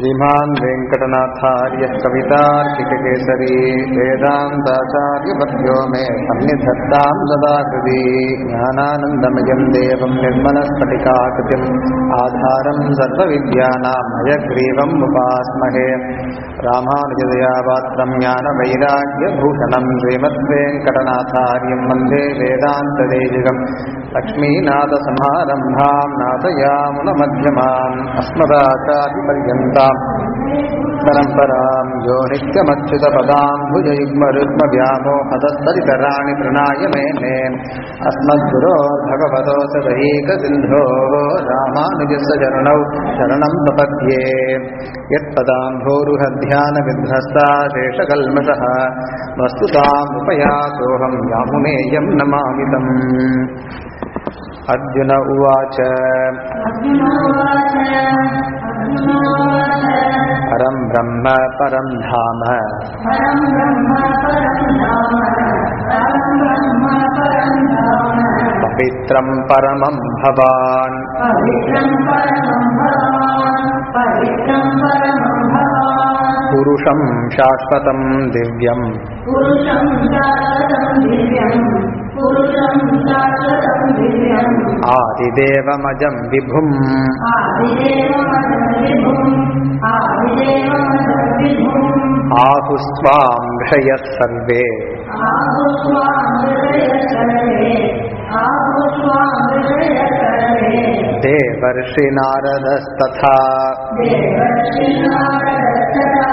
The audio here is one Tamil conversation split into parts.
श्रीमान् वेङ्कटनाथार्यः कवितार्किककेसरी वेदान्ताचार्यपद्यो मे सन्निधत्तां सदा हृदि ज्ञानानन्दमयं देवं निर्मलस्फटिकाकृतिम् आधारं सर्वविद्यानाम् अयग्रीवम् उपास्महे रामानुजदयापात्रं ज्ञानवैराग्यभूषणं श्रीमद्वेङ्कटनाथार्यं वन्दे वेदान्तदेशिकम् लक्ष्मीनाथसमारम्भां नाथयामुनमध्यमाम् अस्मदाचार्यपर्यन्ताम् परम्परां यो नित्यमच्युतपदां भुजयुग्मरुग्मव्यामोहदस्तरितराणि तृणाय मेने अस्मद्गुरो भगवतो सदैकसिन्धोः रामानुजस्य चरणौ शरणं प्रपद्ये यत्पदाम्भोरुहध्यानविध्वस्ता शेषकल्मषः वस्तुतामुपयातोऽहं यामुनेयं नमामितम् अर्जुन उवाच परं ब्रह्म परं धाम परं ब्रह्म परं धाम परं ब्रह्म परं धाम पवित्रं परमं भवान् पवित्रं परमं भवान् पवित्रं परमं भवान् पुरुषं शाश्वतं दिव्यम् पुरुषं शाश्वतं दिव्यं पुरुषं शाश्वतं दिव्यम् आदिदेवमजं विभुम् आदिदेवमदं विभुम् आदिदेवमदं विभुम् आहुस्त्वां ऋषयः सर्वे आहुष्वामृतयसर्वे आहुष्वामृतयसर्वे देवर्षिनारदस्तथा देवर्षिनारदस्तथा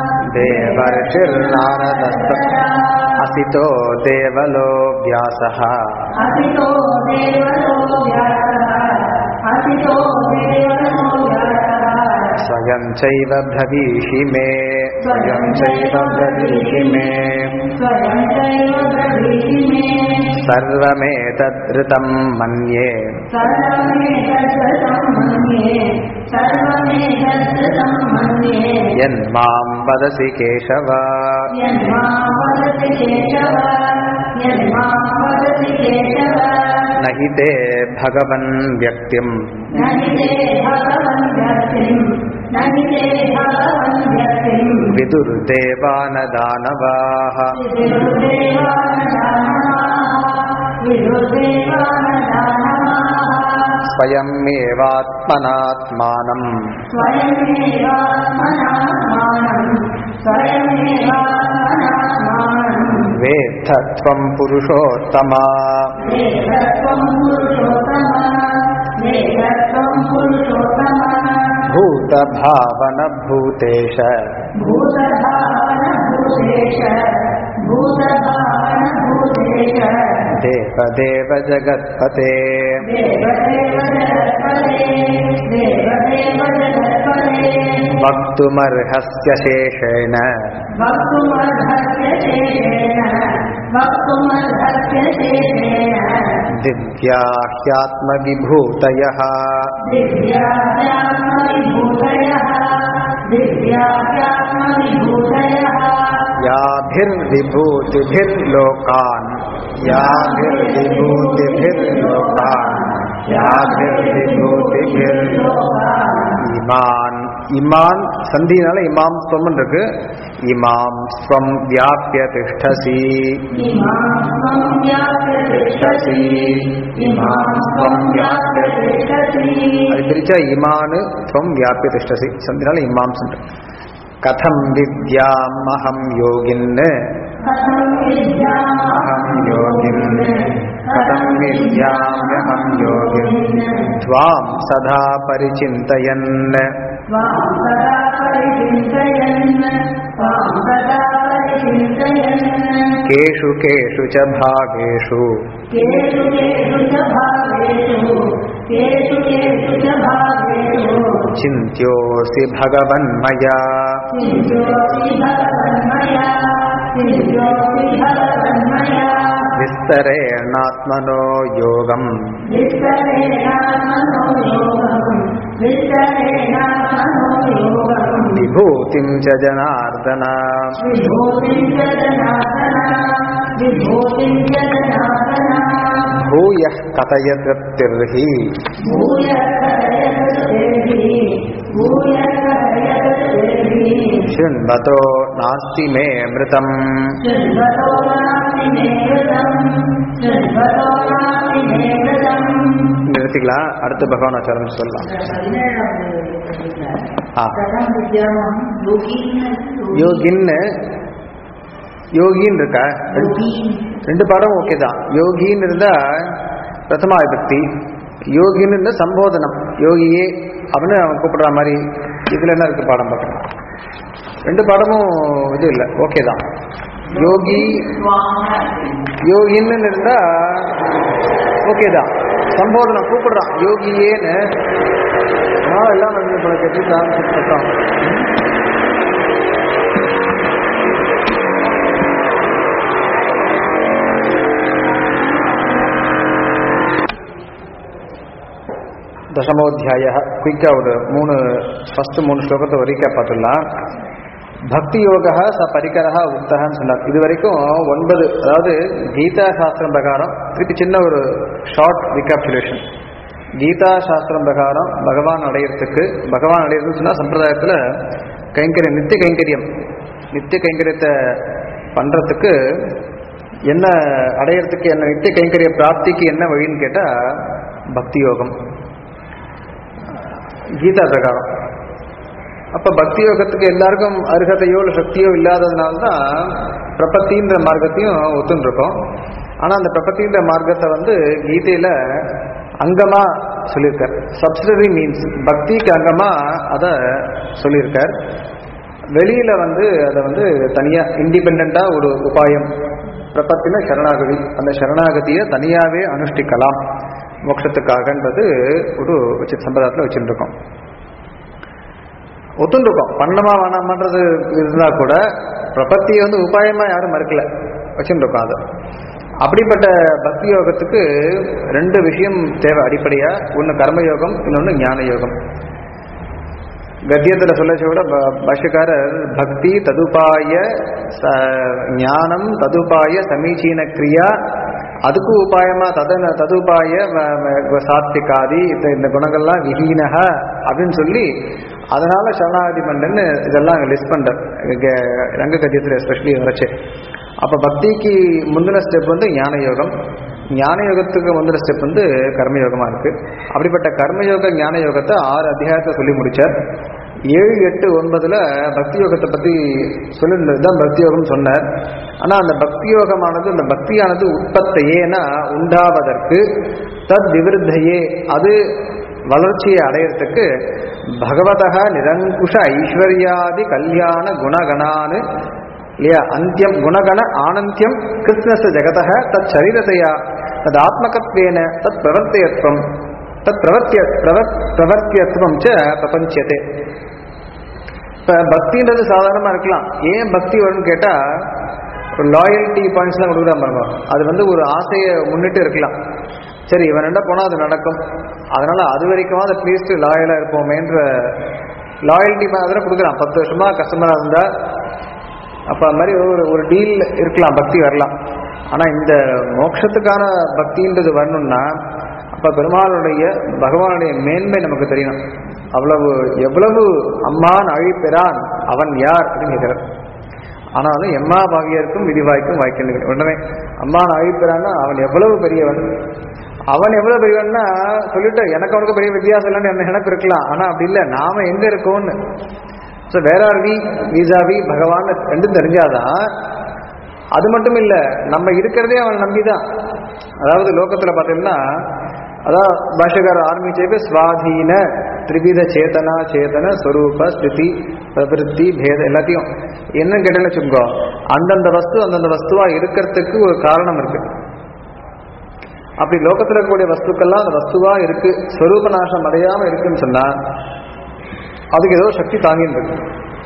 देवर्षिर्नारदस्तथा असितो देवलो व्यासः असितो देवलो व्यासः असितो देवलो व्यासः स्वयं चैव ब्रवीषि मे स्वयं चैव ब्रवीषि मे स्वयं चैव ब्रवीषि मे सर्वमेतद्धृतं मन्ये सर्वमेतत्कृतं मन्ये सर्वमेतत्कृतं मन्ये यन्मां वदसि केशव यन्मां वदति केशव यन्मां वदति केशव न हि ते भगवन् व्यक्तिम् न हि ते भगवन् व्यक्तिम् न हि ते भगवन् व्यक्तिम् विदुर्देवानदानवाः विदुर्देवानदानवाः विदुर्देवानदानवाः स्वयमेवात्मनात्मानम् स्वयमेवात्मनात्मानम् स्वयमेवात्मनात्मानम् वेत्थ त्वं पुरुषोत्तमा वेदत्वं पुरुषोत्तम वेदत्वं पुरुषोत्तम भूतभावनभूतेश भूतभावनभूतेश भूतभावनभूतेश देवदेव जगत्पते देवदेव जगत्पते देवदेव जगत्पते वक्तुमर्हस्य शेषेण वक्तुमर्हस्य शेषेण वक्तुमर्हस्य शेषेण दिव्या ह्यात्मविभूतयः दिव्याह्यात्मविभूतयः दिव्याह्यात्मविभूतयः याभिर्विभूतिभिर्लोकान् याभिर्विभूतिभिर्लोकान् याभिर्विभूतिभिर्लोकान् इमान् இமான் சந்தினால இமாம் ஸ்வம் இருக்கு இமாம் ஸ்வம் வியாபிய திஷ்டசி इमां स्वं व्याप्य तिष्ठसि इमां स्वं व्याप्य तिष्ठसि அது பிரிச்சா இமானு ஸ்வம் வியாபிய திஷ்டசி சந்தினால இமாம் சொல்ற கதம் வித்யாம் அகம் யோகின் कथं विद्यामहं अहं योगिन् कथं विद्याम्यहं योगिन् त्वां सदा परिचिन्तयन् त्वां सदा परिचिन्तयन् त्वां सदा परिचिन्तयन् केषु केषु च भागेषु केषु केषु च भावेषु केषु केषु च भावेषु चिन्त्योऽसि भगवन्मया चिन्त्योऽसि भगवन्मया चिन्त्योऽसि भगवन्मया विस्तरेणात्मनो योगम् विस्तरेणात्मनो योगम् विस्तरेणात्मनो योगम् विभूतिं च जनार्दन विभूतिं च जनार्दन विभूतिं च जनार्दन भूयः कथय तृप्तिर्हि भूय कथयतु देवी भूय कथयतु शृण्वतो नास्ति मे अमृतम् शृण्वतो नास्ति मे कृतम् शृण्वतो नास्ति मे कृतम् நிறுத்திக்கலாம் அடுத்த பகவான் ஆச்சாரம் சொல்லலாம் ஆ. கதம் வித்யாமம் யோகின்னு யோகின்னு யோகின்னு இருக்கா யோகி ரெண்டு பாடம் ஓகே தான் யோகின்னு இருந்தா பிரதமா விபக்தி யோகின்னு இருந்தா சம்போதனம் யோகியே அப்படின்னு அவன் கூப்பிடுற மாதிரி இதுல என்ன இருக்கு பாடம் பார்க்கலாம் ரெண்டு பாடமும் இது இல்லை ஓகே தான் யோகி யோகின்னு இருந்தா ஓகே தான் சம்போதனம் கூப்பிடுறான் யோகியேன்னு நான் எல்லாம் வந்து இப்போ கட்டி தான் தசமோத்தியாய குயிக்கா ஒரு மூணு ஃபர்ஸ்ட் மூணு ஸ்லோகத்தை வரைக்கும் பார்த்துடலாம் பக்தி யோகா ச பரிகரா உக்தகான்னு சொன்னார் இது வரைக்கும் ஒன்பது அதாவது கீதா சாஸ்திரம் பிரகாரம் திருப்பி சின்ன ஒரு ஷார்ட் ரிகாப்சுலேஷன் கீதா சாஸ்திரம் பிரகாரம் பகவான் அடையிறதுக்கு பகவான் அடையிறதுன்னு சொன்னால் சம்பிரதாயத்தில் கைங்கரியம் நித்திய கைங்கரியம் நித்திய கைங்கரியத்தை பண்ணுறதுக்கு என்ன அடையிறதுக்கு என்ன நித்திய கைங்கரிய பிராப்திக்கு என்ன வழின்னு கேட்டால் பக்தி யோகம் கீதா பிரகாரம் அப்ப பக்தி யோகத்துக்கு எல்லாருக்கும் அருகதையோ இல்லை சக்தியோ இல்லாததுனால தான் பிரபத்தின்ற மார்க்கத்தையும் ஒத்துருக்கோம் ஆனா அந்த பிரபத்தின்ற மார்க்கத்தை வந்து கீதையில அங்கமா சொல்லியிருக்கார் சப்சிடரி மீன்ஸ் பக்திக்கு அங்கமா அதை சொல்லியிருக்கார் வெளியில வந்து அதை வந்து தனியா இண்டிபெண்டா ஒரு உபாயம் பிரபத்தின சரணாகதி அந்த சரணாகதியை தனியாவே அனுஷ்டிக்கலாம் மோட்சத்துக்காகன்றது ஒரு வச்சு சம்பிரதாயத்தில் வச்சுட்டு இருக்கோம் ஒத்துருக்கோம் பண்ணமா வேணாமன்றது இருந்தா கூட பிரபத்தியை வந்து உபாயமா யாரும் மறுக்கல வச்சுட்டு இருக்கோம் அதை அப்படிப்பட்ட பக்தி யோகத்துக்கு ரெண்டு விஷயம் தேவை அடிப்படையா ஒன்று கர்மயோகம் இன்னொன்று ஞான யோகம் கத்தியத்தில் சொல்லச்ச விட ப- பாஷ்யக்காரர் பக்தி ததுபாய ச- ஞானம் ததுபாய சமீச்சீன கிரியா அதுக்கு உபாயமா ததன ததுபாய வ- வ- சாத்விகாதி இந்த- இந்த குணங்கள்லாம் விஹீனக அப்படின்னு சொல்லி அதனால சரணாகதி மண்டன்னு இதெல்லாம் லிஸ்ட் பண்ற ரங்க கத்தியத்தில் எஸ்பெஷலி வரைச்சு அப்ப பக்திக்கு முந்தின ஸ்டெப் வந்து ஞான யோகம் ஞான யோகத்துக்கு முந்தின ஸ்டெப் வந்து கர்மயோகமா இருக்கு அப்படிப்பட்ட கர்மயோக ஞான யோகத்தை ஆறு அத்தியாயத்தை சொல்லி முடிச்சார் ஏழு எட்டு ஒன்பதுல பக்தி யோகத்தை பத்தி சொல்லிருந்தது தான் பக்தி யோகம் சொன்னார் ஆனா அந்த பக்தி யோகமானது அந்த பக்தியானது உற்பத்தையேனா உண்டாவதற்கு தத் விவிருத்தையே அது வளர்ச்சியை அடையறதுக்கு பகவதக நிரங்குஷ ஐஸ்வர்யாதி கல்யாண குணகணானு இல்லையா அந்தியம் குணகண ஆனந்தியம் கிருஷ்ணச ஜெகதः தத் சரீரத்தையா தத் ஆத்மகத்வேன தத் பிரவர்த்தியத்துவம் தத் பிரவர்த்திய பிரவர் பிரவர்த்தியத்துவம் ச பிரபஞ்சத்தை இப்ப பக்தின்றது சாதாரணமா இருக்கலாம் ஏன் பக்தி வரும்னு கேட்டா ஒரு லாயல்ட்டி பாயிண்ட்ஸ்லாம் கொடுக்குறா பாருங்க அது வந்து ஒரு ஆசையை முன்னிட்டு இருக்கலாம் சரி இவன் என்ன போனா அது நடக்கும் அதனால அது வரைக்கும் அட்லீஸ்ட் லாயலா இருப்போமேன்ற லாயல்ட்டி அதெல்லாம் கொடுக்குறான் பத்து வருஷமா கஸ்டமரா இருந்தா அப்ப அது மாதிரி ஒரு ஒரு டீல் இருக்கலாம் பக்தி வரலாம் ஆனா இந்த மோட்சத்துக்கான பக்தின்றது வரணும்னா அப்ப பெருமாளுடைய பகவானுடைய மேன்மை நமக்கு தெரியணும் அவ்வளவு எவ்வளவு அம்மான் அழிப்பெறான் அவன் யார் அப்படின்னு கேட்கிறார் ஆனாலும் எம்மா பாவியருக்கும் விதிவாய்க்கும் வாய்க்கின்றது உடனே அம்மான் அழிப்பெறான்னா அவன் எவ்வளவு பெரியவன் அவன் எவ்வளவு பெரியவன்னா சொல்லிட்டு எனக்கு அவனுக்கு பெரிய வித்தியாசம் இல்லைன்னு என்ன நினைப்பு இருக்கலாம் ஆனா அப்படி இல்லை நாம எங்க இருக்கோம்னு ஸோ வேற ஆர் வி வீசாவி பகவான் ரெண்டும் தெரிஞ்சாதான் அது மட்டும் இல்ல நம்ம இருக்கிறதே அவன் நம்பிதான் அதாவது லோகத்துல பார்த்தீங்கன்னா அதான் பாஷகார ஆரம்பிச்சே சுவாதீன திரிவித சேதனா சேதன ஸ்வரூப ஸ்திதி பிரபிருத்தி பேத எல்லாத்தையும் என்னன்னு கேட்டேன்னு வச்சுக்கோ அந்தந்த வஸ்து அந்தந்த வஸ்துவா இருக்கிறதுக்கு ஒரு காரணம் இருக்கு அப்படி லோகத்துல இருக்கக்கூடிய வஸ்துக்கள்லாம் அந்த வஸ்துவா இருக்கு ஸ்வரூப நாசம் அடையாம இருக்குன்னு சொன்னா அதுக்கு ஏதோ சக்தி தாங்கின்னு இருக்கு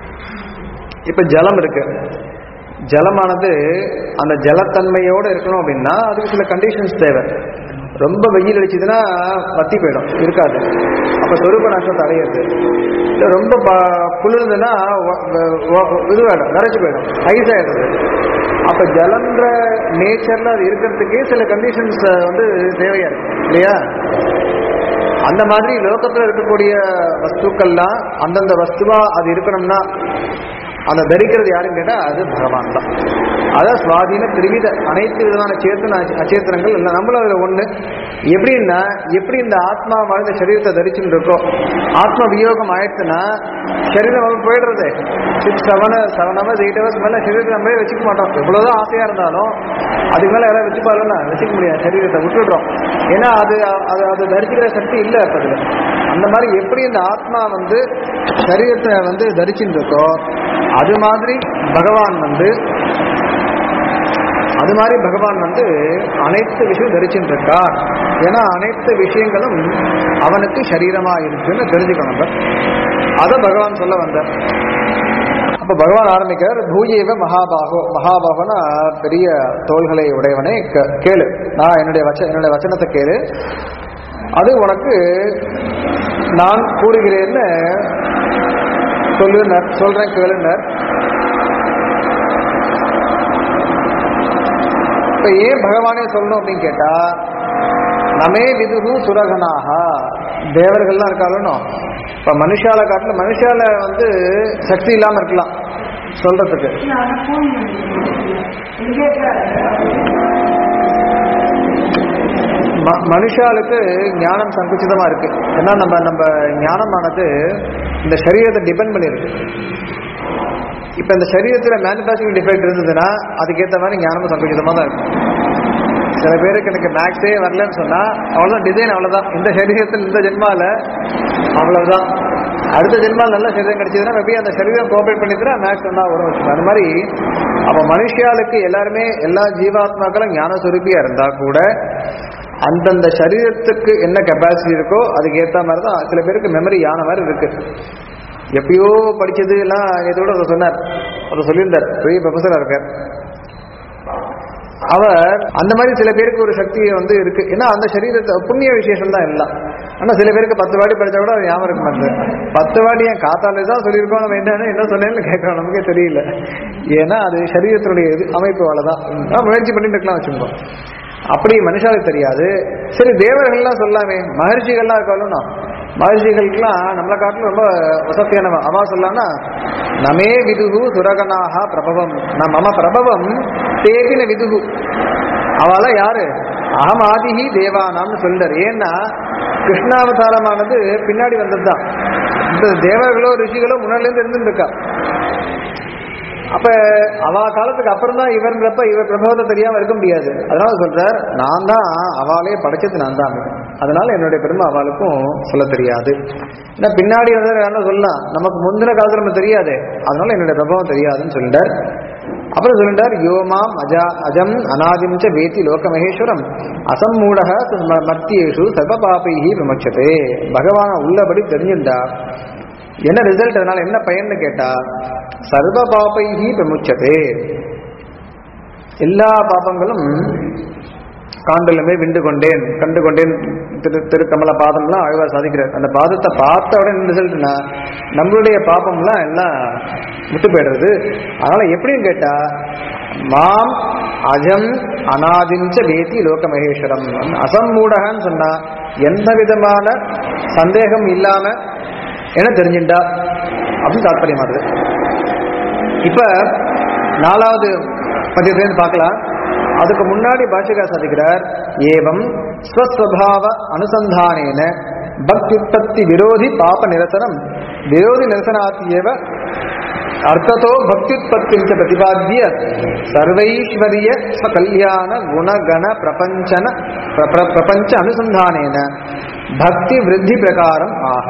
இப்ப ஜலம் இருக்கு ஜலமானது அந்த ஜலத்தன்மையோட இருக்கணும் அப்படின்னா அதுக்கு சில கண்டிஷன்ஸ் தேவை ரொம்ப வெயில் அடிச்சதுன்னா வத்தி போயிடும் இருக்காது அப்ப சொரூப நாசத்தை அடையிறது இல்ல ரொம்ப ப- குளிர்ந்ததுன்னா வ- வ- வ- இதுவாயிடும் நிறைஞ்சு போயிடும் ஐஸ் ஆயிடுறது அப்ப ஜலம்ன்ற நேச்சர்ல அது இருக்கிறதுக்கே சில கண்டிஷன்ஸ் வந்து தேவையா இருக்கு இல்லையா அந்த மாதிரி லோகத்துல இருக்கக்கூடிய வஸ்துக்கள்லாம் அந்தந்த வஸ்துவா அது இருக்கணும்னா அந்த தரிக்கிறது யாருன்னு கேட்டா அது பகவான் தான் அதான் சுவாதீன திருவித அனைத்து விதமான சேத்தன அச்ச- அச்சேத்தனங்கள் இல்லை நம்மளும் அதுல ஒண்ணு எப்படின்னா எப்படி இந்த ஆத்மா வாழ்ந்த சரீரத்தை தரிச்சுட்டு இருக்கோ ஆத்ம வியோகம் ஆயிடுச்சுன்னா சரீரம் நம்ம போயிடுறது six seven seven hours eight hours மேல சரீரத்தை நம்மளே வச்சுக்க மாட்டோம் எவ்வளவுதான் ஆசையா இருந்தாலும் அதுக்கு மேல யாராவது வச்சுப்பாருன்னா வச்சுக்க முடியாது சரீரத்தை விட்டுடுறோம் ஏன்னா அது அது அது தரிசிக்கிற சக்தி இல்லை அப்ப அதுல அந்த மாதிரி எப்படி இந்த ஆத்மா வந்து சரீரத்தை வந்து தரிச்சுட்டு இருக்கோ அது மாதிரி பகவான் வந்து அது மாதிரி பகவான் வந்து அனைத்து விஷயம் தரிச்சுட்டு இருக்கார் ஏன்னா அனைத்து விஷயங்களும் அவனுக்கு சரீரமா இருக்குன்னு தெரிஞ்சுக்கணும் நம்ம அதை பகவான் சொல்ல வந்தார் அப்ப பகவான் ஆரம்பிக்கிறார் பூஜைவ மகாபாகோ மகாபாகோனா பெரிய தோள்களை உடையவனே கே- கேளு நான் என்னுடைய வச்ச என்னுடைய வச்சனத்தை கேளு அது உனக்கு நான் கூறுகிறேன்னு சொல்லுனர் சொல்றேன் கேளுனர் இப்ப ஏன் பகவானே சொல்லணும் அப்படின்னு கேட்டா நமே விதுகு சுரகனாக தேவர்கள்லாம் இருக்காளோ இப்ப மனுஷால காட்டில மனுஷால வந்து சக்தி இல்லாம இருக்கலாம் சொல்றதுக்கு ம- மனுஷாளுக்கு ஞானம் சங்குச்சிதமா இருக்கு ஏன்னா நம்ம நம்ம ஞானமானது இந்த சரீரத்தை டிபெண்ட் பண்ணியிருக்கு இப்ப இந்த சரீரத்துல மேனுஃபேக்சரிங் டிஃபெக்ட் இருந்ததுன்னா அதுக்கேற்ற மாதிரி ஞானமும் சங்குச்சிதமா தான் இருக்கும் சில பேருக்கு எனக்கு மேக்ஸே வரலன்னு சொன்னா அவ்வளவுதான் டிசைன் அவ்வளவுதான் இந்த சரீரத்தில் இந்த ஜென்மால அவ்வளவுதான் அடுத்த ஜென்மால நல்ல சரீரம் கிடைச்சதுன்னா மேபி அந்த சரீரம் கோஆபரேட் பண்ணிட்டுனா மேக்ஸ் வந்தா வரும் வச்சுக்கோங்க அது மாதிரி அப்ப மனுஷியாளுக்கு எல்லாருமே எல்லா ஜீவாத்மாக்களும் ஞான சுரூபியா இருந்தா கூட அந்தந்த சரீரத்துக்கு என்ன கெப்பாசிட்டி இருக்கோ அதுக்கு ஏத்த மாதிரி தான் சில பேருக்கு மெமரி யான மாதிரி இருக்கு எப்பயோ படிச்சது எல்லாம் இதோட அவர் சொன்னார் அவர் சொல்லியிருந்தார் பெரிய ப்ரொஃபஸரா இருக்கார் அவர் அந்த மாதிரி சில பேருக்கு ஒரு சக்தி வந்து இருக்கு ஏன்னா அந்த சரீரத்தை புண்ணிய விசேஷம் தான் எல்லாம் ஆனா சில பேருக்கு பத்து வாட்டி படிச்சா கூட அது ஞாபகம் இருக்க மாட்டேங்குது பத்து வாட்டி என் காத்தாலே தான் சொல்லியிருக்கோம் நம்ம என்னன்னு என்ன சொன்னேன்னு கேட்கறோம் நமக்கே தெரியல ஏன்னா அது சரீரத்தினுடைய இது அமைப்பு தான் நான் முயற்சி பண்ணிட்டு இருக்கலாம் வச்சுக்கோங்க அப்படி மனுஷாவுக்கு தெரியாது சரி தேவர்கள்லாம் சொல்லாமே மகர்ஷிகள்லாம் இருக்காலும் மகர்ஷிகளுக்கெல்லாம் நம்மளை காட்டிலும் ரொம்ப வசதியானவ அவா சொல்லான்னா நமே விதுகு சுரகனாக பிரபவம் ந மம பிரபவம் தேபின விதுகு அவெல்லாம் யாரு அகம் ஆதிஹி தேவானாம்னு சொல்றார் ஏன்னா கிருஷ்ணாவதாரமானது பின்னாடி வந்ததுதான் இந்த தேவர்களோ ரிஷிகளோ முன்னாடில இருந்து இருந்துட்டு இருக்கா அப்ப அவா காலத்துக்கு அப்புறம் தான் இவர்ன்றப்ப இவர் பிரபவத்தை தெரியாம இருக்க முடியாது அதனால சொல்றார் நான் தான் அவாலே படைச்சது நான் தான் அதனால என்னுடைய பெருமை அவளுக்கும் சொல்ல தெரியாது ஏன்னா பின்னாடி வந்து என்ன சொல்லலாம் நமக்கு முந்தின காலத்துல நமக்கு தெரியாது அதனால என்னுடைய பிரபவம் தெரியாதுன்னு சொல்லிட்டார் அப்புறம் சொல்லிட்டார் யோமாம் அஜா அஜம் அநாதிம் ச வேத்தி லோக மகேஸ்வரம் அசம்மூடக மத்தியேஷு சர்வ பாபைஹி விமட்சதே பகவான உள்ளபடி தெரிஞ்சுட்டா என்ன ரிசல்ட் அதனால என்ன பயன்னு கேட்டா சர்வ பாபைஹி பிரமுச்சதே எல்லா பாபங்களும் காண்டலுமே விண்டு கொண்டேன் கண்டு கொண்டேன் திரு திருக்கமல பாதம்லாம் ஆழ்வார் சாதிக்கிறார் அந்த பாதத்தை பார்த்த உடனே ரிசல்ட்னா நம்மளுடைய பாபம்லாம் எல்லாம் விட்டு போயிடுறது அதனால எப்படின்னு கேட்டா மாம் அஜம் அனாதிஞ்ச வேதி லோக மகேஸ்வரம் அசம்மூடகன்னு சொன்னா எந்த விதமான சந்தேகம் இல்லாம என்ன தெரிஞ்சுட்டா அப்படின்னு தாற்பயமாகுது இப்ப நாலாவது பத்தியத்திலேருந்து பார்க்கலாம் அதுக்கு முன்னாடி பாஷிகா சாதிக்கிறார் ஏவம் ஸ்வஸ்வபாவ அனுசந்தானேன பக்தியுற்பத்தி விரோதி பாப நிரசனம் விரோதி நிரசனாத்தியேவ அர்த்தத்தோ பக்தியுற்பத்திம் ச பிரதிபாத்திய சர்வைஸ்வரிய ஸ்வகல்யாண குணகண பிரபஞ்சன பிர- பிர- பிரபஞ்ச அனுசந்தானேன பக்தி விருத்தி பிரகாரம் ஆக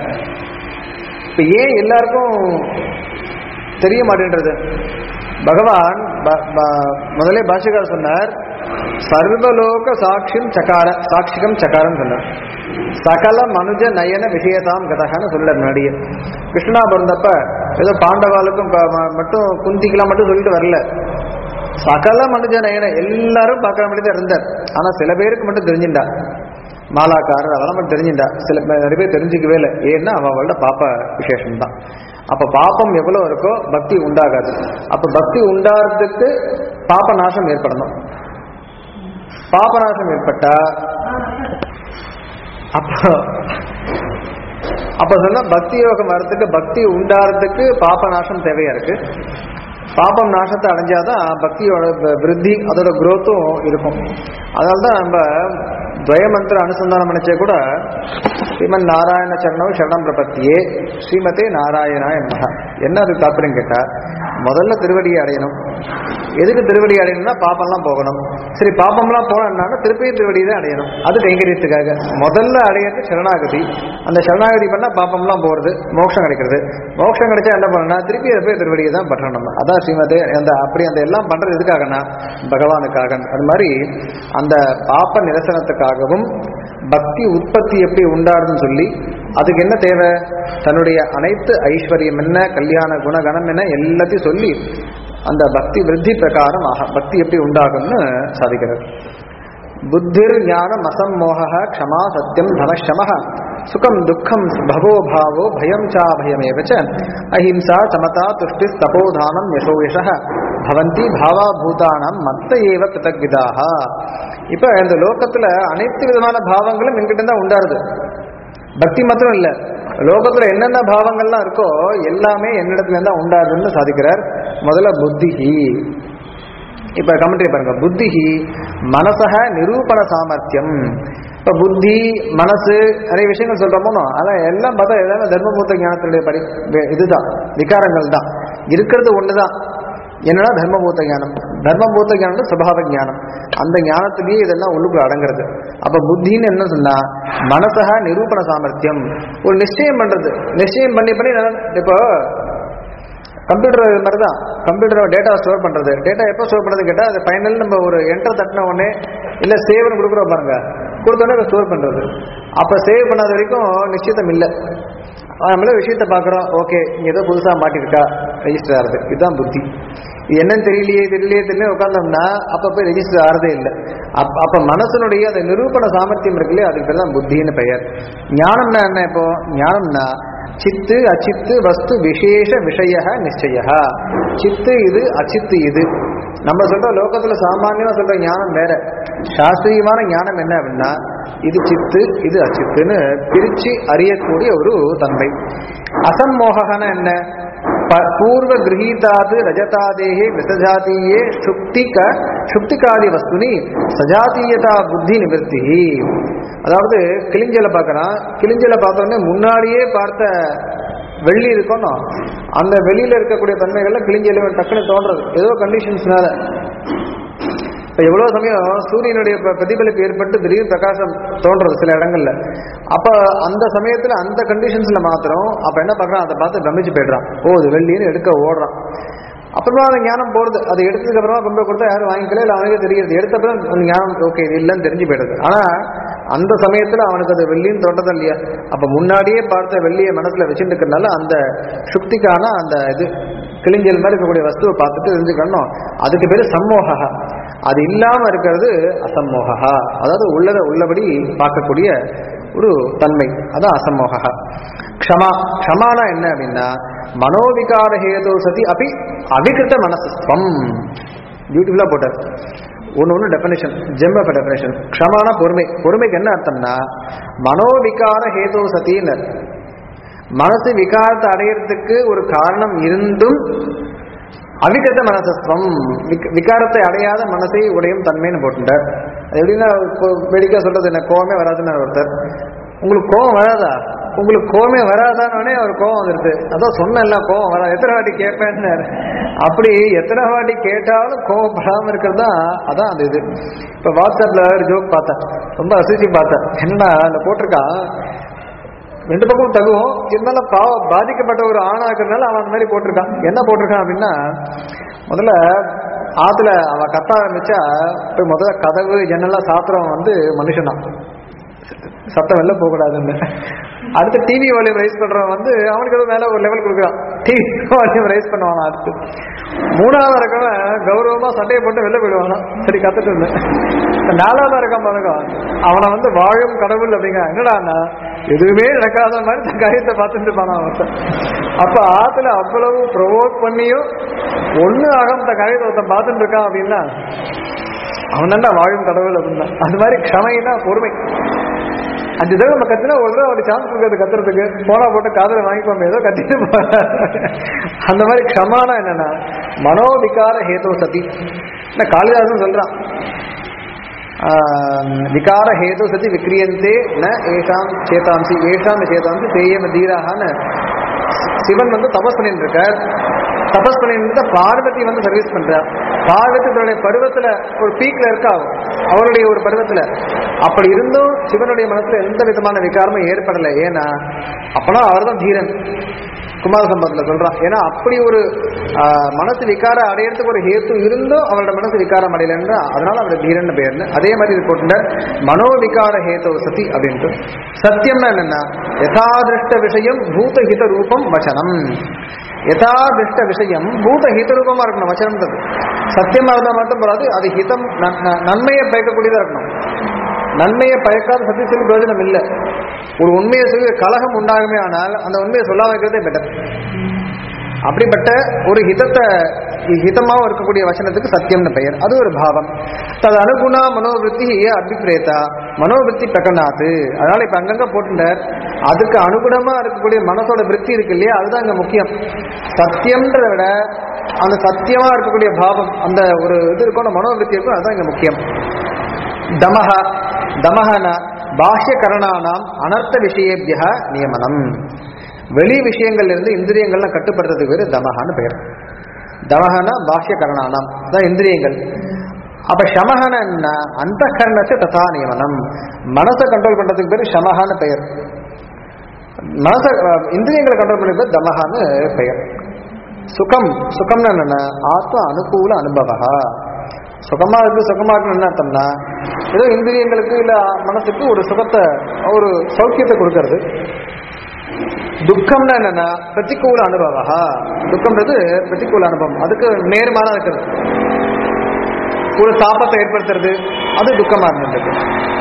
இப்ப ஏன் எல்லாருக்கும் தெரிய மாட்டேன்றது பகவான் ப- ப- முதலே பாஷகார் சொன்னார் சர்வலோக சாட்சியம் சகார சாட்சிகம் சகாரம் சொன்னார் சகல மனுஜ நயன விஷயதாம் கதகான்னு சொல்ல முன்னாடியே கிருஷ்ணா பிறந்தப்ப ஏதோ பாண்டவாளுக்கும் ப- ம- மட்டும் குந்திக்கலாம் மட்டும் சொல்லிட்டு வரல சகல மனுஜ நயன எல்லாரும் பார்க்கற மாதிரி தான் இருந்தார் ஆனா சில பேருக்கு மட்டும் தெரிஞ்சுட்டா மாலாக்காரர் அதெல்லாம் மட்டும் தெரிஞ்சுட்டா சில பேர் நிறைய பேர் தெரிஞ்சுக்கவே இல்லை ஏன்னா அவளோட பாப்ப விசேஷம் தான் அப்ப பாப்பம் எவ்வளவு இருக்கோ பக்தி உண்டாகாது அப்ப பக்தி உண்டாகிறதுக்கு பாப நாசம் ஏற்படணும் பாப நாசம் ஏற்பட்டா அப்போ அப்ப சொன்னா பக்தி யோகம் வரதுக்கு பக்தி உண்டாறதுக்கு பாப நாசம் தேவையா இருக்கு பாபம் நாசத்தை அடைஞ்சாதான் பக்தியோட வ- விருத்தி அதோட growth-உம் இருக்கும் அதனால தான் நம்ம துவயமந்திர அனுசந்தானம் நினைச்சே கூட ஸ்ரீமன் நாராயண சரணம் சரணம் பிரபத்தியே ஸ்ரீமதே நாராயணாய நமஹ என்ன அதுக்கு தாற்பயம் கேட்டா முதல்ல திருவடியை அடையணும் எதுக்கு திருவடி அடையணும்னா பாப்பம்லாம் போகணும் சரி பாப்பம்லாம் போனா திருப்பியும் திருவடி தான் அடையணும் அது கைங்கரியத்துக்காக முதல்ல அடையிறது சரணாகதி அந்த சரணாகதி பண்ணா பாப்பம்லாம் போறது மோட்சம் கிடைக்கிறது மோட்சம் கிடைச்சா என்ன பண்ணணும்னா திருப்பி அதை போய் திருவடியை தான் பற்றணும் நம்ம அதான் ஸ்ரீமதே அந்த அப்படி அந்த எல்லாம் பண்றது எதுக்காகனா பகவானுக்காக அது மாதிரி அந்த பாப்ப நிரசனத்துக்காகவும் பக்தி உற்பத்தி எப்படி உண்டாடுதுன்னு சொல்லி அதுக்கு என்ன தேவை தன்னுடைய அனைத்து ஐஸ்வர்யம் என்ன கல்யாண குணகணம் என்ன எல்லாத்தையும் சொல்லி அந்த பக்தி விருத்தி பிரகாரம் ஆக பக்தி எப்படி உண்டாகும்னு சாதிக்கிறார் புத்திர் ஞானம் அசம்மோக க்ஷமா சத்தியம் தமஷம சுகம் துக்கம் பவோ பாவோ பயம் சா பயமேவ ச அஹிம்சா சமதா துஷ்டி தபோதானம் யசோ யச பவந்தி பாவா பூதானம் மத்த ஏவ கிருதக்விதாக இப்ப இந்த லோகத்துல அனைத்து விதமான பாவங்களும் என்கிட்ட தான் உண்டாருது பக்தி மாத்திரம் இல்ல லோகத்துல என்னென்ன பாவங்கள்லாம் இருக்கோ எல்லாமே என்னிடத்துல இருந்தா உண்டாருதுன்னு சாதிக்கிறார் முதல்ல புத்திஹி இப்ப கமெண்ட்ரி பாருங்க புத்திஹி மனசக நிரூபண சாமர்த்தியம் இப்ப புத்தி மனசு நிறைய விஷயங்கள் சொல்றோமோ அதான் எல்லாம் பார்த்தா எல்லாமே தர்மபூத்த ஞானத்தினுடைய படி வே- இதுதான் விகாரங்கள் தான் இருக்கிறது ஒண்ணுதான் என்னன்னா தர்மபூத்த ஞானம் தர்மபூத்த ஞானம் சுபாவ ஞானம் அந்த ஞானத்திலேயே இதெல்லாம் உள்ளுக்குள்ள அடங்குறது அப்ப புத்தின்னு என்ன சொன்னா மனசக நிரூபண சாமர்த்தியம் ஒரு நிச்சயம் பண்றது நிச்சயம் பண்ணி பண்ணி நான் இப்போ கம்ப்யூட்டர் மாதிரி தான் கம்ப்யூட்டர் டேட்டா ஸ்டோர் பண்றது டேட்டா எப்போ ஸ்டோர் பண்றது கேட்டா அது ஃபைனல் நம்ம ஒரு என்டர் தட்டின உடனே இல்ல சேவ்னு கொடுக்குறோம் பாருங்க கொடுத்த உடனே ஸ்டோர் பண்றது அப்ப சேவ் பண்ணாத வரைக்கும் நிச்சயத்தம் இல்லை நம்மளே விஷயத்தை பார்க்குறோம் ஓகே இங்க ஏதோ புதுசா மாட்டிருக்கா ரெஜிஸ்டர் ஆகுது இதுதான் புத்தி இது என்னன்னு தெரியலையே தெரியலையே தெரியல உட்காந்தோம்னா அப்ப போய் ரெஜிஸ்டர் ஆறதே இல்லை அப்ப அப்ப மனசனுடைய அந்த நிரூபண சாமர்த்தியம் இருக்குல்லையே அதுக்கு பேர் தான் புத்தின்னு பெயர் ஞானம்னா என்ன இப்போ ஞானம்னா சித்து அச்சித்து வஸ்து விசேஷ விஷய நிச்சய சித்து இது அச்சித்து இது நம்ம சொல்ற லோகத்துல சாமானியமா சொல்ற ஞானம் வேற சாஸ்திரியமான ஞானம் என்ன அப்படின்னா இது சித்து இது அச்சித்துன்னு பிரிச்சு அறியக்கூடிய ஒரு தன்மை அசம்மோகன என்ன ப- பூர்வ கிரகீதாது ரஜதாதேகே விசஜாதீயே சுக்திக சுக்திகாதி வஸ்துனி சஜாதீயதா புத்தி நிவர்த்தி அதாவது கிளிஞ்சலை பார்க்கறான் கிளிஞ்சலை பார்த்த உடனே முன்னாடியே பார்த்த வெள்ளி இருக்கணும் அந்த வெளியில இருக்கக்கூடிய தன்மைகள்ல கிளிஞ்சல டக்குன்னு தோன்றது ஏதோ கண்டிஷன்ஸ்னால இப்ப எவ்வளவு சமயம் சூரியனுடைய ப- பிரதிபலிப்பு ஏற்பட்டு திடீர் பிரகாசம் தோன்றது சில இடங்கள்ல அப்ப அந்த சமயத்துல அந்த கண்டிஷன்ஸ்ல மாத்திரம் அப்ப என்ன பண்றான் அதை பார்த்து பிரமிச்சு போயிடுறான் ஓ இது வெள்ளின்னு எடுக்க ஓடுறான் அப்புறமா அந்த ஞானம் போறது அது எடுத்ததுக்கு அப்புறமா கொண்டு போய் கொடுத்தா யாரும் வாங்கிக்கல இல்ல அவனுக்கே தெரியுது எடுத்த அப்புறம் அந்த ஞானம் ஓகே இது இல்லைன்னு தெரிஞ்சு போயிடுது ஆனா அந்த சமயத்துல அவனுக்கு அது வெள்ளின்னு தோட்டதா இல்லையா அப்ப முன்னாடியே பார்த்த வெள்ளியை மனசுல வச்சுட்டு இருக்கறனால அந்த சுக்திக்கான அந்த இது கிளிஞ்சல் மாதிரி இருக்கக்கூடிய வஸ்துவை பார்த்துட்டு தெரிஞ்சுக்கணும் அதுக்கு பேரு சம்மோகா அது இல்லாம இருக்கிறது அசம்மோகா அதாவது உள்ளத உள்ளபடி பார்க்கக்கூடிய ஒரு தன்மை அதான் அசம்மோகா க்ஷமா க்ஷமானா என்ன அப்படின்னா மனோவிகார ஹேதோ சதி அப்படி அவிகிருத்த மனசஸ்வம் பியூட்டிஃபுல்லா போட்டார் ஒன்று ஒன்று டெஃபினேஷன் ஜெம் ஆஃப் டெஃபினேஷன் க்ஷமான பொறுமை பொறுமைக்கு என்ன அர்த்தம்னா மனோவிகார ஹேதோ சதின்னு மனசு விகாரத்தை அடையிறதுக்கு ஒரு காரணம் இருந்தும் அவிகத மனசத்துவம் விக்- விகாரத்தை அடையாத மனசை உடையும் தன்மைன்னு போட்டுட்டார் அது எப்படின்னா கொ- வேடிக்கை சொல்றது என்ன கோவமே வராதுன்னு ஒருத்தர் உங்களுக்கு கோவம் வராதா உங்களுக்கு கோவமே வராதானே அவர் கோவம் வந்துருது அதான் சொன்னேன்ல கோவம் வராது எத்தனை வாட்டி கேட்பேன்னாரு அப்படி எத்தனை வாட்டி கேட்டாலும் கோவப்படாம இருக்கிறது தான் அதான் அந்த இது இப்ப வாட்ஸ்அப்ல ஒரு ஜோக் பார்த்தேன் ரொம்ப ரசிச்சு பார்த்தேன் என்னன்னா அதுல போட்டிருக்கான் ரெண்டு பக்கம் தகுவோம் இருந்தாலும் பாவ பாதிக்கப்பட்ட ஒரு ஆணா இருக்கிறதுனால அவன் அந்த மாதிரி போட்டிருக்கான் என்ன போட்டிருக்கான் அப்படின்னா முதல்ல ஆத்துல அவ கத்த ஆரம்பிச்சா போய் முதல்ல கதவு ஜன்னல்லாம் சாத்துறவன் வந்து மனுஷன்தான் சத்தம் வெளில போகக்கூடாதுன்னு அடுத்து டிவி வால்யூம் ரைஸ் பண்றவன் வந்து அவனுக்கு ஏதோ மேல ஒரு லெவல் கொடுக்குறான் டிவி வால்யூம் ரைஸ் பண்ணுவானா அடுத்து மூணாவது இருக்கவன் கௌரவமா சட்டையை போட்டு வெளில போயிடுவானா சரி கத்துட்டு இருந்தேன் இப்ப நாலாவதா இருக்கான் பாருங்க அவனை வந்து வாழும் கடவுள் அப்படிங்க என்னடான்னா எதுவுமே நடக்காத மாதிரி தன் காரியத்தை பார்த்துட்டு இருப்பானா ஒருத்தன் அப்ப ஆத்துல அவ்வளவு ப்ரொவோக் பண்ணியும் ஒண்ணு ஆகாம தன் காரியத்தை ஒருத்தன் பார்த்துட்டு இருக்கான் அப்படின்னா அவன் தான் வாழும் கடவுள் அப்படின்னா அது மாதிரி க்ஷமைனா பொறுமை அஞ்சு தடவை நம்ம கத்தினா ஒரு தடவை ஒரு சான்ஸ் இருக்கிறது கத்துறதுக்கு போனா போட்டு காதல வாங்கிப்போம் ஏதோ கத்திட்டு போறாரு. அந்த மாதிரி க்ஷமானா என்னன்னா மனோவிகார ஹேதோ சதி இந்த காளிதாசன் சொல்றான் ஆஹ், விகார ஹேது சதி விக்ரியந்தே ந ஏஷாம் சேதாம்சி ஏஷாம் சேதாம்சி தேயம தீராகன்னு சிவன் வந்து தபஸ் பண்ணிட்டு இருக்கார் தபஸ் பண்ணிட்டு இருந்தா பார்வதி வந்து சர்வீஸ் பண்றார் பார்வதி தன்னுடைய பருவத்துல ஒரு பீக்ல இருக்கா அவ. அவருடைய ஒரு பருவத்துல அப்படி இருந்தும் சிவனுடைய மனசுல எந்த விதமான விகாரமும் ஏற்படல ஏன்னா அப்பனா அவர்தான் தீரன் குமார சம்பவத்துல சொல்றான் ஏன்னா அப்படி ஒரு ஆஹ், மனசு விகாரம் அடையறதுக்கு ஒரு ஹேத்து இருந்தும் அவரோட மனசு விகாரம் அடையலன்னா அதனால அவர் தீரன் பெயர்னு அதே மாதிரி இது போட்டுட்ட மனோவிகார ஹேதோ சதி அப்படின்ட்டு சத்தியம்னா என்னன்னா யதாதிருஷ்ட விஷயம் பூதஹித ரூபம் வசனம் யதாதிருஷ்ட விஷயம் பூதஹித ரூபமா இருக்கணும் வசனம்ன்றது சத்தியமா இருந்தா மட்டும் போறாது அது ஹிதம் நன்- ந- நன்மையை பயக்கக்கூடியதா இருக்கணும் நன்மையை பயக்காத சத்தியத்தில் பிரயோஜனம் இல்லை ஒரு உண்மையை சொல்லி கலகம் உண்டாகுமே ஆனால் அந்த உண்மையை சொல்லாம இருக்கிறதே பெட்டர் அப்படிப்பட்ட ஒரு ஹிதத்தை ஹிதமாவும் இருக்கக்கூடிய வசனத்துக்கு சத்தியம்னு பெயர் அது ஒரு பாவம் தது அனுகுணா மனோவிருத்தி அபிப்பிரேதா மனோவிருத்தி பிரகனாத்து அதனால இப்ப அங்கங்க போட்டுட்டார் அதுக்கு அனுகுணமா இருக்கக்கூடிய மனசோட விருத்தி இருக்கு இல்லையா அதுதான் இங்க முக்கியம் சத்தியம்ன்றதை விட அந்த சத்தியமா இருக்கக்கூடிய பாவம் அந்த ஒரு இது இருக்கும் மனோவிருத்தி இருக்கும் அதுதான் இங்க முக்கியம் தமஹ தமஹன பாஹ்யகரணானாம் அனர்த்த விஷயேபிய நியமனம் வெளி விஷயங்கள்ல இருந்து இந்திரியங்கள்லாம் கட்டுப்படுறதுக்கு பேரு தமஹான்னு பெயர் தமஹன பாஹ்யகரணானாம் அதான் இந்திரியங்கள் அப்ப சமஹன என்ன அந்த கரணத்தை ததா நியமனம் மனசை கண்ட்ரோல் பண்றதுக்கு பேரு சமஹான்னு பெயர் மனச அஹ், இந்திரியங்களை கண்ட்ரோல் பண்ண பேர் தமஹான்னு பெயர் சுகம் சுகம்னு என்னன்னா ஆத்ம அனுகூல அனுபவா சுகமா இருக்கு சுகமா இருக்குன்னு என்ன அர்த்தம்னா ஏதோ இந்திரியங்களுக்கு இல்ல மனசுக்கு ஒரு சுகத்தை ஒரு சௌக்கியத்தை கொடுக்கறது துக்கம்னா என்னன்னா பிரதிகூல அனுபவா துக்கம்ன்றது பிரதிகூல அனுபவம் அதுக்கு நேர்மாறா இருக்கிறது ஒரு தாபத்தை ஏற்படுத்துறது அது துக்கமா இருந்தது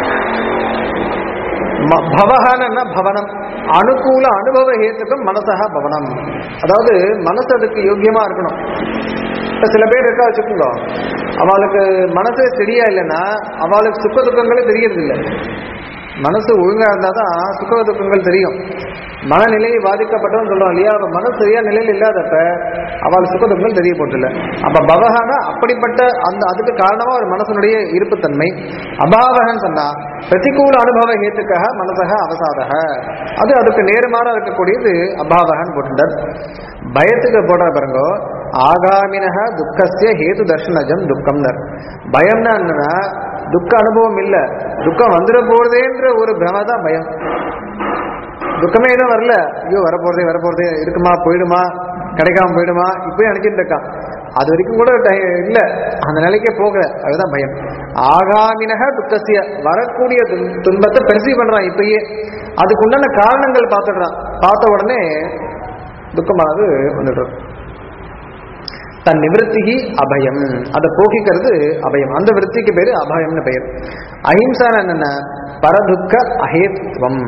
ம- பவஹான்னா பவனம் அனுகூல அனுபவ ஹேத்துக்கும் மனசா பவனம் அதாவது மனசு அதுக்கு யோக்கியமா இருக்கணும் இப்ப சில பேர் இருக்கா வச்சுக்கோங்க அவளுக்கு மனசே சரியா இல்லைன்னா அவளுக்கு சுக்க துக்கங்களே தெரியறது இல்லை மனசு ஒழுங்கா இருந்தா தான் சுக துக்கங்கள் தெரியும் மனநிலை பாதிக்கப்பட்டவன்னு சொல்றோம் இல்லையா அவ மனசு சரியா நிலையில் இல்லாதப்ப அவள் சுக துக்கங்கள் தெரிய போட்டில்ல அப்ப பவகானா அப்படிப்பட்ட அந்த அதுக்கு காரணமா ஒரு மனசனுடைய இருப்புத்தன்மை அபாவகன்னு சொன்னா பிரதிகூல அனுபவ ஹேத்துக்காக மனசக அவசாதக அது அதுக்கு நேர்மாறா இருக்கக்கூடியது அபாவகன்னு போட்டுட்டார் பயத்துக்கு போடுற பாருங்க ஆகாமினக துக்கஸ்ய ஹேது தர்ஷனஜம் துக்கம்னர் பயம்னா என்னன்னா துக்க அனுபவம் இல்ல துக்கம் வந்துட போறதேன்ற ஒரு பிரம தான் பயம் துக்கமே இன்னும் வரல ஐயோ வரப்போறதே வரப்போறதே இருக்குமா போயிடுமா கிடைக்காம போயிடுமா இப்பயும் நினைச்சிட்டு இருக்கான் அது வரைக்கும் கூட டை- இல்ல அந்த நிலைக்கே போகல அதுதான் பயம் ஆகாமினக துக்கசிய வரக்கூடிய துன்- துன்பத்தை பெருசி பண்றான் இப்பயே அதுக்கு உண்டான காரணங்கள் பார்த்துடுறான் பார்த்த உடனே துக்கமானது வந்துடுறது தன் நிவர்த்திகி அபயம் அதை போக்கிக்கிறது அபயம் அந்த விருத்திக்கு பேரு அபயம்னு பெயர் அஹிம்சான என்னென்ன பரதுக்க அஹேத்துவம்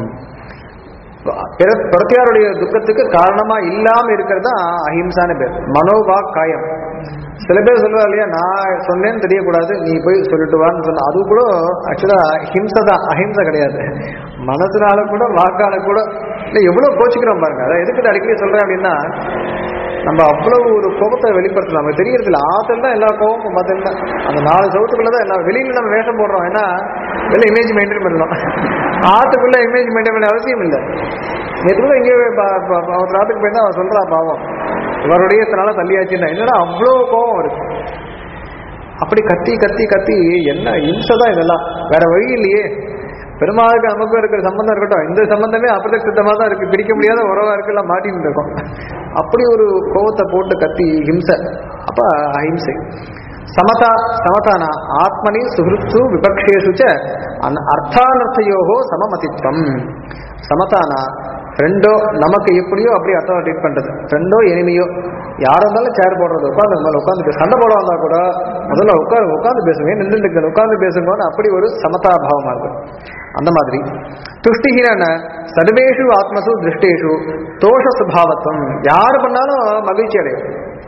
பிற- பிரத்தியாருடைய துக்கத்துக்கு காரணமா இல்லாம இருக்கிறது தான் அஹிம்சான பேர் மனோவா காயம் சில பேர் சொல்லுவா இல்லையா நான் சொன்னேன்னு தெரியக்கூடாது நீ போய் சொல்லிட்டு வான்னு சொன்ன அது கூட ஆக்சுவலா ஹிம்சை தான் அஹிம்சை கிடையாது மனசுனால கூட வாக்கால கூட இல்லை எவ்வளவு கோச்சிக்கிறோம் பாருங்க அதான் எதுக்கு அடிக்கடி சொல்றேன் அப்படின்னா நம்ம அவ்வளவு ஒரு கோபத்தை வெளிப்படுத்தலாம் நமக்கு தெரியறது இல்லை ஆற்றல் தான் எல்லா கோபமும் பார்த்தீங்கன்னா அந்த நாலு சவுத்துக்குள்ள தான் எல்லா வெளியில நம்ம வேஷம் போடுறோம் ஏன்னா வெளில இமேஜ் மெயின்டைன் பண்ணணும் ஆத்துக்குள்ள இமேஜ் மெயின்டைன் பண்ண அவசியம் இல்லை நேற்று கூட இங்கே அவர் ராத்துக்கு போயிருந்தா அவன் சொல்றா பாவம் இவருடைய இத்தனால தள்ளியாச்சுன்னா என்னடா அவ்வளோ கோபம் இருக்கு அப்படி கத்தி கத்தி கத்தி என்ன இம்சை தான் இதெல்லாம் வேற வழி இல்லையே பெருமாளுக்கு நமக்கும் இருக்கிற சம்பந்தம் இருக்கட்டும் இந்த சம்பந்தமே அப்பிரதட்சித்தமா தான் இருக்கு பிரிக்க முடியாத உறவா இருக்கு எல்லாம் மாட்டின்னு இருக்கோம் அப்படி ஒரு கோவத்தை போட்டு கத்தி ஹிம்சை அப்ப அஹிம்சை சமதா சமதானா ஆத்மனி சுஹൃத்சு விபக்ஷேஷு ச அன்- அர்த்தானர்த்தயோகோ சமமதித்வம் சமதானா ஃப்ரெண்டோ நமக்கு எப்படியோ அப்படியே அர்த்தம் ட்ரீட் பண்றது ஃப்ரெண்டோ எனிமையோ யாரா இருந்தாலும் சேர் போடுறது உட்காந்து மேல உட்காந்து பேச சண்டை போட வந்தா கூட முதல்ல உட்காந்து உட்காந்து பேசுங்க நின்று உட்காந்து பேசுங்கன்னு அப்படி ஒரு சமதாபாவமா இருக்கு அந்த மாதிரி துஷ்டிஹீன சர்வேஷு ஆத்மசு திருஷ்டேஷு தோஷ சுபாவத்துவம் யார் பண்ணாலும் மகிழ்ச்சி அடையும்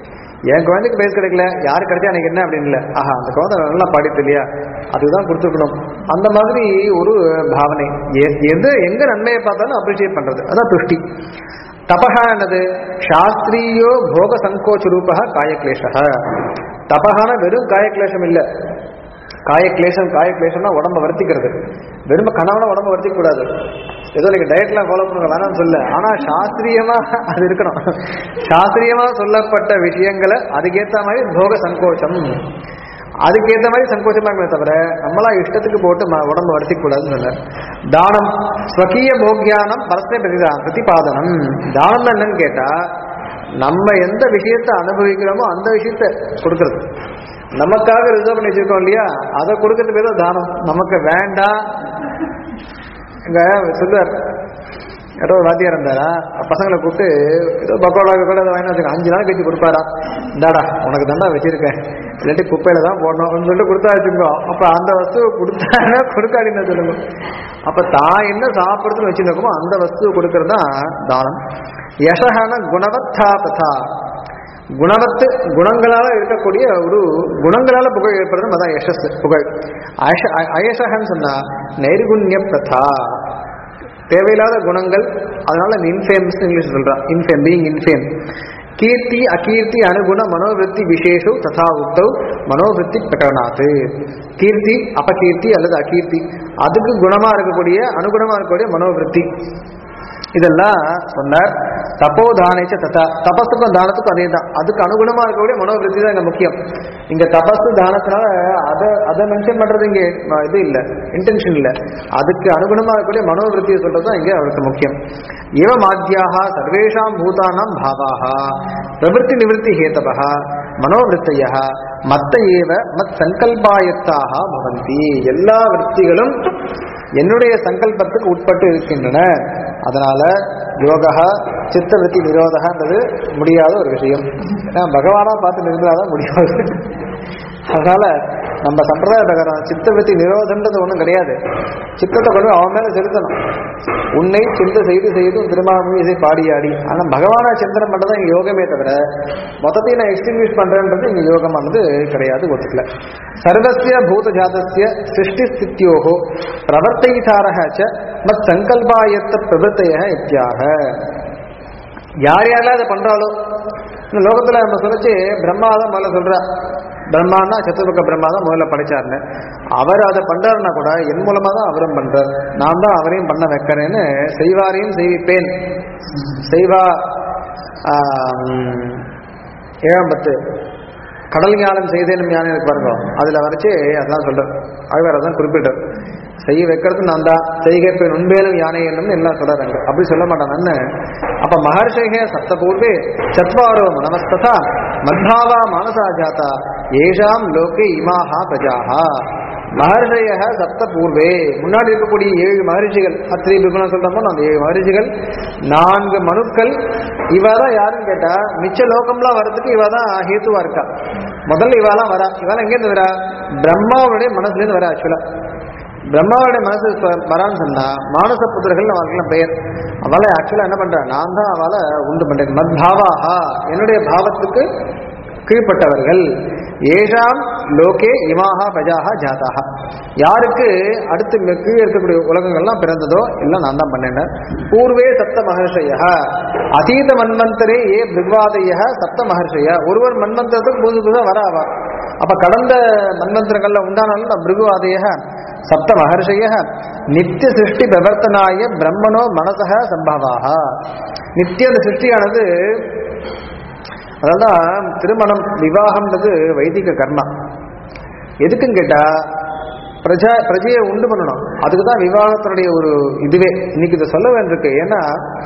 என் குழந்தைக்கு பேர் கிடைக்கல யாரு கிடைச்சா எனக்கு என்ன அப்படின்னு இல்லை ஆஹா அந்த குழந்தை நல்லா பாடிட்டு இல்லையா அதுதான் கொடுத்துருக்கணும் அந்த மாதிரி ஒரு பாவனை எ- எது எங்க நன்மையை பார்த்தாலும் அப்ரிஷியேட் பண்றது அதான் துஷ்டி தபஹா என்னது சாஸ்திரியோ போக சங்கோச்ச ரூபா காயக்லேஷ தபஹான வெறும் காயக்லேஷம் இல்லை காயக்லேஷம் காயக்லேஷம்னா உடம்ப வருத்திக்கிறது வெறும கணவனை உடம்ப வருத்திக்க கூடாது ஏதோ நீங்க டயட்லாம் ஃபாலோ பண்ணுங்க வேணாம்னு சொல்ல ஆனா சாஸ்திரியமா அது இருக்கணும் சாஸ்திரியமா சொல்லப்பட்ட விஷயங்களை அதுக்கேத்த மாதிரி போக சங்கோச்சம் அதுக்கேத்த மாதிரி சங்கோச்சமா இருக்கணும் தவிர நம்மளா இஷ்டத்துக்கு போட்டு ம- உடம்ப வருத்திக்க கூடாதுன்னு சொன்னார் தானம் ஸ்வகீய போக்யானம் பரஸ்பர பிரதிதா பிரதிபாதனம் தானம் என்னன்னு கேட்டா நம்ம எந்த விஷயத்தை அனுபவிக்கிறோமோ அந்த விஷயத்தை கொடுக்கறது நமக்காக ரிசர்வ் பண்ணி வச்சிருக்கோம் இல்லையா அதை கொடுக்கறது பேர் தான் தானம் நமக்கு வேண்டாம் இங்க சொல்லுவார் யாரோ ஒரு வாத்தியார் இருந்தாரா பசங்களை கூப்பிட்டு ஏதோ பக்கோடா கூட வாங்கி வச்சுக்க அஞ்சு நாள் கழிச்சு கொடுப்பாரா இந்தாடா உனக்கு தாண்டா வச்சிருக்கேன் இல்லாட்டி குப்பையில தான் போடணும் அப்படின்னு சொல்லிட்டு கொடுத்தா வச்சுக்கோ அப்ப அந்த வஸ்துவை கொடுத்தாங்கன்னா கொடுக்காடின்னு சொல்லுங்க அப்ப தான் என்ன சாப்பிடுறதுன்னு வச்சுருக்கோமோ அந்த வஸ்துவை கொடுக்கறது தான் தானம் யசகான குணவத்தா ததா குணவத்து குணங்களால இருக்கக்கூடிய ஒரு குணங்களால புகழ் ஏற்படுறது அதான் யசஸ் புகழ் அயஷ அயசகன்னு சொன்னா நைர்குண்ய பிரதா தேவையில்லாத குணங்கள் அதனால இன்ஃபேம்ஸ் இங்கிலீஷ் சொல்றான் இன்ஃபேம் பீயிங் இன்ஃபேம் கீர்த்தி அகீர்த்தி அனுகுண மனோவிருத்தி விசேஷு ததா உக்தௌ மனோவிருத்தி பிரகடனாத்து கீர்த்தி அபகீர்த்தி அல்லது அகீர்த்தி அதுக்கு குணமா இருக்கக்கூடிய அனுகுணமா இருக்கக்கூடிய மனோவிருத்தி இதெல்லாம் சொன்னார் தப்போதானேச்ச ததா தபஸுக்கும் தானத்துக்கும் அதே தான் அதுக்கு அனுகுணமா இருக்கக்கூடிய மனோவிருத்தி தான் இங்க முக்கியம் இங்க தபசு தானத்தினால அதை அதை மென்ஷன் பண்றது இங்க அஹ், இது இல்ல இன்டென்ஷன் இல்ல அதுக்கு அனுகுணமா இருக்கக்கூடிய மனோவிருத்தியை சொல்றது தான் இங்க அவருக்கு முக்கியம் இவ மாத்தியாக சர்வேஷாம் பூதானாம் பாவாக பிரவருத்தி நிவர்த்தி ஹேதவः மனோவிருத்தைய மத்த ஏவ மத் சங்கல்பாயத்தாக பவந்தி எல்லா விற்த்திகளும் என்னுடைய சங்கல்பத்துக்கு உட்பட்டு இருக்கின்றன அதனால யோகா சித்தவருத்தி நிரோதகன்றது முடியாத ஒரு விஷயம் ஏன்னா பகவானா பார்த்து நிறுத்தாதான் முடியாது அதனால நம்ம சம்பிரதாய பிரகாரம் சித்தவருத்தி நிரோதம்ன்றது ஒன்றும் கிடையாது சித்தத்தை கொண்டு போய் அவன் மேல செலுத்தணும் உன்னை சிந்த செய்து செய்தும் திருமாமீசை பாடியாடி ஆனா பகவானா சிந்தனம் பண்றதா இங்க யோகமே தவிர மொத்தத்தையும் நான் எக்ஸ்டிங்விஷ் பண்றேன்றது இங்க யோகமானது கிடையாது ஒத்துக்கல சர்வசிய பூத ஜாதஸ்ய சிருஷ்டி ஸ்தித்யோகோ பிரவர்த்தைசாரக ச மத் சங்கல்பாயத்த பிரவர்த்தைய இத்தியாக யார் யாரெல்லாம் அதை பண்றாளோ இந்த லோகத்துல நம்ம சொல்லிச்சு பிரம்மா தான் முதல்ல சொல்றா பிரம்மான்னா சத்துர்பக்க பிரம்மா தான் முதல்ல படைச்சாருன்னு அவர் அதை பண்றாருன்னா கூட என் மூலமா தான் அவரும் பண்றார் நான் தான் அவரையும் பண்ண வைக்கிறேன்னு செய்வாரையும் செய்விப்பேன் செய்வா ஆம், ஏழாம் பத்து கடல் ஞானம் செய்தேன் ஞானம் இருக்கு பாருங்க அதுல வரைச்சு அதான் சொல்ற ஆழ்வார் அதான் குறிப்பிட்டார் செய்ய வைக்கிறது நான் தான் செய்கைப்பேன் உண்மையிலும் யானை என்னும் எல்லாம் சொல்றாங்க அப்படி சொல்ல மாட்டான் அப்ப மகர்ஷிகே சப்தபூர்வே சத்வாரோ மனமஸ்ததா மத்பாவா மானசா ஜாதா ஏஷாம் லோகே இமாஹா பிரஜாஹா மகர்ஷய சப்த பூர்வே முன்னாடி இருக்கக்கூடிய ஏழு மகரிஷிகள் அத்திரி பிகுணம் சொல்றோமோ அந்த ஏழு மகரிஷிகள் நான்கு மனுக்கள் இவ தான் யாருன்னு கேட்டா மிச்ச லோகம்லாம் வர்றதுக்கு இவ தான் ஹேத்துவா இருக்கா முதல்ல இவாலாம் வரா இவாலாம் எங்கேருந்து வரா பிரம்மாவுடைய மனசுல இருந்து வரா ஆக்சுவலா பிரம்மாவுடைய மனசு இப்ப வரான்னு சொன்னா மானச புத்திரர்கள் அவர்களுக்கு பெயர் அவளை ஆக்சுவலா என்ன பண்றா நான் தான் அவளை உண்டு பண்றேன் மத்பாவாஹா என்னுடைய பாவத்துக்கு கீழ்ப்பட்டவர்கள் ஏஷாம் லோகே இமாஹா பிரஜாஹா ஜாதாஹா யாருக்கு அடுத்து இங்க கீழே இருக்கக்கூடிய உலகங்கள்லாம் பிறந்ததோ எல்லாம் நான் தான் பண்ணேன் பூர்வே சப்த மகர்ஷய அதீத மன்வந்தரே ஏ பிர்வாதய சப்த மகர்ஷய ஒருவர் மன்வந்தரத்துக்கு புதுசு புதுசாக வர ஆவா அப்ப கடந்த மன்வந்தரங்கள்ல உண்டானாலும் நான் பிருகுவாதய சப்த மகர்ஷய நித்திய சிருஷ்டி பிரவர்த்தனாய பிரம்மனோ மனசக சம்பவாக நித்திய அந்த சிருஷ்டியானது அதெல்லாம் திருமணம் விவாகம்ன்றது வைதிக கர்மா எதுக்குன்னு கேட்டா பிரஜா பிரஜையை உண்டு பண்ணணும் அதுக்கு தான் விவாகத்தினுடைய ஒரு இதுவே இன்னைக்கு இதை சொல்ல வேண்டியிருக்கு ஏன்னா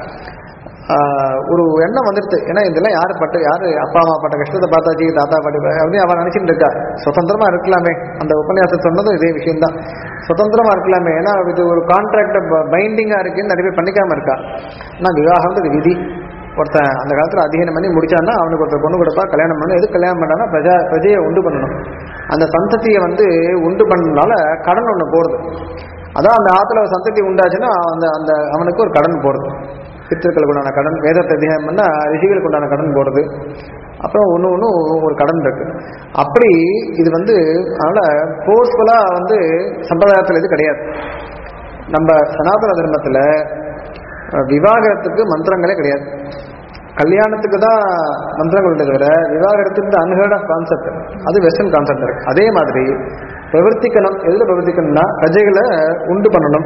ஆஹ், ஒரு எண்ணம் வந்துடுது ஏன்னா இதெல்லாம் யார் பட்ட யாரு அப்பா அம்மா பட்ட கஷ்டத்தை பார்த்தாச்சு தாத்தா பாட்டி பா- அப்படின்னு அவன் நினைச்சிட்டு இருக்கா சுதந்திரமா இருக்கலாமே அந்த உபன்யாசம் சொன்னதும் இதே விஷயம்தான் சுதந்திரமா இருக்கலாமே ஏன்னா இது ஒரு கான்ட்ராக்ட் பைண்டிங்கா இருக்குன்னு நிறைய பேர் பண்ணிக்காம இருக்கா ஆனா விவாகம்ன்றது விதி ஒருத்தன் அந்த காலத்துல அத்தியனம் பண்ணி முடிச்சான்னா அவனுக்கு ஒருத்தர் பொண்ணு கொடுப்பா கல்யாணம் பண்ணணும் எது கல்யாணம் பண்ணானா பிரஜா பிரஜையை உண்டு பண்ணணும் அந்த சந்ததியை வந்து உண்டு பண்ணனால கடன் ஒன்று போடுது அதான் அந்த ஆத்துல ஒரு சந்ததி உண்டாச்சுன்னா அந்த அந்த அவனுக்கு ஒரு கடன் போடுது பித்திருக்களுக்கு உண்டான கடன் வேதத்தை அத்தியாயம் பண்ணா ரிஷிகளுக்கு உண்டான கடன் போடுது அப்புறம் ஒன்று ஒன்று ஒரு கடன் இருக்கு அப்படி இது வந்து அதனால ஃபோர்ஸ்ஃபுல்லாக வந்து சம்பிரதாயத்தில் இது கிடையாது நம்ம சனாதன தர்மத்தில் அஹ், விவாகரத்துக்கு மந்திரங்களே கிடையாது கல்யாணத்துக்கு தான் மந்திரங்கள் உண்டு தவிர விவாகரத்துக்கு அன்ஹர்ட் ஆஃப் கான்செப்ட் அது வெஸ்டர்ன் கான்செப்ட் இருக்கு அதே மாதிரி பிரவர்த்திக்கணும் எதுல பிரவர்த்திக்கணும்னா பிரஜைகளை உண்டு பண்ணணும்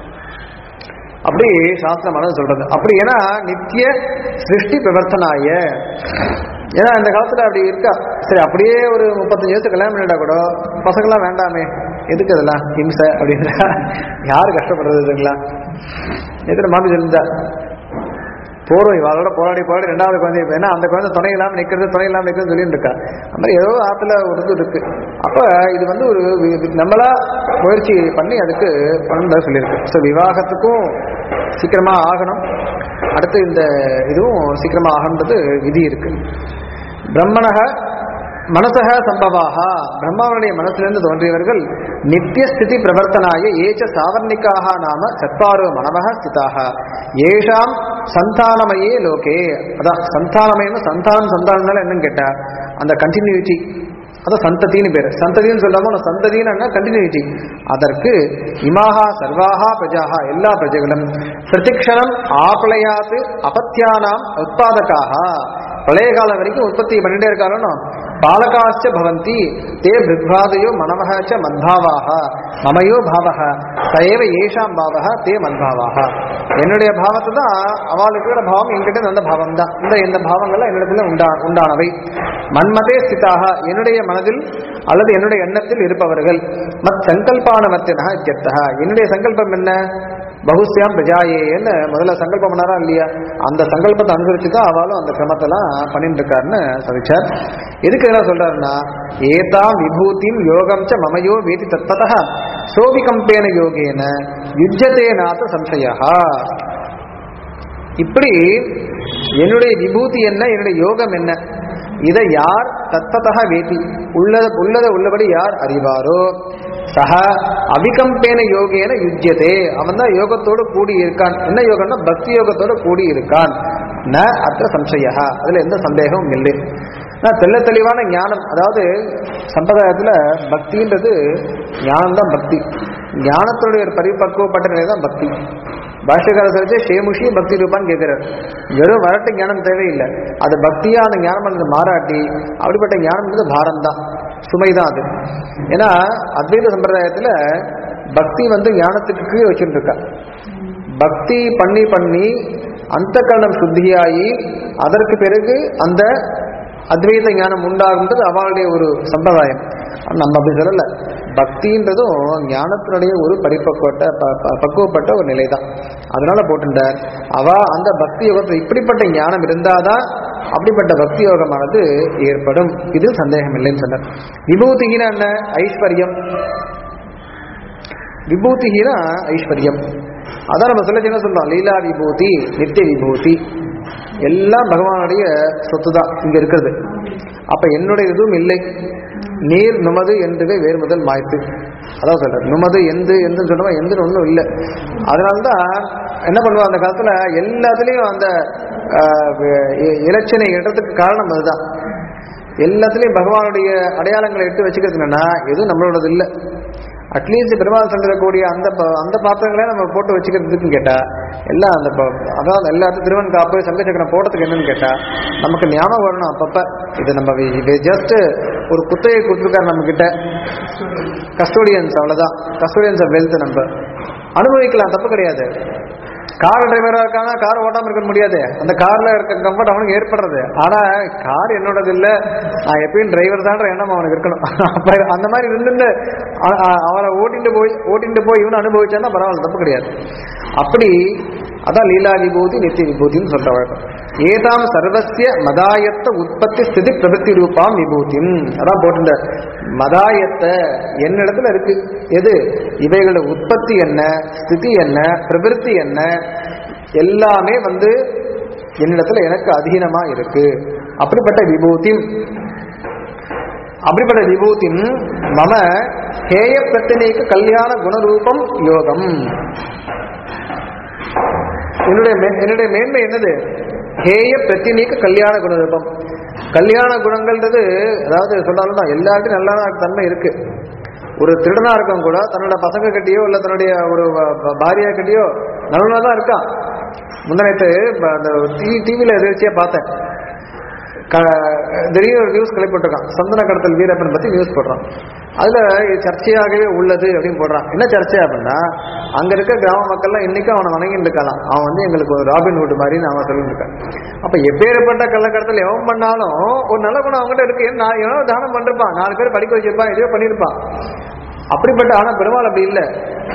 அப்படி சாஸ்திரமானது சொல்றது அப்படி ஏன்னா நித்திய சிருஷ்டி பிரவர்த்தனாய ஏன்னா இந்த காலத்துல அப்படி இருக்கா சரி அப்படியே ஒரு முப்பத்தஞ்சு வயசு கல்யாணம் பண்ணிட்டா கூட பசங்களாம் வேண்டாமே எதுக்கு அதெல்லாம் ஹிம்சை அப்படின்னா யாரு கஷ்டப்படுறது இதுங்களா எத்தனை மாமி சொல்லியிருந்தா போறோம் இவாளோட போராடி போராடி ரெண்டாவது குழந்தை இப்ப ஏன்னா அந்த குழந்தை துணை இல்லாமல் நிற்கிறது துணை இல்லாமல் நிற்கிறது சொல்லிட்டு இருக்கா அந்த மாதிரி ஏதோ ஆத்துல ஒரு இது இருக்கு அப்ப இது வந்து ஒரு வி- வி- நம்மளா முயற்சி பண்ணி அதுக்கு பண்ண சொல்லியிருக்கு ஸோ விவாகத்துக்கும் சீக்கிரமா ஆகணும் அடுத்து இந்த இதுவும் சீக்கிரமா ஆகணுன்றது விதி இருக்கு பிரம்மணக மனசக சம்பவாக பிரம்மாவனுடைய மனசிலிருந்து தோன்றியவர்கள் நித்திய ஸ்திதி பிரவர்த்தனாய ஏச்ச சாவர்ணிக்காக நாம சத்வாரோ மனவக ஸ்திதாக ஏஷாம் சந்தானமயே லோகே அதான் சந்தானமயன்னு சந்தானம் சந்தானம்னால என்னன்னு கேட்டா அந்த கண்டினியூட்டி அதான் சந்ததின்னு பேரு சந்ததின்னு சொல்லாம நான் சந்ததின்னு கண்டினியூட்டி அதற்கு இமாகா சர்வாகா பிரஜாகா எல்லா பிரஜைகளும் பிரதிக்ஷணம் ஆபலயாத்து அபத்தியானாம் உற்பாதகாக பழைய காலம் வரைக்கும் உற்பத்தி பண்ணிட்டே இருக்காலும் பாலகாச்ச பவந்தி தே பிருக்வாதயோ மனமஹ ச மத்பாவாக மமையோ பாவக சயவ ஏஷாம் பாவக தே மத்பாவாக என்னுடைய பாவத்தை தான் அவளுக்கு இருக்கிற பாவம் என்கிட்ட அந்த பாவம் தான் இந்த இந்த பாவங்கள்லாம் என்னிடத்துல உண்டா உண்டானவை மன்மதே ஸ்திதாக என்னுடைய மனதில் அல்லது என்னுடைய எண்ணத்தில் இருப்பவர்கள் மத் சங்கல்பானவர்த்தினா இத்தியர்த்தः என்னுடைய சங்கல்பம் என்ன பகுஸ்யாம் பிரஜாயேன்னு முதல்ல சங்கல்பம் பண்ணாரா இல்லையா அந்த சங்கல்பத்தை அனுசரிச்சு தான் அவளும் அந்த கிரமத்தெல்லாம் பண்ணிட்டு இருக்காருன்னு சொல்லிச்சார் எதுக்கு என்ன சொல்றாருன்னா ஏதாம் விபூதிம் யோகம் ச மமயோ வேதி தத்ததா சோபிகம்பேன யோகேன யுஜ்யதே நாத சம்சயா இப்படி என்னுடைய விபூதி என்ன என்னுடைய யோகம் என்ன இதை யார் தத்ததக வேதி உள்ளத உள்ளத உள்ளபடி யார் அறிவாரோ சக அவிகம்பேன யோகேன யுஜ்யதே அவன் தான் யோகத்தோடு கூடி இருக்கான் என்ன யோகம்னா பக்தி யோகத்தோடு கூடி இருக்கான் ந அத்த சம்சய அதுல எந்த சந்தேகமும் இல்லை நான் தெள்ள தெளிவான ஞானம் அதாவது சம்பிரதாயத்துல பக்தின்றது ஞானம் தான் பக்தி ஞானத்துடைய ஒரு பரிபக்குவப்பட்ட நிலை தான் பக்தி பாஷ்யக்கார சொல்லிச்சு ஷேமுஷி பக்தி ரூபான்னு கேட்கிறார் வெறும் வரட்டு ஞானம் தேவையில்லை அது பக்தியா அந்த ஞானம் பண்ணது மாறாட்டி அப்படிப்பட்ட ஞானம்ன்றது பாரம் தான் சுமை தான் அது ஏன்னா அத்வைத சம்பிரதாயத்துல பக்தி வந்து ஞானத்துக்கு கீழே வச்சுட்டு இருக்கா பக்தி பண்ணி பண்ணி அந்த கரணம் சுத்தியாகி அதற்கு பிறகு அந்த அத்வைத ஞானம் உண்டாகுன்றது அவளுடைய ஒரு சம்பிரதாயம் ஆனா நம்ம அப்படி சொல்லல பக்தின்றதும் ஞானத்தினுடைய ஒரு பரிபக்குவட்ட ப- ப- பக்குவப்பட்ட ஒரு நிலை தான் அதனால போட்டுட்டார் அவ அந்த பக்தி யோகத்தில் இப்படிப்பட்ட ஞானம் இருந்தாதான் அப்படிப்பட்ட பக்தி யோகமானது ஏற்படும் இது சந்தேகம் இல்லைன்னு சொன்னார் விபூதிகின என்ன ஐஸ்வர்யம் விபூதிகினா ஐஸ்வர்யம் அதான் நம்ம சொல்ல என்ன சொல்றோம் லீலா விபூதி நித்திய விபூதி எல்லாம் பகவானுடைய சொத்து தான் இங்க இருக்கிறது அப்ப என்னுடைய இதுவும் இல்லை நீர் நுமது என்றுவே வேறு முதல் மாய்த்து அதான் சொல்றேன் நுமது எந்து எந்துன்னு சொல்லுவா எந்துன்னு ஒன்றும் இல்லை அதனால்தான் என்ன பண்ணுவா அந்த காலத்துல எல்லாத்துலேயும் அந்த ஆஹ், இ- இலச்சினை இடத்துக்கு காரணம் அதுதான் எல்லாத்துலேயும் பகவானுடைய அடையாளங்களை எடுத்து வச்சுக்கிறது என்னன்னா எதுவும் நம்மளோடது இல்லை அட்லீஸ்ட் பெருமாள் சந்திரக்கூடிய அந்த ப- அந்த பாத்திரங்களே நம்ம போட்டு வச்சுக்கிறதுக்குன்னு கேட்டா எல்லாம் அந்த ப- அதாவது எல்லாத்தையும் திருவன் காப்பு சங்க சக்கரம் போடுறதுக்கு என்னன்னு கேட்டா நமக்கு ஞாபகம் வரணும் அப்பப்ப இது நம்ம இது ஜஸ்ட் ஒரு குத்தகை கொடுத்துருக்காரு நம்ம கிட்ட கஸ்டோடியன்ஸ் அவ்வளவுதான் கஸ்டோடியன்ஸ் ஆஃப் வெல்த் நம்ம அனுபவிக்கலாம் தப்பு கிடையாது கார் டிரைவரா இருக்காங்க கார் ஓட்டாம இருக்க முடியாது அந்த கார்ல இருக்க கம்ஃபர்ட் அவனுக்கு ஏற்படுறது ஆனா கார் என்னோடது இல்ல நான் எப்பயும் டிரைவர் தான்ற எண்ணம் அவனுக்கு இருக்கணும் அப்ப அந்த மாதிரி இருந்து அவனை ஓட்டிட்டு போய் ஓட்டிட்டு போய் இவனு அனுபவிச்சான்னா பரவாயில்ல தப்பு கிடையாது அப்படி அதான் லீலா விபூதி நித்திய விபூதின்னு சொல்ற வழக்கம் ஏதாம் சர்வசிய மதாயத்த உற்பத்தி ஸ்திதி பிரவൃத்தி ரூபாம் விபூதிம் அதான் போட்டுட்ட மதாயத்த என்னிடத்துல இருக்கு எது இவைகளோட உற்பத்தி என்ன ஸ்திதி என்ன பிரவൃத்தி என்ன எல்லாமே வந்து என்னிடத்துல எனக்கு அதீனமா இருக்கு அப்படிப்பட்ட விபூதி அப்படிப்பட்ட விபூதின் மம ஹேய பிரச்சனைக்கு கல்யாண குணரூபம் யோகம் என்னுடைய மே- என்னுடைய மேன்மை என்னது ஹேய பிரத்தினீக்கு கல்யாண குணரூபம் கல்யாண குணங்கள்ன்றது அதாவது சொன்னாலும் எல்லார்ட்டும் நல்ல தன்மை இருக்கு ஒரு திருடனா இருக்கவங்க கூட தன்னோட பசங்க கிட்டயோ இல்ல தன்னுடைய ஒரு ப- பாரியா கிட்டயோ நல்லவனா தான் இருக்கான் முந்தனைத்து அந்த டிவியில எதிர்ச்சியா பார்த்தேன் க- திடீர்னு ஒரு நியூஸ் கிளப்பிட்டுருக்கான் சந்தன கடத்தல் வீரப்பன் பத்தி நியூஸ் போடுறான் அதுல இது சர்ச்சையாகவே உள்ளது அப்படின்னு போடுறான் என்ன சர்ச்சை அப்படின்னா அங்க இருக்க கிராம மக்கள்லாம் இன்னைக்கும் அவனை வணங்கிட்டு இருக்கலாம் அவன் வந்து எங்களுக்கு ஒரு ராபின்ஹுட் மாதிரி அவன் சொல்லிட்டு இருக்கான் அப்ப எப்பேற்பட்ட கள்ளக்கடத்தல் எவன் பண்ணாலும் ஒரு நல்ல குணம் அவங்ககிட்ட இருக்கு நான் எவனோ தானம் பண்ணிருப்பான் நாலு பேர் படிக்க வச்சிருப்பான் எதையோ பண்ணியிருப்பான் அப்படிப்பட்ட ஆனா பெருமாள் அப்படி இல்லை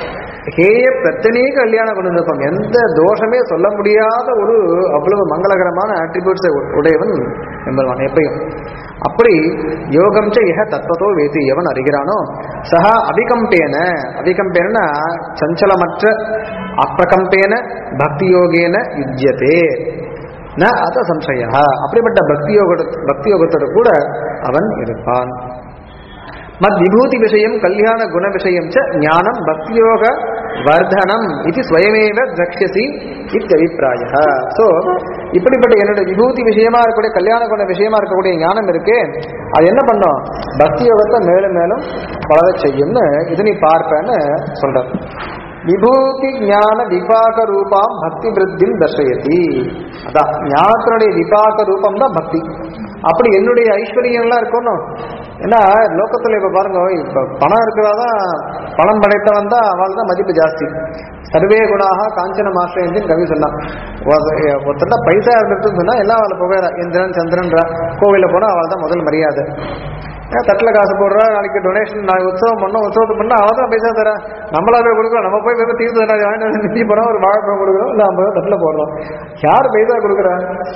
ஹேய பிரச்சனையே கல்யாண குணநிருப்பம் எந்த தோஷமே சொல்ல முடியாத ஒரு அவ்வளவு மங்களகரமான ஆட்ரிபியூட்ஸ் உடையவன் எம்பெருமான் எப்பயும் அப்படி யோகம் ச இஹ தத்துவத்தோ வேதி எவன் அறிகிறானோ சஹா அபிகம்பேன அபிகம்பேன சஞ்சலமற்ற அப்பிரகம்பேன பக்தி யோகேன யுஜ்யதே ந அத சம்சய அப்படிப்பட்ட பக்தி யோக பக்தி யோகத்தோடு கூட அவன் இருப்பான் மத் விபூதி விஷயம் கல்யாண குண விஷயம் ச ஞானம் பக்தியோக வர்தனம் இது ஸ்வயமேவ திரக்ஷசி இத்தபிப்பிராய ஸோ இப்படிப்பட்ட என்னுடைய விபூதி விஷயமா இருக்கக்கூடிய கல்யாண குண விஷயமா இருக்கக்கூடிய ஞானம் இருக்கு அது என்ன பண்ணும் பக்தி யோகத்தை மேலும் மேலும் வளரச் செய்யும்னு இது நீ பார்ப்பேன்னு சொல்ற விபூதி ஞான விபாக ரூபாம் பக்தி விருத்திம் தர்ஷயதி அதான் ஞானத்தினுடைய விபாக ரூபம் தான் பக்தி அப்படி என்னுடைய ஐஸ்வர்யம்லாம் இருக்கணும் ஏன்னா லோகத்துல இப்ப பாருங்க இப்ப பணம் இருக்கிறாதான் பணம் படைத்தவன் தான் அவள் தான் மதிப்பு ஜாஸ்தி சர்வே குணாக காஞ்சன மாஸ்டர் கவி சொன்னான் ஒருத்தட்ட பைசா இருந்துட்டு சொன்னா எல்லாம் அவளை புகையறா இந்திரன் சந்திரன்றா கோவில போனா அவள் தான் முதல் மரியாதை ஏன் தட்டில் காசு போடுறா நாளைக்கு டொனேஷன் நாளைக்கு உற்சவம் பண்ணோம் உற்சவத்தை பண்ணா அவள் தான் பைசா தரா நம்மளா போய் கொடுக்குறோம் நம்ம போய் போய் தீர்த்து தரா வாங்கிட்டு வந்து நிதி போறோம் ஒரு வாழைப்பழம் கொடுக்குறோம் இல்லை ஐம்பது தட்டில் போடுறோம் யார் பைசா கொடுக்குறா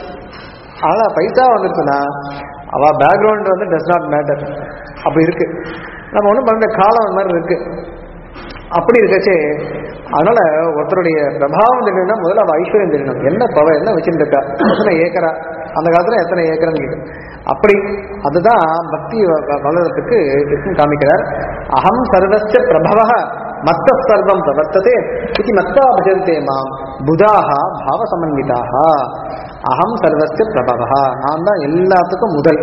ஆனா பைசா வந்துருச்சுன்னா அவ பேக்ரவுண்ட் வந்து டஸ் நாட் மேட்டர் அப்படி இருக்கு நம்ம ஒன்றும் பண்ண காலம் அந்த மாதிரி இருக்கு அப்படி இருக்கச்சே அதனால ஒருத்தருடைய பிரபாவம் தெரியணும்னா முதல்ல அவ ஐஸ்வர்யம் தெரியணும் என்ன பவ என்ன வச்சுட்டு இருக்கா எத்தனை ஏக்கரா அந்த காலத்துல எத்தனை ஏக்கரன்னு கேட்கு அப்படி அதுதான் பக்தி வ- வ- வளர்றதுக்கு கிருஷ்ணன் காமிக்கிறார் அகம் சர்வஸ்ய பிரபவ மத்த சர்வம் பிரவர்த்ததே இது மத்தா பஜந்தே மாம் புதாக பாவ சமன்விதாக அகம் சர்வஸ்ய பிரபவ நான் தான் எல்லாத்துக்கும் முதல்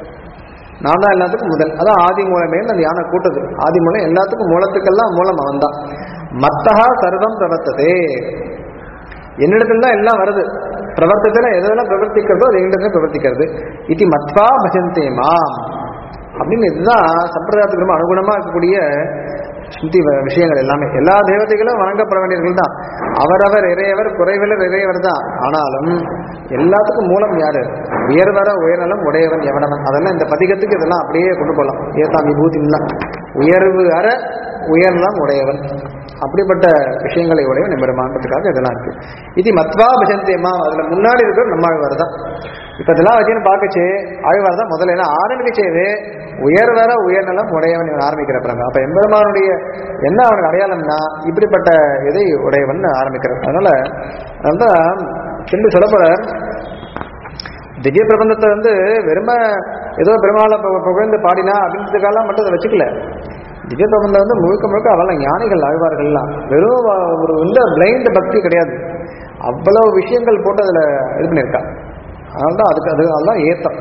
நான் தான் எல்லாத்துக்கும் முதல் அதான் ஆதி மூலமே அந்த யானை கூட்டது ஆதி மூலம் எல்லாத்துக்கும் மூலத்துக்கெல்லாம் மூலம் அவன் தான் மத்தகா சர்வம் பிரவர்த்ததே என்னிடத்துல தான் எல்லாம் வருது பிரவர்த்தத்துல எதெல்லாம் பிரவர்த்திக்கிறதோ அது எங்கிட்ட பிரவர்த்திக்கிறது இது மத்வா பஜந்தே மாம் அப்படின்னு இதுதான் சம்பிரதாயத்துக்கு ரொம்ப அனுகுணமா இருக்கக்கூடிய ஸ்ருதி வ- விஷயங்கள் எல்லாமே எல்லா தேவதைகளும் வணங்கப்பட வேண்டியவர்கள் தான் அவரவர் இறையவர் குறைவிலர் இறையவர் தான் ஆனாலும் எல்லாத்துக்கும் மூலம் யாரு உயர்வர உயர்நலம் உடையவன் எவனவன் அதெல்லாம் இந்த பதிகத்துக்கு இதெல்லாம் அப்படியே கொண்டு போகலாம் ஏதாம் விபூதின்லாம் உயர்வு அற உயர்நலம் உடையவன் அப்படிப்பட்ட விஷயங்களை உடையவன் நிமிடமான்றதுக்காக இதெல்லாம் இருக்கு இது மத்வா பஜந்தேமா அதுல முன்னாடி இருக்கிற நம்மாழ்வார் தான் இப்ப இதெல்லாம் வச்சுன்னு பார்க்கச்சு ஆழ்வார் தான் முதல்ல என்ன ஆரம்பிக்கச்சேவே உயர்வர உயர்நலம் உடையவன் இவன் ஆரம்பிக்கிறப்பறாங்க அப்ப எம்பெருமானுடைய என்ன அவனுக்கு அடையாளம்னா இப்படிப்பட்ட இதை உடையவன் ஆரம்பிக்கிறார் அதனால அதனால்தான் சொல்லி சொல்ல போறார் திவ்ய பிரபந்தத்தை வந்து வெறும ஏதோ பெருமாளை பு- புகழ்ந்து பாடினா அப்படின்றதுக்கெல்லாம் மட்டும் அதை வச்சுக்கல திவ்ய பிரபந்தம் வந்து முழுக்க முழுக்க அவெல்லாம் ஞானிகள் ஆழ்வார்கள்லாம் வெறும் வ- ஒரு இந்த பிளைண்ட் பக்தி கிடையாது அவ்வளவு விஷயங்கள் போட்டு அதுல இது பண்ணியிருக்கா அதனால தான் அதுக்கு அது அதெல்லாம் ஏத்தம்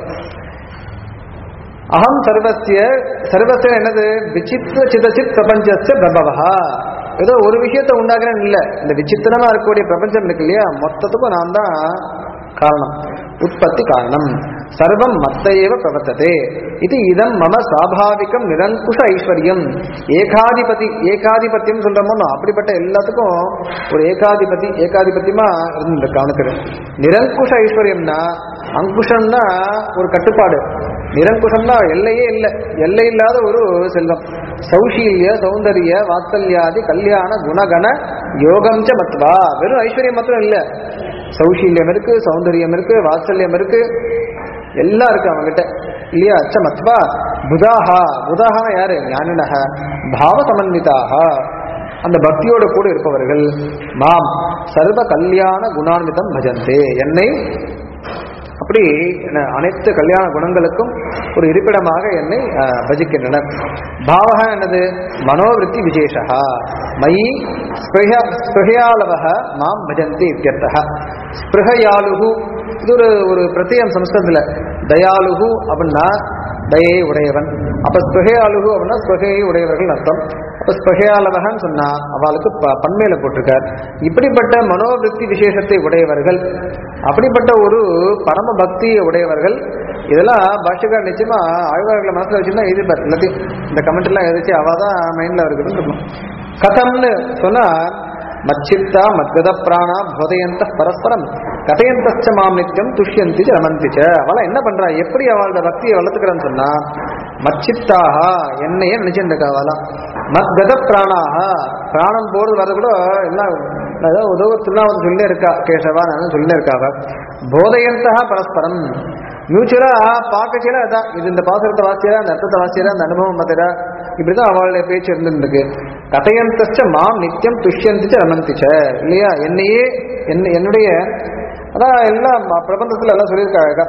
அகம் சர்வசிய சர்வசிய என்னது விசித்திர சிதச்சித் பிரபஞ்சஸ்ய பிரபவா ஏதோ ஒரு விஷயத்தை உண்டாக்குறேன் இல்ல இந்த விசித்திரமா இருக்கக்கூடிய பிரபஞ்சம் இருக்கு இல்லையா மொத்தத்துக்கும் நான் தான் காரணம் உற்பத்தி காரணம் சர்வம் மத்தையேவ பிரவர்த்ததே இது இதம் மம சாபாவிகம் நிரங்குஷ ஐஸ்வர்யம் ஏகாதிபதி ஏகாதிபத்தியம் சொல்றோமோ அப்படிப்பட்ட எல்லாத்துக்கும் ஒரு ஏகாதிபதி ஏகாதிபத்தியமா இருந்திருக்கு அவனுக்கு நிரங்குஷ ஐஸ்வர்யம்னா அங்குஷம்னா ஒரு கட்டுப்பாடு நிரங்குஷம்னா எல்லையே இல்லை எல்லை இல்லாத ஒரு செல்வம் சௌஷீல்ய சௌந்தரிய வாத்சல்யாதி கல்யாண குணகண யோகம் ச மத்வா வெறும் ஐஸ்வர்யம் மாத்திரம் இல்ல சௌஷீல்யம் இருக்கு சௌந்தரியம் இருக்கு வாத்சல்யம் இருக்கு எல்லாம் இருக்கு அவங்ககிட்ட இல்லையா அச்ச மத்வா புதாஹா புதாஹா யாரு ஞானினக பாவ சமன்விதாக அந்த பக்தியோட கூட இருப்பவர்கள் மாம் சர்வ கல்யாண குணான்விதம் பஜந்தே என்னை அப்படி என்ன, அனைத்து கல்யாண குணங்களுக்கும் ஒரு இருப்பிடமாக என்னை அஹ், பஜிக்கின்றனர் பாவக என்னது மனோவிருத்தி விசேஷா மயி ஸ்பிருஹ ஸ்பிருஹயாலவக மாம் பஜந்தி இத்தியர்த்தக ஸ்பிருஹயாலுகு இது ஒரு ஒரு பிரத்யம் சம்ஸ்கிருதத்தில் தயாலுகு அப்படின்னா தயை உடையவன் அப்ப ஸ்பெகையாலுகு அப்படின்னா ஸ்பெகையை உடையவர்கள் அர்த்தம் அப்ப ஸ்பெகையாலவகன்னு சொன்னா அவளுக்கு ப- பன்மையில போட்டிருக்கார் இப்படிப்பட்ட மனோவிருத்தி விசேஷத்தை உடையவர்கள் அப்படிப்பட்ட ஒரு பரம பக்தியை உடையவர்கள் இதெல்லாம் பாஷ்யக்கார் நிச்சயமா ஆழ்வார்களை மனசுல வச்சுருந்தா எழுதிப்பார் எல்லாத்தையும் இந்த கமெண்ட் எல்லாம் எழுதிச்சு அவ தான் மைண்ட்ல இருக்குதுன்னு இருக்கும் கதம்னு சொன்னா மச்சித்தா மத்கத பிராணா போதையந்த பரஸ்பரம் கதையந்தச்ச மாம் நித்தியம் துஷ்யந்தி ச ரமந்தி ச அவள என்ன பண்றா எப்படி அவளோட பக்தியை வளர்த்துக்கிறான்னு சொன்னா மச்சித்தாக என்னையே நினைச்சுட்டு இருக்கா அவளாம் மத்கத பிராணாக பிராணம் போறது வர கூட எல்லாம் ஏதாவது உதவத்துலாம் வந்து சொல்லிட்டே இருக்கா கேசவா நான் சொல்லிட்டே இருக்காவ போதையந்தா பரஸ்பரம் மியூச்சுவலா பார்க்கச்சில அதான் இது இந்த பாசுரத்தை வாசியரா அந்த அர்த்தத்தை வாசியரா அந்த அனுபவம் பார்த்தரா இப்படிதான் அவளுடைய பேச்சு இருந்துருக்கு கதையந்தச்ச மாம் நித்தியம் துஷ்யந்திச்ச ரமந்திச்ச இல்லையா என்னையே என்ன என்னுடைய அதான் எல்லாம் பிரபந்தத்துல எல்லாம் சொல்லியிருக்காங்க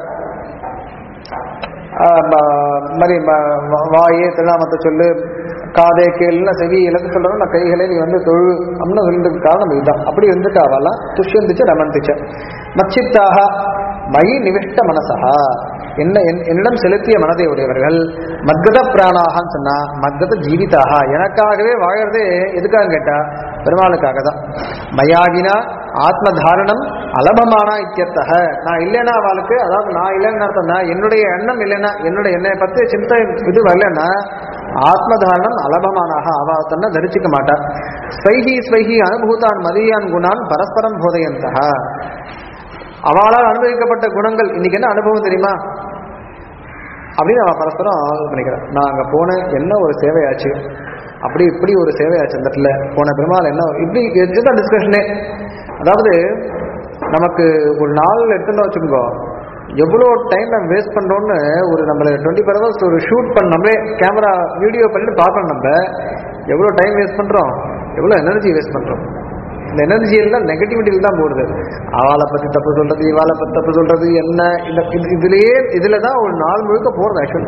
ஆஹ் ம- மாதிரி ம- வா- வாயே திருநாமத்தை சொல்லு காதே கேள்னா செவி எல்லாத்தையும் சொல்றோம் நான் கைகளை நீ வந்து தொழு அப்படின்னு சொல்லிட்டு காரணம் இதுதான் அப்படி இருந்துட்டு அவெல்லாம் துஷ்யந்திச்ச ரமந்திச்ச மச்சித்தாக மயி நிவிஷ்ட மனசா என்ன என்- என்னிடம் செலுத்திய மனதை உடையவர்கள் மத்கத பிராணாகன்னு சொன்னா மத்கத ஜீவிதாக எனக்காகவே வாழறதே எதுக்காக கேட்டா பெருமாளுக்காக தான் மயாகினா ஆத்ம தாரணம் அலபமானா இத்தியர்த்தக நான் இல்லைன்னா அவளுக்கு அதாவது நான் இல்லைன்னு அர்த்தம்னா என்னுடைய எண்ணம் இல்லைன்னா என்னுடைய என்னை பத்தி சிந்தை இது வரலன்னா ஆத்ம தாரணம் அலபமானாக அவ தன்னை தரிசிக்க மாட்டார் ஸ்வைஹி ஸ்வைஹி அனுபூதான் மதியான் குணான் பரஸ்பரம் போதையந்தக அவளால் அனுபவிக்கப்பட்ட குணங்கள் இன்னைக்கு என்ன அனுபவம் தெரியுமா அப்படின்னு அவன் பரஸ்பரம் இது பண்ணிக்கிறான் நான் அங்கே போனேன் என்ன ஒரு சேவையாச்சு அப்படி இப்படி ஒரு சேவையாச்சு அந்த இடத்துல போன பெருமாள் என்ன இப்படி இதுதான் டிஸ்கஷனே அதாவது நமக்கு ஒரு நாள் எடுத்துட்டு வச்சுக்கோ எவ்வளோ டைம் நம்ம வேஸ்ட் பண்ணுறோன்னு ஒரு நம்மள டுவெண்ட்டி ஃபோர் ஹவர்ஸ் ஒரு ஷூட் பண்ண நம்மளே கேமரா வீடியோ பண்ணிட்டு பார்க்கணும் நம்ம எவ்வளோ டைம் வேஸ்ட் பண்ணுறோம் எவ்வளோ எனர்ஜி வேஸ்ட் பண்ணுறோம் இந்த எனர்ஜி எல்லாம் நெகட்டிவிட்டியில் தான் போடுது அவளை பத்தி தப்பு சொல்றது இவாளை பத்தி தப்பு சொல்றது என்ன இந்த இது- இதுலயே இதுல தான் ஒரு நாள் முழுக்க போறது ஆக்சுவலி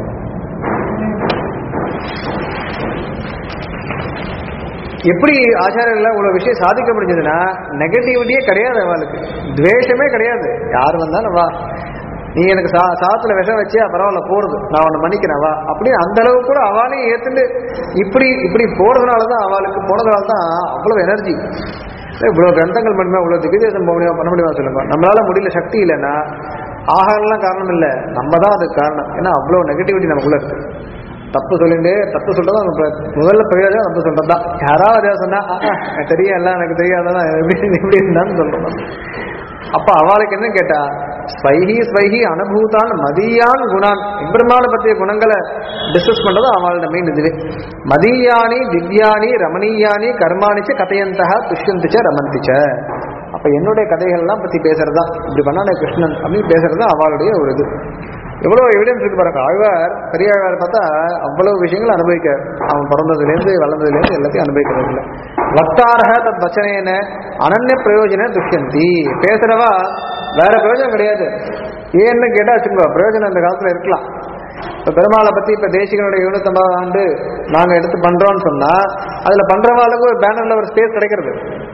எப்படி ஆச்சாரியர்கள் இவ்வளவு விஷயம் சாதிக்க முடிஞ்சதுன்னா நெகட்டிவிட்டியே கிடையாது அவளுக்கு துவேஷமே கிடையாது யார் வந்தாலும் வா நீ எனக்கு சா சாத்துல விஷம் வச்சே பரவாயில்ல போறது நான் உன்னை மன்னிக்கிறேன் வா அப்படி அந்த அளவு கூட அவளையும் ஏத்துட்டு இப்படி இப்படி போறதுனால தான் அவளுக்கு போனதுனால தான் அவ்வளவு எனர்ஜி இவ்வளவு கிரந்தங்கள் பண்ணுமே இவ்வளவு திவ்யதேசம் போக முடியுமா பண்ண முடியுமா சொல்லுங்க நம்மளால முடியல சக்தி இல்லைன்னா ஆகாரம்லாம் காரணம் இல்லை நம்ம தான் அதுக்கு காரணம் ஏன்னா அவ்வளவு நெகட்டிவிட்டி நமக்குள்ள இருக்கு தப்பு சொல்லிட்டு தப்பு சொல்றது அவங்க பிர- முதல்ல பிரயோஜனம் தப்பு சொல்றது தான் யாராவது ஏதாவது சொன்னா "ஆ, ஆ, எனக்கு தெரியும் எல்லாம் எனக்கு தெரியாதான் எப்படி இப்படி இருந்தான்னு சொல்றோம் அப்ப அவளுக்கு என்ன கேட்டா ஸ்வைஹி ஸ்வைஹி அனுபூதான் மதியான் குணான் எம்பெருமான பற்றிய குணங்களை டிஸ்கஸ் பண்றது அவளோட மெயின் இதுவே மதியானி திவ்யானி ரமணீயானி கர்மாணிச்ச கதையந்தக துஷ்யந்திச்ச ரமந்திச்ச அப்ப என்னுடைய கதைகள்லாம் பத்தி பேசுறதா இப்படி பண்ணானே கிருஷ்ணன் அப்படின்னு பேசுறது தான் அவளுடைய ஒரு இது எவ்வளவு எவிடன்ஸ் இருக்கு பாருங்க ஆழ்வார் பெரிய ஆழ்வார் பார்த்தா அவ்வளவு விஷயங்கள் அனுபவிக்க அவன் பிறந்ததுலேருந்து வளர்ந்ததுலேருந்து எல்லாத்தையும் அனுபவிக்கிறது இல்லை வக்தாரக தத் வச்சனேன அனன்ய பிரயோஜன துஷ்யந்தி பேசுறவா வேற பிரயோஜனம் கிடையாது ஏன்னு கேட்டா வச்சுக்கோ பிரயோஜனம் இந்த காலத்துல இருக்கலாம் இப்ப பெருமாளை பத்தி இப்ப தேசிகனுடைய எழுநூத்தம்பது ஆண்டு நாங்க எடுத்து பண்றோம்னு சொன்னா அதுல பண்றவாளுக்கு ஒரு பேனர்ல ஒரு ஸ்பேஸ் கிடைக்கிறது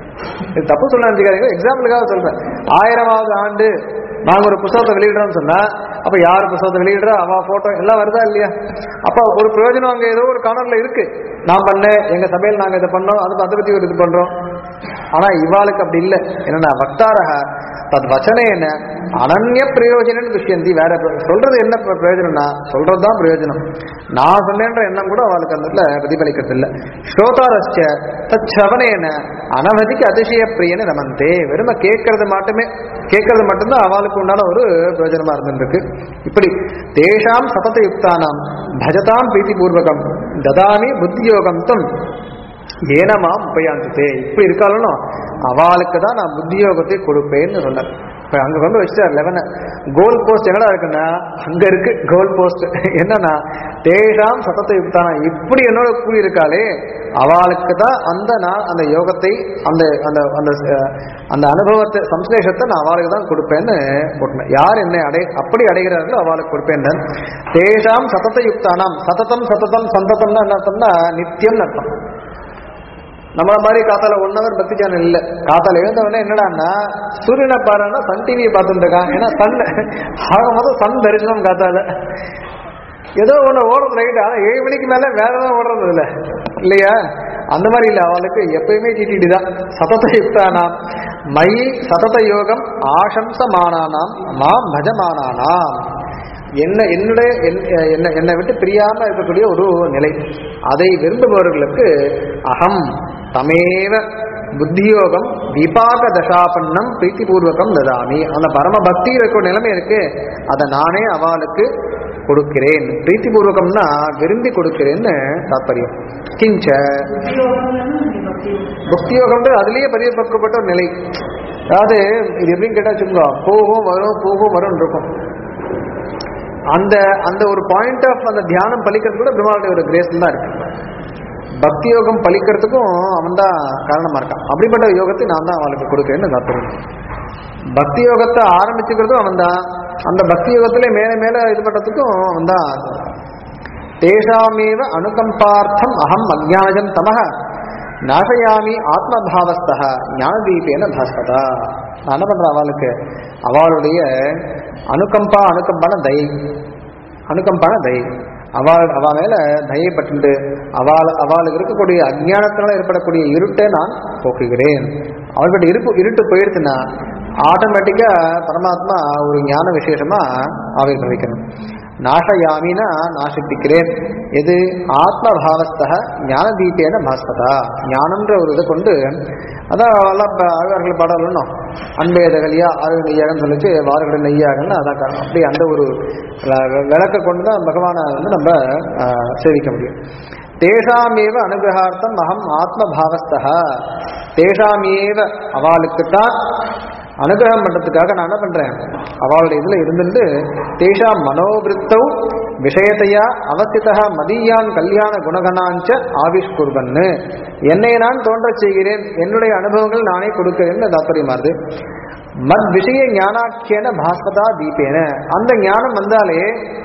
இது தப்பு சொல்ல நினைச்சுக்காதீங்க எக்ஸாம்பிளுக்காக சொல்றேன் ஆயிரமாவது ஆண்டு நாங்க ஒரு புத்தகத்தை வெளியிடுறோம்னு சொன்னா அப்ப யார் புத்தகத்தை வெளியிடுறா அவ போட்டோ எல்லாம் வருதா இல்லையா அப்ப ஒரு பிரயோஜனம் அங்க ஏதோ ஒரு கார்னர்ல இருக்கு நான் பண்ணேன் எங்க சபையில் நாங்க இதை பண்ணோம் அது அதை பத்தி ஒரு இது பண்றோம் ஆனா இவாளுக்கு அப்படி இல்லை என்னன்னா வக்தாரக தத் வச்சனேன அனன்ய பிரயோஜனம் துஷ்யந்தி வேற பிர- சொல்றது என்ன பிர- பிரயோஜனம்னா சொல்றதுதான் பிரயோஜனம் நான் சொன்னேன்ற எண்ணம் கூட அவளுக்கு அந்த இடத்துல பிரதிபலிக்கிறது இல்லை ஸ்ரோதாரஸ்ச தத் சவனேன அனவதிக்கு அதிசய பிரியன ரமந்தே வெறும கேட்கறது மட்டுமே கேட்கறது மட்டும்தான் அவளுக்கு உண்டான ஒரு பிரயோஜனமா இருந்திருக்கு இப்படி தேஷாம் சதத யுக்தானாம் பஜதாம் பிரீத்தி பூர்வகம் ததாமி புத்தியோகம் தம் ஏனமாம் உபயாந்ததே இப்படி இருக்காலும் அவளுக்கு தான் நான் புத்தியோகத்தை கொடுப்பேன்னு சொன்னேன் இப்ப அங்க கொண்டு வச்சுட்டார் லெவன கோல் போஸ்ட் எங்கடா இருக்குன்னா அங்க இருக்கு கோல் போஸ்ட் என்னன்னா தேஷாம் சத்தத்தை யுக்தானா இப்படி என்னோட கூலி இருக்காளே அவளுக்கு தான் அந்த நான் அந்த யோகத்தை அந்த அந்த அந்த அஹ், அந்த அனுபவத்தை சம்ஸ்லேஷத்தை நான் அவளுக்கு தான் கொடுப்பேன்னு போட்டேன் யார் என்னை அடை அப்படி அடைகிறார்களோ அவளுக்கு கொடுப்பேன் தேஷாம் சத்தத்தை யுக்தானாம் சததம் சததம் சந்ததம்னா என்ன அர்த்தம்னா நித்தியம்னு அர்த்தம் நம்மள மாதிரி காத்தால ஒன் ஹவர் பக்தி சேனல் இல்ல காத்தால எழுந்த உடனே என்னடான்னா சூரியனை பாருன்னா சன் டிவியை பார்த்துட்டு இருக்கான் ஏன்னா சன் ஆக மொத்தம் சன் தரிசனம் காத்தால ஏதோ ஒன்று ஓடுறது ரைட் ஆனால் ஏழு மணிக்கு மேலே வேற ஏதாவது ஓடுறது இல்லை இல்லையா அந்த மாதிரி இல்லை அவளுக்கு எப்பயுமே டிடிடி தான் சதத யுக்தானாம் மயி சதத யோகம் ஆசம்சமானானாம் மாம் பஜமானானாம் என்ன என்னுடைய என்- என்ன என்னை விட்டு பிரியாம இருக்கக்கூடிய ஒரு நிலை அதை விரும்புபவர்களுக்கு அகம் தமேவ புத்தியோகம் விபாக தசாபன்னம் பிரீத்திபூர்வகம் ததாமி அந்த பரம பக்தி இருக்கிற நிலைமை இருக்கு அதை நானே அவளுக்கு கொடுக்கிறேன் பிரீத்திபூர்வகம்னா விரும்பி கொடுக்கிறேன்னு தாற்பயம் கிஞ்ச பக்தி யோகம்ன்றது அதுலயே பரிபக்கப்பட்ட ஒரு நிலை அதாவது இது எப்படின்னு கேட்டா வச்சுக்கோங்க போகும் வரும் போகும் வரும் இருக்கும் அந்த அந்த ஒரு பாயிண்ட் ஆஃப் அந்த தியானம் பலிக்கிறது கூட பெருமாளுடைய ஒரு கிரேஸ் தான் இருக்கு பக்தி யோகம் பலிக்கிறதுக்கும் அவன் தான் காரணமா இருக்கான் அப்படிப்பட்ட யோகத்தை நான் தான் அவளுக்கு கொடுக்கிறேன்னு தாற்பயம் பக்தி யோகத்தை ஆரம்பிச்சுக்கிறதும் அவன் தான் அந்த பக்தி யோகத்திலே மேல மேல இது பண்றதுக்கும் அவன் தான் தேஷாமேவ அனுகம்பார்த்தம் அகம் அஜானஜம் தமக நாசயாமி ஆத்மபாவஸ்தக ஞானதீபேன பாஸ்கதா நான் என்ன பண்றேன் அவளுக்கு அவளுடைய அனுகம்பா அனுகம்பான தயை அனுகம்பான தயை அவள் அவ மேல தயைப்பட்டு அவள் அவளுக்கு இருக்கக்கூடிய அஜ்ஞானத்தினால ஏற்படக்கூடிய இருட்டை நான் போக்குகிறேன் அவள்கிட்ட இருப்பு இருட்டு போயிடுச்சுன்னா ஆட்டோமேட்டிக்கா பரமாத்மா ஒரு ஞான விசேஷமா ஆவிர்வவிக்கணும் நாசயாமினா நாசிப்பிக்கிறேன் எது ஆத்மபாவஸ்தக ஞான தீபேன பாஸ்கதா ஞானம்ன்ற ஒரு இதை கொண்டு அதான் எல்லாம் இப்போ ஆழ்வார்கள் பாடலும் அன்பேதகலியா ஆறு நெய்யாகன்னு சொல்லிச்சு வாறுகடல் நெய்யாகன்னு அதான் காரணம் அப்படி அந்த ஒரு வ- விளக்க கொண்டு தான் பகவானை வந்து நம்ம ஆஹ், சேவிக்க முடியும் தேஷாமேவ அனுகிரகார்த்தம் அகம் ஆத்மபாவஸ்தக தேஷாமேவ அவளுக்குத்தான் அனுகிரகம் பண்றதுக்காக நான் என்ன பண்றேன் அவளுடைய இதுல இருந்துட்டு தேஷா மனோவிருத்தௌ விஷயத்தையா அவசிதா மதியான் கல்யாண குணகணாஞ்ச ஆவிஷ்குர்வன்னு என்னை நான் தோன்றச் செய்கிறேன் என்னுடைய அனுபவங்கள் நானே கொடுக்கிறேன்னு தாற்பயமாறுது மத் விஷய ஞானாக்கியன பாஸ்வதா தீபேன அந்த ஞானம் வந்தாலே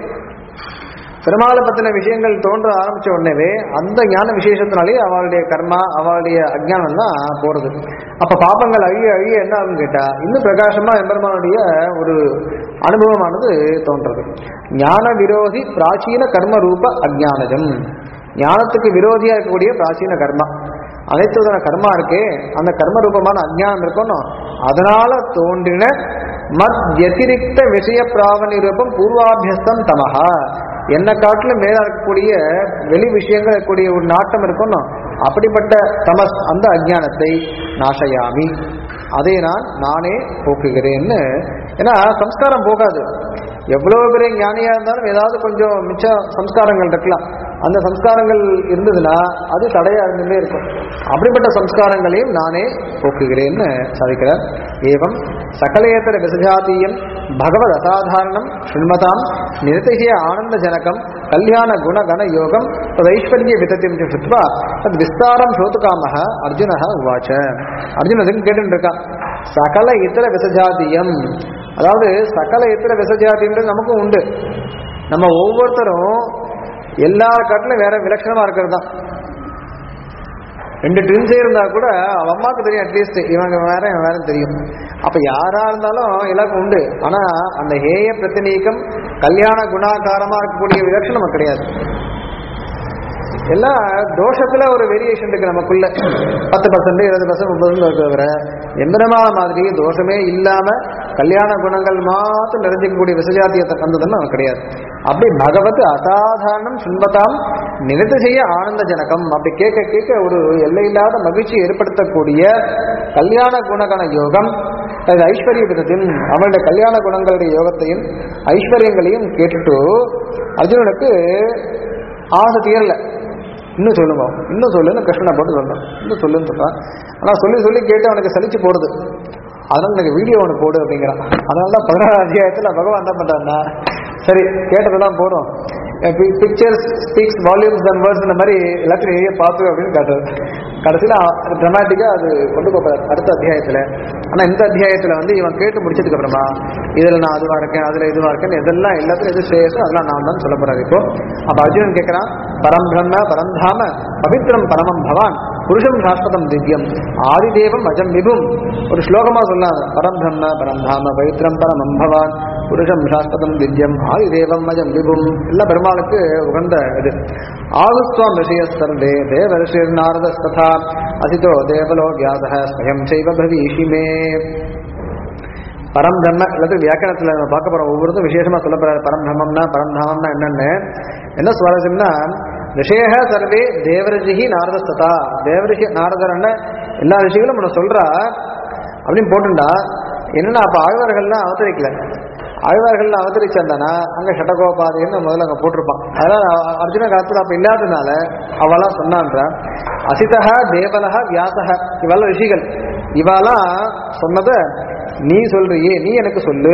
பெருமாளை பத்தின விஷயங்கள் தோன்ற ஆரம்பிச்ச உடனேவே அந்த ஞான விசேஷத்தினாலே அவளுடைய கர்மா அவளுடைய அஜ்ஞானம் தான் போறது அப்ப பாப்பங்கள் அழிய அழிய என்ன ஆகும் கேட்டா இன்னும் பிரகாசமா எம்பெருமானுடைய ஒரு அனுபவமானது தோன்றது ஞான விரோதி பிராச்சீன கர்ம ரூப அஜ்ஞானஜம் ஞானத்துக்கு விரோதியா இருக்கக்கூடிய பிராச்சீன கர்மா அனைத்து விதமான கர்மா இருக்கே அந்த கர்ம ரூபமான அஜ்ஞானம் இருக்கணும் அதனால தோன்றின மத் வத்திரிக்த விஷய பிராவணி ரூபம் பூர்வாபியஸ்தம் தமஹா என்ன காட்டிலும் மேல இருக்கக்கூடிய வெளி விஷயங்கள் இருக்கக்கூடிய ஒரு நாட்டம் இருக்கணும் அப்படிப்பட்ட தமஸ் அந்த அஜ்ஞானத்தை நாசயாமி அதை நான் நானே போக்குகிறேன்னு ஏன்னா சம்ஸ்காரம் போகாது எவ்வளவு பெரிய ஞானியா இருந்தாலும் ஏதாவது கொஞ்சம் மிச்ச சம்ஸ்காரங்கள் இருக்கலாம் அந்த சம்ஸ்காரங்கள் இருந்ததுன்னா அது தடையா இருந்துட்டே இருக்கும் அப்படிப்பட்ட சம்ஸ்காரங்களையும் நானே போக்குகிறேன்னு சாதிக்கிறார் ஏவம் சகலேதர விசஜாத்தீயம் பகவத் அசாதாரணம் ஸ்ருண்மதாம் நிரதிசிய ஆனந்த ஜனகம் கல்யாண குண கண யோகம் ததைஸ்வர்ய விதத்தியம் சுத்வா தத் விஸ்தாரம் சோத்துக்காமக அர்ஜுனக உவாச்ச அர்ஜுன் அதுக்கு கேட்டுட்டு இருக்கான் சகல இத்தர விசஜாத்தியம் அதாவது சகல இத்தர விசஜாத்தின்றது நமக்கும் உண்டு நம்ம ஒவ்வொருத்தரும் எல்லா காட்டிலும் வேற விலட்சணமா இருக்கிறது தான் ரெண்டு ட்வின்ஸே இருந்தா கூட அவ அம்மாவுக்கு தெரியும் அட்லீஸ்ட் இவங்க வேற இவன் வேற தெரியும் அப்ப யாரா இருந்தாலும் எல்லாருக்கும் உண்டு ஆனா அந்த ஹேய பிரத்தினீக்கம் கல்யாண குணாகாரமா இருக்கக்கூடிய விலட்சணம் நமக்கு கிடையாது எல்லாம் தோஷத்துல ஒரு வேரியேஷன் இருக்கு நமக்குள்ள பத்து பர்சன்ட் இருபது பர்சன்ட் முப்பது இருக்கிற எந்திரமான மாதிரி தோஷமே இல்லாம கல்யாண குணங்கள் மாத்திரம் நிறைஞ்சிக்கக்கூடிய விசஜாத்தியத்தை தந்ததுன்னு நமக்கு கிடையாது அப்படி பகவத் அசாதாரணம் சுன்பதாம் நினைத்து செய்ய ஆனந்த ஜனகம் அப்படி கேட்க கேட்க ஒரு எல்லையில்லாத மகிழ்ச்சி ஏற்படுத்தக்கூடிய கல்யாண குணகண யோகம் அது ஐஸ்வர்ய விதத்தில் அவளுடைய கல்யாண குணங்களுடைய யோகத்தையும் ஐஸ்வர்யங்களையும் கேட்டுட்டு அர்ஜுனனுக்கு ஆசை தீரல இன்னும் சொல்லுங்க இன்னும் சொல்லுன்னு கிருஷ்ணனை போட்டு சொல்லணும் இன்னும் சொல்லுன்னு சொல்றான் ஆனா சொல்லி சொல்லி கேட்டு அவனுக்கு சலிச்சு போடுது அதனால எனக்கு வீடியோ ஒன்று போடு அப்படிங்கிறான் அதனால தான் பதினாறு அத்தியாயத்தில் பகவான் என்ன பண்றாருன்னா சரி கேட்டதெல்லாம் போதும் pictures speaks volumes and words இந்த மாதிரி எல்லாத்தையும் நிறைய பார்த்து அப்படின்னு காட்டுறது கடைசியில் ட்ரமாட்டிக்காக அது கொண்டு போகிறார் அடுத்த அத்தியாயத்தில் ஆனால் இந்த அத்தியாயத்தில் வந்து இவன் கேட்டு முடிச்சதுக்கு அப்புறமா இதில் நான் அதுவாக இருக்கேன் அதில் இதுவாக இருக்கேன் இதெல்லாம் எல்லாத்துலையும் எது ஸ்ரேயஸோ அதெல்லாம் நான் தான் சொல்ல போறாரு இப்போ அப்போ அர்ஜுனன் கேட்குறான் பரம் பிரம்ம பரந்தாம பவித்ரம் பரமம் பவான் புருஷம் சாஸ்வதம் திவ்யம் ஆதிதேவம் அஜம் விபும் ஒரு ஸ்லோகமா சொல்லாங்க பரம் பிரம்ம பரம் தாம பவித்ரம் பரமம் பவான் புருஷம் சாஸ்வதம் திவ்யம் ஆதிதேவம் அஜம் விபும் எல்லாம் பெருமாளுக்கு உகந்த இது ஆகுஸ்துவம் ரிஷய சர்வே தேவரிஷிர் நாரதஸ்ததா அதிதோ தேவலோ வியாச ஸ்வயம் செய்வ பவிஷி மே பரம் பிரம்ம அல்லது வியாக்கரணத்தில் நம்ம பார்க்க போறோம் ஒவ்வொருத்தரும் விசேஷமா சொல்ல போறாரு பரம் பிரம்மம்னா பரந்தாமம்னா என்னன்னு என்ன சுவாரஸ்யம்னா ரிஷேக சர்வே தேவரிஷி நாரதஸ்ததா தேவரிஷி நாரதர்ன எல்லா ரிஷிகளும் உன்னை சொல்றா அப்படின்னு போட்டுண்டா என்னன்னா அப்ப ஆழ்வார்கள்லாம் அவதரிக்கல ஆழ்வார்கள் அவதரிச்சிருந்தானா அங்க ஷட்டகோபாதின்னு முதல்ல அங்க போட்டிருப்பான் அதனால அ- அர்ஜுன காலத்துல அப்ப இல்லாததுனால அவெல்லாம் சொன்னான்றா அசிதா தேவலக வியாசக இவெல்லாம் ரிஷிகள் இவாலாம் சொன்னத நீ சொல்றியே நீ எனக்கு சொல்லு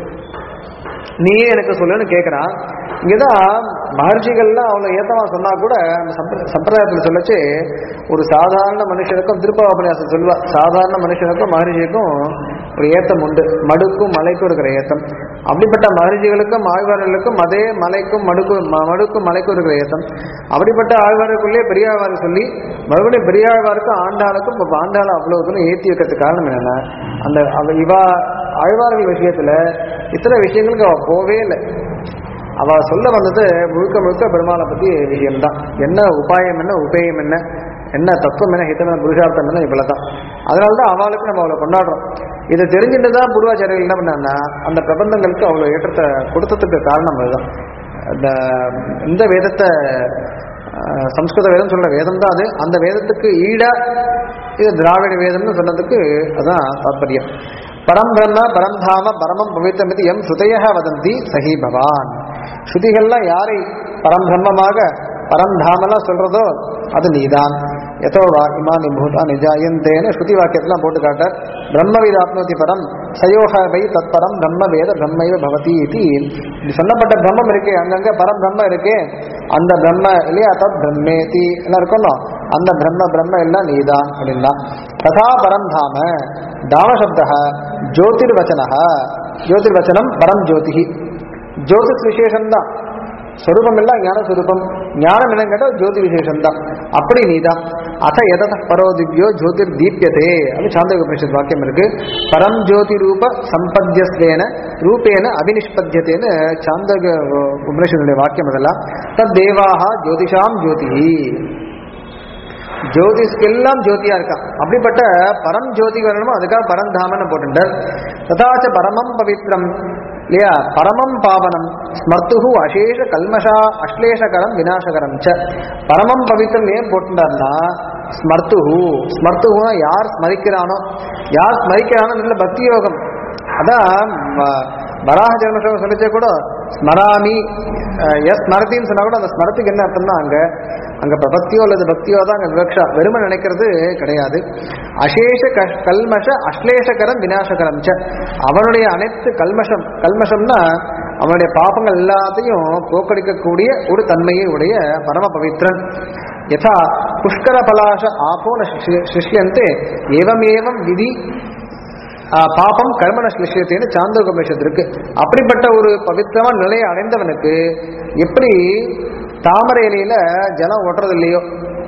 நீயே எனக்கு சொல்லுன்னு கேட்குறான் இங்கதான் மகர்ஷிகள்லாம் அவ்வளோ ஏத்தமா சொன்னா கூட அந்த சம்பிர சம்பிரதாயத்தில் சொல்லச்சு ஒரு சாதாரண மனுஷனுக்கும் திருப்பாவபன்யாசம் சொல்லுவா சாதாரண மனுஷனுக்கும் மகர்ஷிக்கும் ஒரு ஏத்தம் உண்டு மடுக்கும் மலைக்கும் இருக்கிற ஏத்தம் அப்படிப்பட்ட மகர்ஷிகளுக்கும் ஆழ்வார்களுக்கும் அதே மலைக்கும் மடுக்கும் ம- மடுக்கும் மலைக்கும் இருக்கிற ஏத்தம் அப்படிப்பட்ட ஆழ்வாருக்குள்ளே பெரியாழ்வார் சொல்லி மறுபடியும் பெரியாழ்வாருக்கும் ஆண்டாளுக்கும் இப்போ ஆண்டாளை அவ்வளோ தூரம் ஏற்றி வைக்கிறதுக்கு காரணம் என்னன்னா அந்த அவ இவா ஆழ்வார்கள் விஷயத்துல இத்தனை விஷயங்களுக்கு அவ போவே இல்லை அவ சொல்ல வந்தது முழுக்க முழுக்க பெருமாளை பத்தி விஷயம்தான் என்ன உபாயம் என்ன உபேயம் என்ன என்ன தத்துவம் என்ன ஹிதம் என்ன புருஷார்த்தம் என்ன இவ்வளவுதான் அதனால தான் அவளுக்கு நம்ம அவளை கொண்டாடுறோம் இதை தெரிஞ்சுட்டு தான் பூர்வாச்சாரியர்கள் என்ன பண்ணாங்கன்னா அந்த பிரபந்தங்களுக்கு அவ்வளோ ஏற்றத்தை கொடுத்ததுக்கு காரணம் அதுதான் இந்த இந்த வேதத்தை அஹ், சம்ஸ்கிருத வேதம் சொல்ற வேதம் தான் அது அந்த வேதத்துக்கு ஈடா இது திராவிட வேதம்னு சொன்னதுக்கு அதான் தாத்பரியம் பரம் பிரம்ம பரம் தாம பரமம் பவித்திரம் இது எம் ஸ்ருதய வதந்தி சஹி பவான் ஸ்ருதிகள்லாம் யாரை பரம் பிரம்மமாக பரம் தாமெல்லாம் சொல்றதோ அது நீதான் எதோ வா இமானி பூதா நிஜாயந்தேன்னு ஸ்ருதி வாக்கியத்தெல்லாம் போட்டு காட்டார் பிரம்மவித் ஆப்னோதி பரம் சயோக வை தத்பரம் பிரம்ம வேத பிரம்மைவ பவதி இது இது சொல்லப்பட்ட பிரம்மம் இருக்கே அங்கங்க பரம் பிரம்ம இருக்கே அந்த பிரம்ம இல்லையா தத் பிரம்மேதி எல்லாம் இருக்கணும் அந்த பிரம்ம பிரம்ம எல்லாம் நீதான் அப்படின்னா ததா பரம் தாம தாமசப்த ஜோதிர்வச்சன ஜோதிர்வச்சனம் பரம் ஜோதிஹி ஜோதிஷ் விசேஷம் தான் ஸ்வரூபம் எல்லாம் ஞான ஸ்வரூபம் ஞானம் என்னன்னு கேட்டால் ஜோதி விசேஷம் தான் அப்படி நீதான் அத எதத பரோ திவ்யோ ஜோதிர் தீப்யதே அது சாந்தக உபனிஷத் வாக்கியம் இருக்கு பரம் ஜோதி ரூப சம்பத்தியஸ்வேன ரூபேன அபினிஷ்பத்தியத்தேன்னு சாந்தக உபனிஷத்துடைய வாக்கியம் அதெல்லாம் தத் தேவாக ஜோதிஷாம் ஜோதிஹி ஜோதிஷ்கெல்லாம் ஜோதியா இருக்கான் அப்படிப்பட்ட பரம் ஜோதி வரணுமோ அதுக்காக பரந்தாமன்னு போட்டுட்டார் ததாச்ச பரமம் பவித்ரம் இல்லையா பரமம் பாவனம் ஸ்மர்த்துகு அசேஷ கல்மஷா அஸ்லேஷகரம் விநாசகரம் ச பரமம் பவித்ரம் ஏன் போட்டுட்டார்னா ஸ்மர்த்துகு ஸ்மர்த்துகுனா யார் ஸ்மரிக்கிறானோ யார் ஸ்மரிக்கிறானோ நல்ல பக்தி யோகம் அதான் வ- வராக ஜென்மசோகம் சொல்லிச்சே கூட ஸ்மராமி அஹ், எஸ் ஸ்மரத்தின்னு சொன்னா கூட அந்த ஸ்மரத்துக்கு என்ன அர்த்தம்னா அங்க அங்க பிரபத்தியோ அல்லது பக்தியோ தான் அங்க விவக்ஷா வெறுமை நினைக்கிறது கிடையாது அசேஷ க- கல்மஷ அஸ்லேஷகரம் விநாசகரம் ச அவனுடைய அனைத்து கல்மஷம் கல்மஷம்னா அவனுடைய பாபங்கள் எல்லாத்தையும் போக்கடிக்கக்கூடிய ஒரு தன்மையை உடைய பரம பவித்ரன் யதா புஷ்கர பலாச ஆபோ ந சிஷ்ய- சிஷ்யந்தே ஏவம் ஏவம் விதி ஆஹ் பாபம் கர்மண ஸ்லிஷ்யத்தேன்னு சாந்தோகமேஷத்து இருக்கு அப்படிப்பட்ட ஒரு பவித்திரமான நிலையை அடைந்தவனுக்கு எப்படி தாமரை இலையில ஜலம் ஓட்டுறது இல்லையோ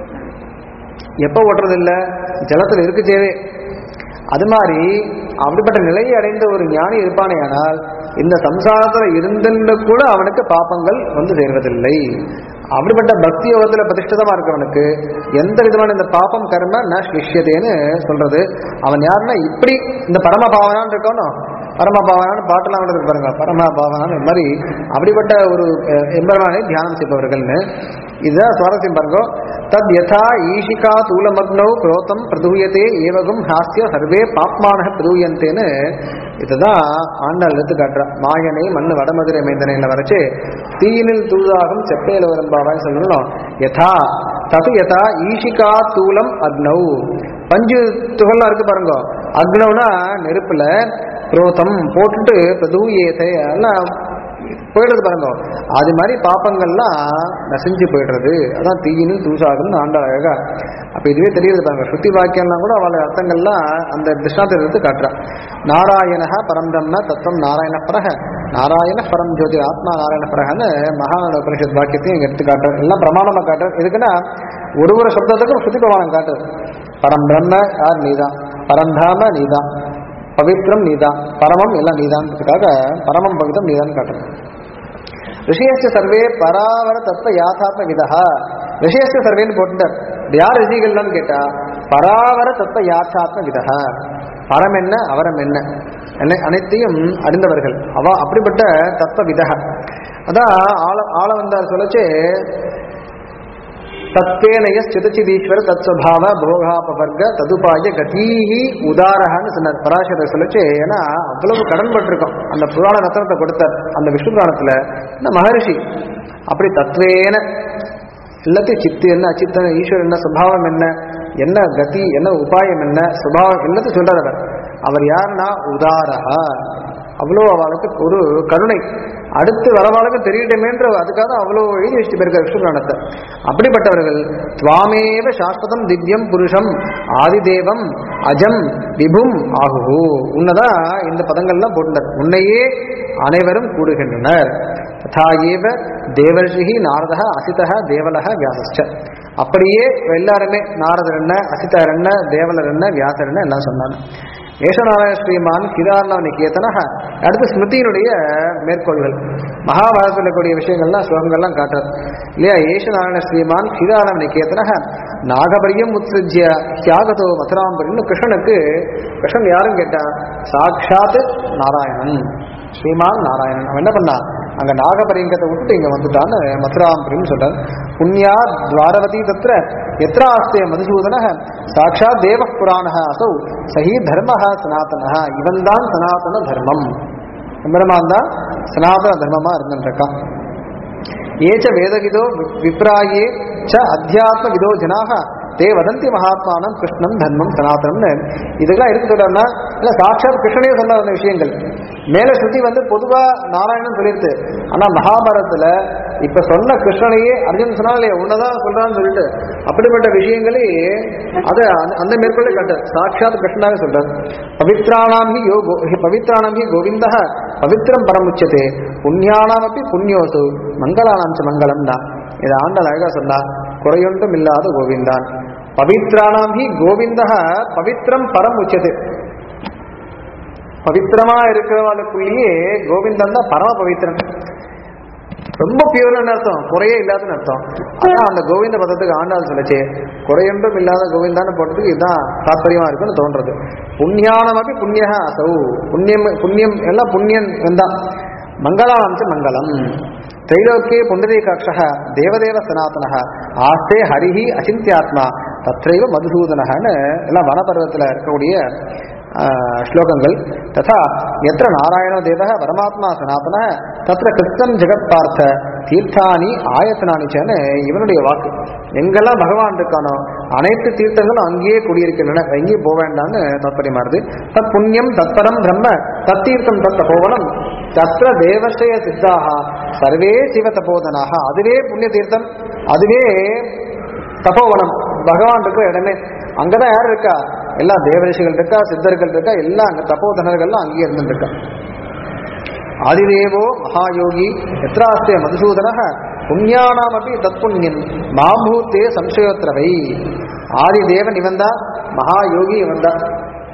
எப்போ ஓட்டுறது இல்லை ஜலத்தில் இருக்கு தேவை அது மாதிரி அப்படிப்பட்ட நிலையை அடைந்த ஒரு ஞானி இருப்பானேயானால் இந்த சம்சாரத்தில் இருந்துன்னு கூட அவனுக்கு பாப்பங்கள் வந்து சேர்வதில்லை அப்படிப்பட்ட பக்தி யோகத்தில் பிரதிஷ்டிதமா இருக்கவனுக்கு எந்த விதமான இந்த பாப்பம் கர்ம ந ஸ்லிஷ்யதேன்னு சொல்றது அவன் யாருன்னா இப்படி இந்த பரம பாவனான்னு இருக்கணும் பரம பாவனான்னு பாட்டெல்லாம் கூட இருக்கு பாருங்க பரம பாவனான்னு இந்த மாதிரி அப்படிப்பட்ட ஒரு அஹ், எம்பெருமானை தியானம் செய்பவர்கள்னு இதுதான் சுவாரஸ்யம் பாருங்க தத் யதா ஈஷிகா தூலமக்னௌ குரோத்தம் பிரதூயத்தே ஏவகம் ஹாஸ்ய சர்வே பாப்மானக பிரதூயந்தேன்னு இதுதான் ஆண்டாள் எடுத்து காட்டுறா மாயனை மண்ணு வடமதுரை மைந்தனையில வரைச்சு தீயினில் தூதாகும் செப்பையில வரும்பாவான்னு சொல்லணும் யதா தது யதா ஈஷிகா தூலம் அக்னௌ பஞ்சு துகள்லாம் இருக்கு பாருங்க அக்னௌனா நெருப்புல குரோத்தம் போட்டுட்டு பிரதூயத்தை எல்லாம் போயிடுறது பாருங்க அது மாதிரி பாப்பங்கள்லாம் நசிஞ்சு போயிடுறது அதான் தீயினும் தூசாகுன்னு ஆண்டாள் அழகா அப்ப இதுவே தெரியுது பாருங்க ஸ்ருதி வாக்கியம்லாம் கூட அவளோட அர்த்தங்கள்லாம் அந்த திருஷ்டாந்தத்தை எடுத்து காட்டுறா நாராயண பரம் பிரம்ம தத்துவம் நாராயண பரக நாராயண பரம் ஜோதி ஆத்மா நாராயண பரகன்னு மகாநாட உபனிஷத் வாக்கியத்தையும் இங்க எடுத்து காட்டுறது எல்லாம் பிரமாணமா காட்டுறது எதுக்குன்னா ஒரு ஒரு சப்தத்துக்கும் ஸ்ருதி பிரமாணம் காட்டுறது பரம் பிரம்ம யார் நீதான் பரந்தாம நீதான் பவித்ரம் நீதான் பரமம் எல்லாம் நீதான்றதுக்காக பரமம் பவித்ரம் நீதான் காட்டுறது ரிஷியஸ்ய சர்வே பராவர தத்துவ யாதாத்ம விதா ரிஷியஸ்ய சர்வேன்னு போட்டுட்டார் இது யார் ரிஷிகள்லாம் கேட்டா பராவர தத்துவ யாத்தாத்ம விதா பரம் என்ன அவரம் என்ன என்ன அனைத்தையும் அறிந்தவர்கள் அவ அப்படிப்பட்ட தத்துவ விதா அதான் ஆள ஆள வந்தார் சொல்லச்சு தத்வேனய சிதச்சிதீஸ்வர தத்ஸ்வபாவ போகாபவர்க ததுபாய கதீஹி உதாரஹன்னு சொன்னார் பராசரர் சொல்லிச்சு ஏன்னா அவ்வளவு கடன் பட்டிருக்கோம் அந்த புராண ரத்னத்தை கொடுத்தார் அந்த விஷ்ணு புராணத்துல இந்த மகரிஷி அப்படி தத்வேன எல்லாத்தையும் சித்து என்ன அச்சித்தன ஈஸ்வரன் என்ன சுபாவம் என்ன என்ன கதி என்ன உபாயம் என்ன சுபாவம் எல்லாத்தையும் சொல்றார் அவர் அவர் யாருன்னா உதாரஹா அவ்வளோ அவளுக்கு ஒரு கருணை அடுத்து வரவாளுக்கு தெரியட்டுமேன்ற அதுக்காக தான் அவ்வளோ எழுதி வச்சுட்டு போயிருக்கார் விஷ்ணு புராணத்தை அப்படிப்பட்டவர்கள் துவாமேவ சாஸ்வதம் திவ்யம் புருஷம் ஆதிதேவம் அஜம் விபும் ஆகுஹு உன்னதான் இந்த பதங்கள்லாம் போட்டுனர் உன்னையே அனைவரும் கூடுகின்றனர் ததா ஏவ தேவர்ஷிஹி நாரதः அசிதः தேவலः வியாசஸ்ச அப்படியே எல்லாருமே நாரதர் என்ன அசிதர் என்ன தேவலர் என்ன வியாசர் என்ன எல்லாம் சொன்னாங்க ஏஷநாராயண ஸ்ரீமான் கிதார்ணவ நிகேதன அடுத்து ஸ்மிருதியினுடைய மேற்கோள்கள் மகாபாரதத்தில் இருக்கக்கூடிய விஷயங்கள்லாம் ஸ்லோகங்கள்லாம் காட்டுறது இல்லையா ஏஷநாராயண ஸ்ரீமான் கிதார்ணவ நிகேதன நாகபரியம் உத்ஸிய தியாகதோ மதுராம்பரின்னு கிருஷ்ணனுக்கு கிருஷ்ணன் யாரும் கேட்டா சாட்சாத் நாராயணன் ஸ்ரீமான் நாராயணன் அவன் என்ன பண்ணா அங்க நாகபரியங்கத்தை விட்டுட்டு இங்க வந்துட்டான்னு மதுராம்பரின்னு சொல்றார் புண்ணியா துவாரவதி தத்திர எத்திர ஆஸ்தே மதுசூதன சாட்சாத் தேவ புராண அசௌ சஹி தர்ம சனாதன இவன் தான் சனாதன தர்மம் எம்பெருமான் தான் சனாதன தர்மமா இருந்துருக்கான் ஏச்ச வேதவிதோ விப்ராயே ச அத்தியாத்ம விதோ ஜனாக தே வதந்தி மகாத்மானம் கிருஷ்ணம் தர்மம் சனாதனம்னு இதெல்லாம் இருக்கு சொல்றா இல்ல சாட்சாத் கிருஷ்ணனே சொன்ன அந்த விஷயங்கள் மேல ஸ்ருதி வந்து பொதுவா நாராயணன் சொல்லிடுது ஆனா மகாபாரதத்துல இப்ப சொன்ன கிருஷ்ணனையே அர்ஜுன் சொன்னா இல்லையா உன்னதான் சொல்றான்னு சொல்லிட்டு அப்படிப்பட்ட விஷயங்களே அது அந்த- அந்த மேற்கொள்ள காட்டு சாட்சாத் கிருஷ்ணனாவே சொல்றார் பவித்ராணாம் ஹி யோ கோ ஹி பவித்ராணாம் ஹி கோவிந்த பவித்ரம் பரமுச்சதே புண்ணியானாம் அப்படி புண்ணியோசு மங்களானாம் ச மங்களம் தான் இதை ஆண்டாள் அழகா சொன்னா குறையொன்றும் இல்லாத கோவிந்தான் பவித்ராணாம் ஹி கோவிந்த பவித்ரம் பரம் உச்சது பவித்திரமா இருக்கிறவளுக்குள்ளேயே கோவிந்தன் தான் பரம பவித்திரன் ரொம்ப பியூர்னு அர்த்தம் குறையே இல்லாதன்னு அர்த்தம் அதான் அந்த கோவிந்த பதத்துக்கு ஆண்டாள் சொல்லுச்சு குறையொன்றும் இல்லாத கோவிந்தான்னு போட்டதுக்கு இதுதான் தாத்பரியமா இருக்குன்னு தோன்றது புண்ணியானம் அப்படி புண்ணிய அசௌ புண்ணியம் புண்ணியம் எல்லாம் புண்ணியன் தான் மங்களாம்ச மங்களம் தைலோக்கிய புண்டரீகாட்ச தேவதேவ சனாதன ஆஸ்தே ஹரிஹி அச்சிந்தியாத்மா தத்ரைவ மதுசூதனன்னு எல்லாம் வனபர்வத்தில் இருக்கக்கூடிய ஆஹ், ஸ்லோகங்கள் ததா எத்திர நாராயணோ தேவ பரமாத்மா சனாதன தத்திர கிருத்தம் ஜெகத் பார்த்த தீர்த்தானி ஆயத்தனானிச்சன்னு இவனுடைய வாக்கு எங்கெல்லாம் பகவான் இருக்கானோ அனைத்து தீர்த்தங்களும் அங்கேயே குடியிருக்கின்றன எங்கேயும் போக வேண்டாம்னு தாத்பரியமா இருக்கு தத் புண்ணியம் தத்பரம் பிரம்ம தத்தீர்த்தம் தத் தபோவனம் தத்ர தேவஸ்ரய சித்தாக சர்வே சிவ தபோதனாக அதுவே புண்ணிய தீர்த்தம் அதுவே தபோவனம் பகவான் இருக்கிற இடமே அங்கதான் யார் இருக்கா எல்லா தேவரிஷிகள் இருக்கா சித்தர்கள் இருக்கா எல்லாம் அங்க தபோதனர்கள்லாம் அங்கேயே இருந்துட்டு இருக்கா ஆதிதேவோ மகாயோகி எத்ராஸ்தே மதுசூதன புண்ணியானாமப்பி தத்புண்ணியன் மாம்பூத்தே சம்சயோத்திரவை ஆதிதேவன் இவன் தான் மகாயோகி இவன் தான்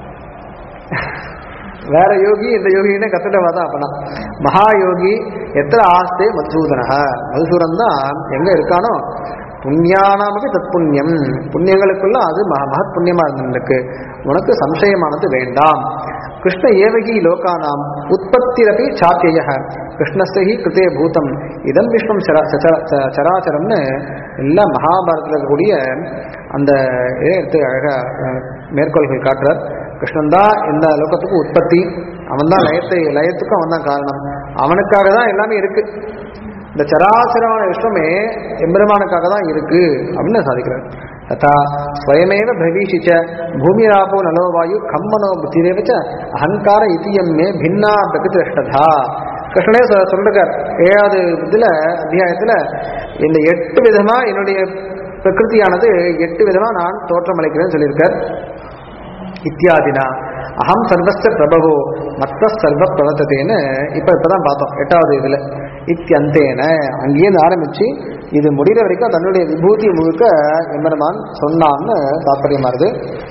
வேற யோகி இந்த யோகின்னு கத்துட்டவா தான் அப்பனா மகாயோகி எத்தனை ஆஸ்தே மதுசூதனக மதுசூதன் தான் எங்க இருக்கானோ புண்ணியானாமக்கு தத் புண்ணியம் புண்ணியங்களுக்குள்ள அது மக மகத் புண்ணியமா இருந்திருக்கு உனக்கு சம்சயமானது வேண்டாம் கிருஷ்ண ஏவகி லோகானாம் உற்பத்திரபி சாத்திய கிருஷ்ணஸ்ய ஹி கிருதே பூதம் இதம் விஷ்ணம் சரா சச்சர- ச- சராச்சரம்னு எல்லாம் மகாபாரதத்தில் இருக்கக்கூடிய அந்த இதை எடுத்து அழகா அஹ், மேற்கோள்கள் காட்டுறார் கிருஷ்ணன் தான் இந்த லோகத்துக்கு உற்பத்தி அவன் தான் லயத்தை லயத்துக்கும் அவன் தான் காரணம் அவனுக்காக தான் எல்லாமே இருக்கு இந்த சராசரமான விஸ்வமே எம்பெருமானுக்காக தான் இருக்கு அப்படின்னு சாதிக்கிறார் ததா ஸ்வயமேவ பிரவீஷிச்ச பூமிராபோ நலோ வாயு கம்மனோ புத்திரேவ ச அகங்கார இத்தியம் மே பின்னா பிரகிருஷ்டதா கிருஷ்ணனே சொ- சொல்லிருக்கார் ஏழாவது இதுல அத்தியாயத்துல இந்த எட்டு விதமா என்னுடைய பிரகிருதியானது எட்டு விதமா நான் தோற்றமளிக்கிறேன்னு சொல்லியிருக்கார் இத்தியாதினா அகம் சர்வஸ்த பிரபவோ மத்த சர்வ பிரவர்த்ததேன்னு இப்ப இப்பதான் பார்த்தோம் எட்டாவது இதுல இத்தியந்தேன அங்கேயிருந்து ஆரம்பிச்சு இது முடிகிற வரைக்கும் தன்னுடைய விபூதி முழுக்க எம்பெருமான் சொன்னான்னு தாற்பயமா இருக்கு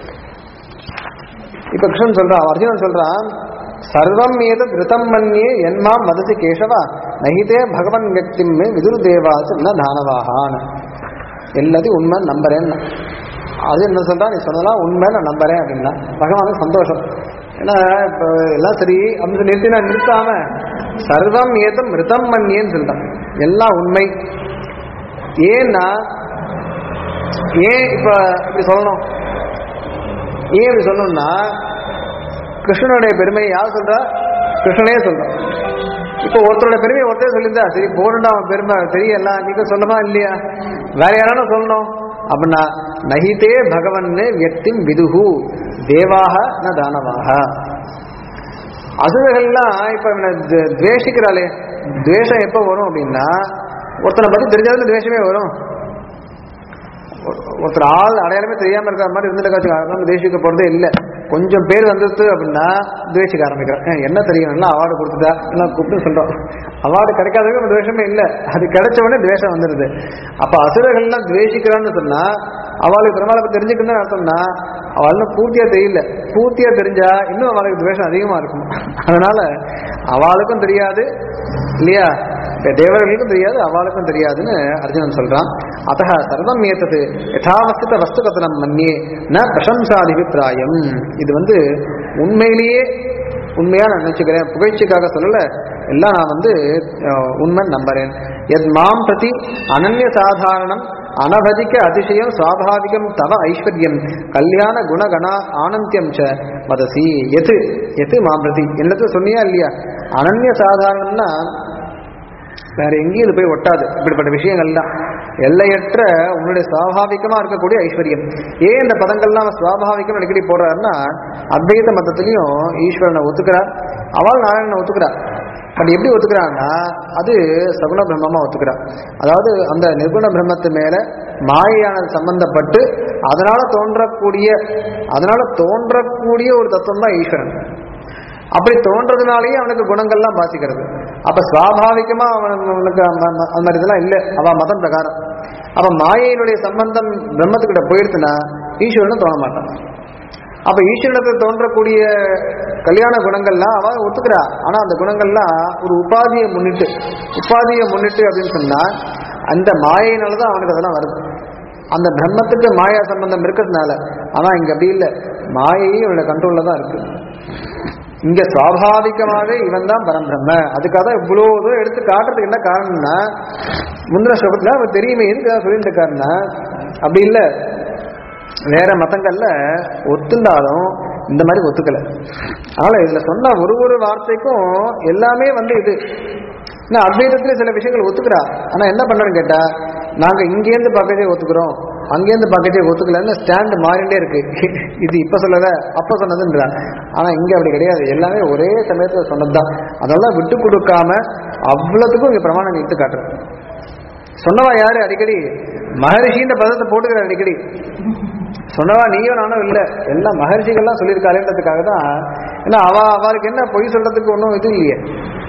இப்ப கிருஷ்ணன் சொல்றான் அர்ஜுனன் சொல்றான் சர்வம் ஏத திருத்தம் மன்யே என்மாம் மதசி கேசவா நகிதே பகவன் வியக்திம் விதுரு தேவாச்சு ந தானவாகான் எல்லாத்தையும் உண்மை நம்புறேன்னு அது என்ன சொல்றா நீ சொன்னதெல்லாம் உண்மை நான் நம்புறேன் அப்படின்னா பகவானுக்கு சந்தோஷம் ஏன்னா இப்போ எல்லாம் சரி அப்படின்னு நிறுத்தி நான் நிறுத்தாம சர்வம் ஏதம் மிருதம் மன்னியன்னு சொல்லிட்டான் எல்லாம் உண்மை ஏன்னா ஏன் இப்ப இப்படி சொல்லணும் ஏன் இப்படி சொல்லணும்னா கிருஷ்ணனுடைய பெருமையை யார் சொல்றா கிருஷ்ணனே சொல்றான் இப்போ ஒருத்தரோட பெருமையை ஒருத்தரே சொல்லியிருந்தா சரி போடுண்டா அவன் பெருமை தெரியல நீங்க சொல்லமா இல்லையா வேற யாராலும் சொல்லணும் அப்படின்னா நகிதே பகவன் வியக்திம் விதுகு தேவாக ந தானவாக அசுரர்கள்லாம் இப்ப இவனை து- துவேஷிக்கிறாளே துவேஷம் எப்போ வரும் அப்படின்னா ஒருத்தனை பத்தி தெரிஞ்சாலும் துவேஷமே வரும் ஒரு- ஒருத்தர் ஆள் அடையாளமே தெரியாம இருக்கிற மாதிரி இருந்துட்டு அதனால துவேஷிக்க போறதே இல்லை கொஞ்சம் பேர் வந்துருது அப்படின்னா துவேஷிக்க ஆரம்பிக்கிறோம் ஏன் என்ன தெரியும் நல்லா அவார்டு கொடுத்துட்டா எல்லாம் கூப்பிட்டு சொல்றோம் அவார்டு கிடைக்காதவங்க நம்ம துவேஷமே இல்லை அது கிடைச்ச உடனே துவேஷம் வந்துடுது அப்ப அசுரர்கள்லாம் துவேஷிக்கிறான்னு சொன்னா அவளுக்கு பெருமாளை பத்தி தெரிஞ்சுக்கணும்னு அர்த்தம்னா அவளும் பூர்த்தியா தெரியல பூர்த்தியா தெரிஞ்சா இன்னும் அவளுக்கு துவேஷம் அதிகமா இருக்கும் அதனால அவளுக்கும் தெரியாது இல்லையா இப்ப தேவர்களுக்கும் தெரியாது அவளுக்கும் தெரியாதுன்னு அர்ஜுனன் சொல்றான் அத்த சர்வம் ஏத்தது யதாவஸ்தித வஸ்து கதனம் மன்னியே ந பிரசம்சாதிபிப்பிராயம் இது வந்து உண்மையிலேயே உண்மையா நான் நினைச்சுக்கிறேன் புகழ்ச்சிக்காக சொல்லல எல்லாம் நான் வந்து அஹ், உண்மை நம்புறேன் எத் மாம் பிரதி அனன்ய சாதாரணம் அனவதிக்க அதிசயம் சுவாபாவிகம் தவ ஐஸ்வர்யம் கல்யாண குணகணா ஆனந்தியம் ச வதசி எது எது மாம் பிரதி என்னது சொன்னியா இல்லையா அனன்ய சாதாரணம்னா வேற எங்கேயும் இது போய் ஒட்டாது இப்படிப்பட்ட விஷயங்கள்லாம் எல்லையற்ற உன்னுடைய சுவாபாவிகமா இருக்கக்கூடிய ஐஸ்வர்யம் ஏன் இந்த பதங்கள்லாம் சுவாபாவிகம் அடிக்கடி போடுறாருன்னா அத்வைத மதத்திலையும் ஈஸ்வரனை ஒத்துக்கிறார் அவள் நாராயணனை ஒத்துக்கிறார் பட் எப்படி ஒத்துக்கிறான்னா அது சகுண பிரம்மமா ஒத்துக்கிறார் அதாவது அந்த நிர்குண பிரம்மத்து மேல மாயையானது சம்பந்தப்பட்டு அதனால தோன்றக்கூடிய அதனால தோன்றக்கூடிய ஒரு தத்துவம் தான் ஈஸ்வரன் அப்படி தோன்றதுனாலேயே அவனுக்கு குணங்கள்லாம் பாதிக்கிறது அப்ப சுவாபாவிகமா அவனுக்கு அவனுக்கு அந்த அந்த- அந்த மாதிரி இதெல்லாம் இல்லை அவ மதம் பிரகாரம் அப்ப மாயையினுடைய சம்பந்தம் பிரம்மத்துக்கிட்ட போயிடுச்சுன்னா ஈஸ்வரனும் தோண மாட்டான் அப்ப ஈஸ்வரனுக்கு தோன்றக்கூடிய கல்யாண குணங்கள்லாம் அவ ஒத்துக்கிறா ஆனா அந்த குணங்கள்லாம் ஒரு உபாதியை முன்னிட்டு உபாதியை முன்னிட்டு அப்படின்னு சொன்னா அந்த மாயையினாலதான் அவனுக்கு அதெல்லாம் வருது அந்த பிரம்மத்துக்கு மாயா சம்பந்தம் இருக்கிறதுனால ஆனா இங்க அப்படி இல்லை மாயையும் இவனோட கண்ட்ரோல்ல தான் இருக்கு இங்க சுவாபாவிகமாவே இவன் தான் பரம்பிரம்ம அதுக்காக தான் இவ்வளோ தூரம் எடுத்து காட்டுறதுக்கு என்ன காரணம்னா முந்தின ஸ்லோகத்துல அவன் தெரியுமே எதுக்கு சொல்லிட்டு இருக்காருன்னா அப்படி இல்லை வேற மதங்கள்ல ஒத்துந்தாலும் இந்த மாதிரி ஒத்துக்கல அதனால இதுல சொன்ன ஒரு ஒரு வார்த்தைக்கும் எல்லாமே வந்து இது ஏன்னா அத்வைதத்துல சில விஷயங்கள் ஒத்துக்கிறா ஆனா என்ன பண்றேன்னு கேட்டா நாங்க இங்கேருந்து பார்க்கறதே ஒத்துக்கிறோம் அங்கேருந்து பார்க்கறதே ஒத்துக்கலன்னு ஸ்டாண்ட் மாறிண்டே இருக்கு இது இப்ப சொல்லல அப்ப சொன்னதுன்றா ஆனா இங்க அப்படி கிடையாது எல்லாமே ஒரே சமயத்துல சொன்னதுதான் அதெல்லாம் விட்டு கொடுக்காம அவ்வளவுக்கும் இங்க பிரமாணம் எடுத்து காட்டுறேன் சொன்னவா யாரு அடிக்கடி மகரிஷின்ற பதத்தை போட்டுக்கிற அடிக்கடி சொன்னவா நீயும் நானும் இல்ல எல்லாம் மகர்ஷிகள்லாம் சொல்லியிருக்காளேன்றதுக்காக தான் ஏன்னா அவ அவளுக்கு என்ன பொய் சொல்றதுக்கு ஒன்றும் இது இல்லையே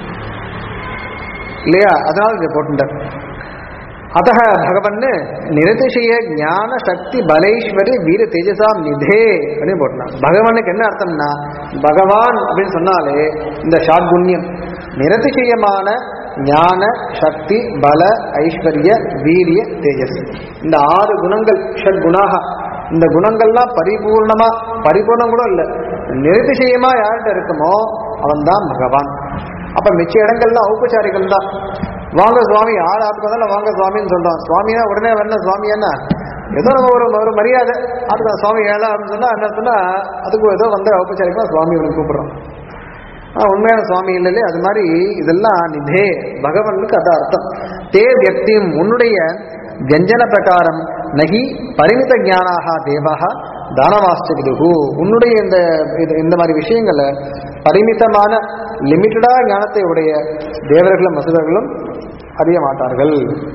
இல்லையா அதனால இதை போட்டுட்டார் அத்த பகவன் நிரதிசய ஞான சக்தி பலேஸ்வரி வீர தேஜசாம் நிதே அப்படின்னு போட்டான் பகவானுக்கு என்ன அர்த்தம்னா பகவான் அப்படின்னு சொன்னாலே இந்த ஷாட்குண்யம் நிரதிசயமான ஞான சக்தி பல ஐஸ்வர்ய வீரிய தேஜஸ் இந்த ஆறு குணங்கள் ஷட் குணாக இந்த குணங்கள்லாம் பரிபூர்ணமா பரிபூர்ணம் கூட இல்லை நிரதிசயமா யார்கிட்ட இருக்குமோ அவன் தான் பகவான் அப்ப மிச்ச இடங்கள்லாம் ஔபச்சாரிகள் தான் வாங்க சுவாமி யார் ஆத்துக்கு வந்தாலும் வாங்க சுவாமின்னு சொல்றோம் சுவாமியா உடனே வரணும் சுவாமி என்ன ஏதோ நம்ம ஒரு ஒரு மரியாதை அதுக்கு சுவாமி ஏழா அப்படின்னு சொன்னா என்ன சொன்னா அதுக்கு ஏதோ வந்த ஔபச்சாரிக்கமா சுவாமி அவனுக்கு கூப்பிடுறோம் ஆனா உண்மையான சுவாமி இல்லையே அது மாதிரி இதெல்லாம் நிதே பகவானுக்கு அது அர்த்தம் தே வியக்தியும் உன்னுடைய வியஞ்சன பிரகாரம் நகி பரிமித ஞானாக தேவாக தானவாஸ்து விதுகு உன்னுடைய இந்த இது- இந்த மாதிரி விஷயங்களை பரிமிதமான லிமிட்டடா ஞானத்தை உடைய தேவர்களும் மசுதர்களும் அறிய மாட்டார்கள்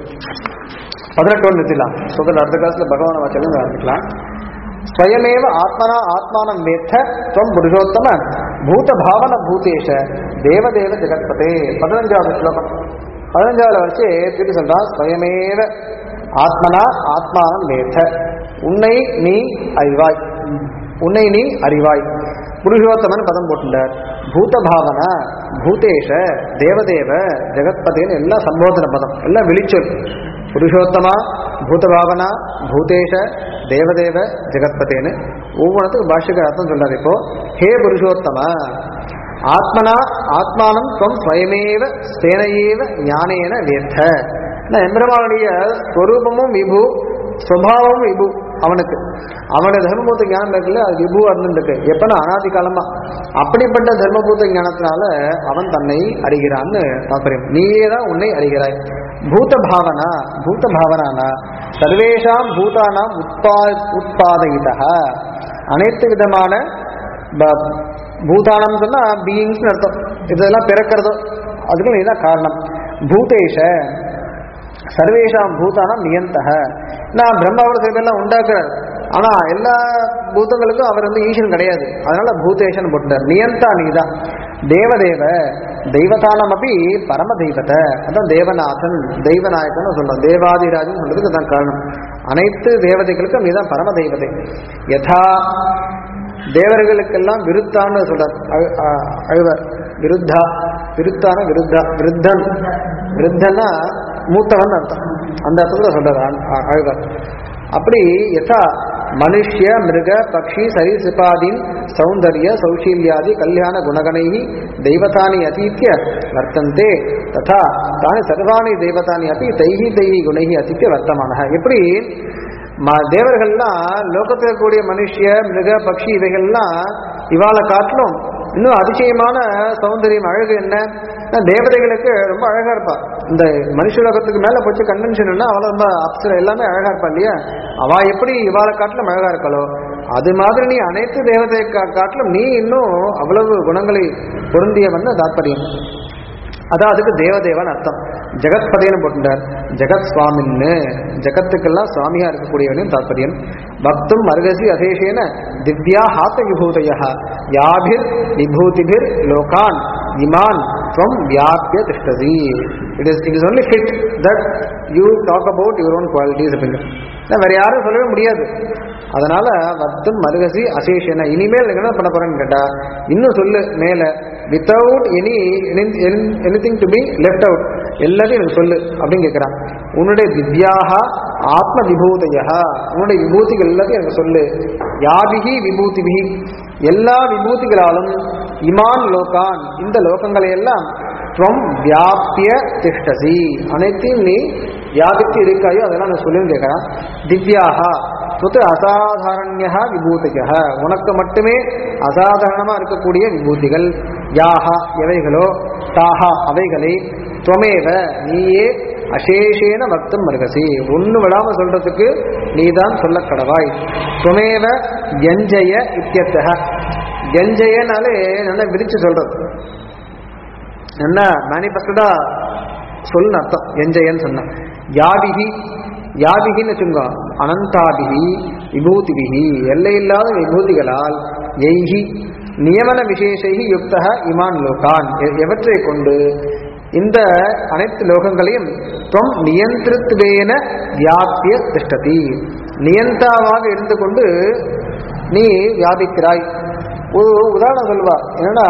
பதினெட்டு நிறுத்திலாம் சொல்ற அடுத்த காலத்துல பகவான் வச்சலும் ஆரம்பிக்கலாம் ஸ்வயமேவ ஆத்மனா ஆத்மானம் வேத்த துவம் புருஷோத்தம பூத பாவன பூதேஷ தேவதேவ ஜெகத்பதே பதினஞ்சாவது ஸ்லோகம் பதினஞ்சாவது வச்சு திருப்பி சொல்றான் ஸ்வயமேவ ஆத்மனா ஆத்மானம் வேத்த உன்னை நீ அறிவாய் உன்னை நீ அறிவாய் புருஷோத்தமன் பதம் போட்டுட்டார் பூத பாவன பூதேஷ தேவதேவ ஜெகத்பதேன்னு எல்லாம் சம்போதன பதம் எல்லாம் விழிச்சொல் புருஷோத்தமா பூதபாவனா பூதேஷ தேவதேவ ஜெகத்பதேன்னு ஒவ்வொன்றுத்துக்கும் பாஷ்யக்கார அர்த்தம் சொல்றாரு இப்போ ஹே புருஷோத்தம ஆத்மனா ஆத்மானம் துவம் ஸ்வயமேவ ஸ்தேனையேவ ஞானேன வேத்த நான் எம்பெருமானுடைய ஸ்வரூபமும் விபு சுவாவமும் விபு அவனுக்கு அவனுடைய தர்மபூத்த ஞானம் இருக்குல்ல அது விபு இருந்துருக்கு எப்பனா அனாதி காலமா அப்படிப்பட்ட தர்மபூத்த ஞானத்தினால அவன் தன்னை அறிகிறான்னு தாற்பயம் நீயே தான் உன்னை அறிகிறாய் பூத பாவனா பூத பாவனானா சர்வேஷாம் பூதானாம் உற்பா உற்பாதயிதா அனைத்து விதமான ப- பூதானம் சொன்னா பீயிங்ஸ் அர்த்தம் இதெல்லாம் பிறக்கிறதோ அதுக்கு இதுதான் காரணம் பூதேஷ சர்வேஷாம் பூதானம் நியந்தக நான் பிரம்மாவோட சேர்ந்தெல்லாம் உண்டாக்குறார் ஆனா எல்லா பூதங்களுக்கும் அவர் வந்து ஈசன் கிடையாது அதனால பூதேஷன் போட்டார் நியந்தா நீதான் தேவதேவ தெய்வதானம் அப்படி பரம தெய்வத்தை அதான் தேவநாதன் தெய்வநாயகன் சொல்றோம் தேவாதிராஜன் சொல்றதுக்கு அதான் காரணம் அனைத்து தேவதைகளுக்கும் நீதான் பரம தெய்வதை யதா தேவர்களுக்கெல்லாம் விருத்தான்னு சொல்றார் அழு- அ- அழுவர் விருத்தா விருத்தான விருத்தா விருத்தன் விருத்தன்னா மூத்தவன் அர்த்தம் அந்த அர்த்தத்தில் சொல்றார் அ- அ- அழுவர் அப்படி யதா மனுஷ்ய மிருக பக்ஷி சரிசிபாதீன் சௌந்தர்ய சௌஷீல்யாதி கல்யாண குணகணை தெய்வதானி அதீத்திய வர்த்தந்தே ததா தானி சர்வாணி தெய்வதானி அப்படி தைஹி தைஹி குணை அதீத்திய வர்த்தமான எப்படி ம- தேவர்கள்லாம் லோகத்தில் இருக்கக்கூடிய மனுஷிய மிருக பக்ஷி இவைகள்லாம் இவாளை காட்டிலும் இன்னும் அதிசயமான சௌந்தரியம் அழகு என்ன நான் தேவதைகளுக்கு ரொம்ப அழகா இருப்பா இந்த மனுஷ லோகத்துக்கு மேல போச்சு கன்வென்ஷன்னா அவள ரொம்ப அப்சர எல்லாமே அழகா இருப்பா இல்லையா அவ எப்படி இவாளை காட்டிலும் அழகா இருக்காளோ அது மாதிரி நீ அனைத்து தேவதை கா- காட்டிலும் நீ இன்னும் அவ்வளவு குணங்களை பொருந்தியவன்னு தாற்பயம் அதான் அதுக்கு தேவதேவன் அர்த்தம் ஜெகத்பதேன்னு போட்டுட்டார் ஜெகத் சுவாமின்னு ஜெகத்துக்கெல்லாம் சுவாமியா இருக்கக்கூடியவனையும் தாற்பயம் பக்தும் மருகசி அசேஷேன திவ்யா ஹாத்த விபூதய யாபிர் விபூதிபிர் லோகான் இமான் துவம் வியாபிய திஷ்டதி it is it is only fit that you talk about your own qualities அப்படின்னு நான் வேற யாரும் சொல்லவே முடியாது அதனால வத்தும் மருகசி அசேஷன இனிமேல் நீங்க என்ன பண்ண போறேன்னு கேட்டா இன்னும் சொல்லு மேல without any anything to be left out எல்லாத்தையும் எனக்கு சொல்லு அப்படின்னு கேட்கிறான் உன்னுடைய திவ்யாக ஆத்ம விபூதையா உன்னுடைய விபூதிகள் எல்லாத்தையும் எனக்கு சொல்லு யாபிகி விபூதிபிகி எல்லா விபூதிகளாலும் இமான் லோகான் இந்த லோகங்களை எல்லாம் துவம் வியாபிய திஷ்டசி அனைத்தையும் நீ வியாபித்து இருக்காயோ அதெல்லாம் நான் சொல்லுன்னு கேட்கிறான் திவ்யாக சுத்து அசாதாரண்யா விபூதிக உனக்கு மட்டுமே அசாதாரணமா இருக்கக்கூடிய விபூதிகள் யாஹா எவைகளோ தாஹா அவைகளை துவமேவ நீயே அசேஷேன பக்தம் மருகசி ஒண்ணு விடாம சொல்றதுக்கு நீதான் சொல்லக் கடவாய் துவமேவ கெஞ்சய இத்தியர்த்தக கெஞ்சயனாலே நல்லா விரிச்சு சொல்றது என்ன மேனிஃபெஸ்டடா சொல்லுன்னு அர்த்தம் எஞ்சயன்னு சொன்ன யாபிகி யாபிகின்னு வச்சுங்க அனந்தாபிகி விபூதிபிகி எல்லையில்லாத விபூதிகளால் எய்கி நியமன விசேஷைகி யுக்தக இமான் லோகான் எ- எவற்றை கொண்டு இந்த அனைத்து லோகங்களையும் துவம் நியந்திருத்துவேன வியாபிய திஷ்டதி நியந்தாவாக இருந்து கொண்டு நீ வியாபிக்கிறாய் ஒரு உதாரணம் சொல்வா என்னன்னா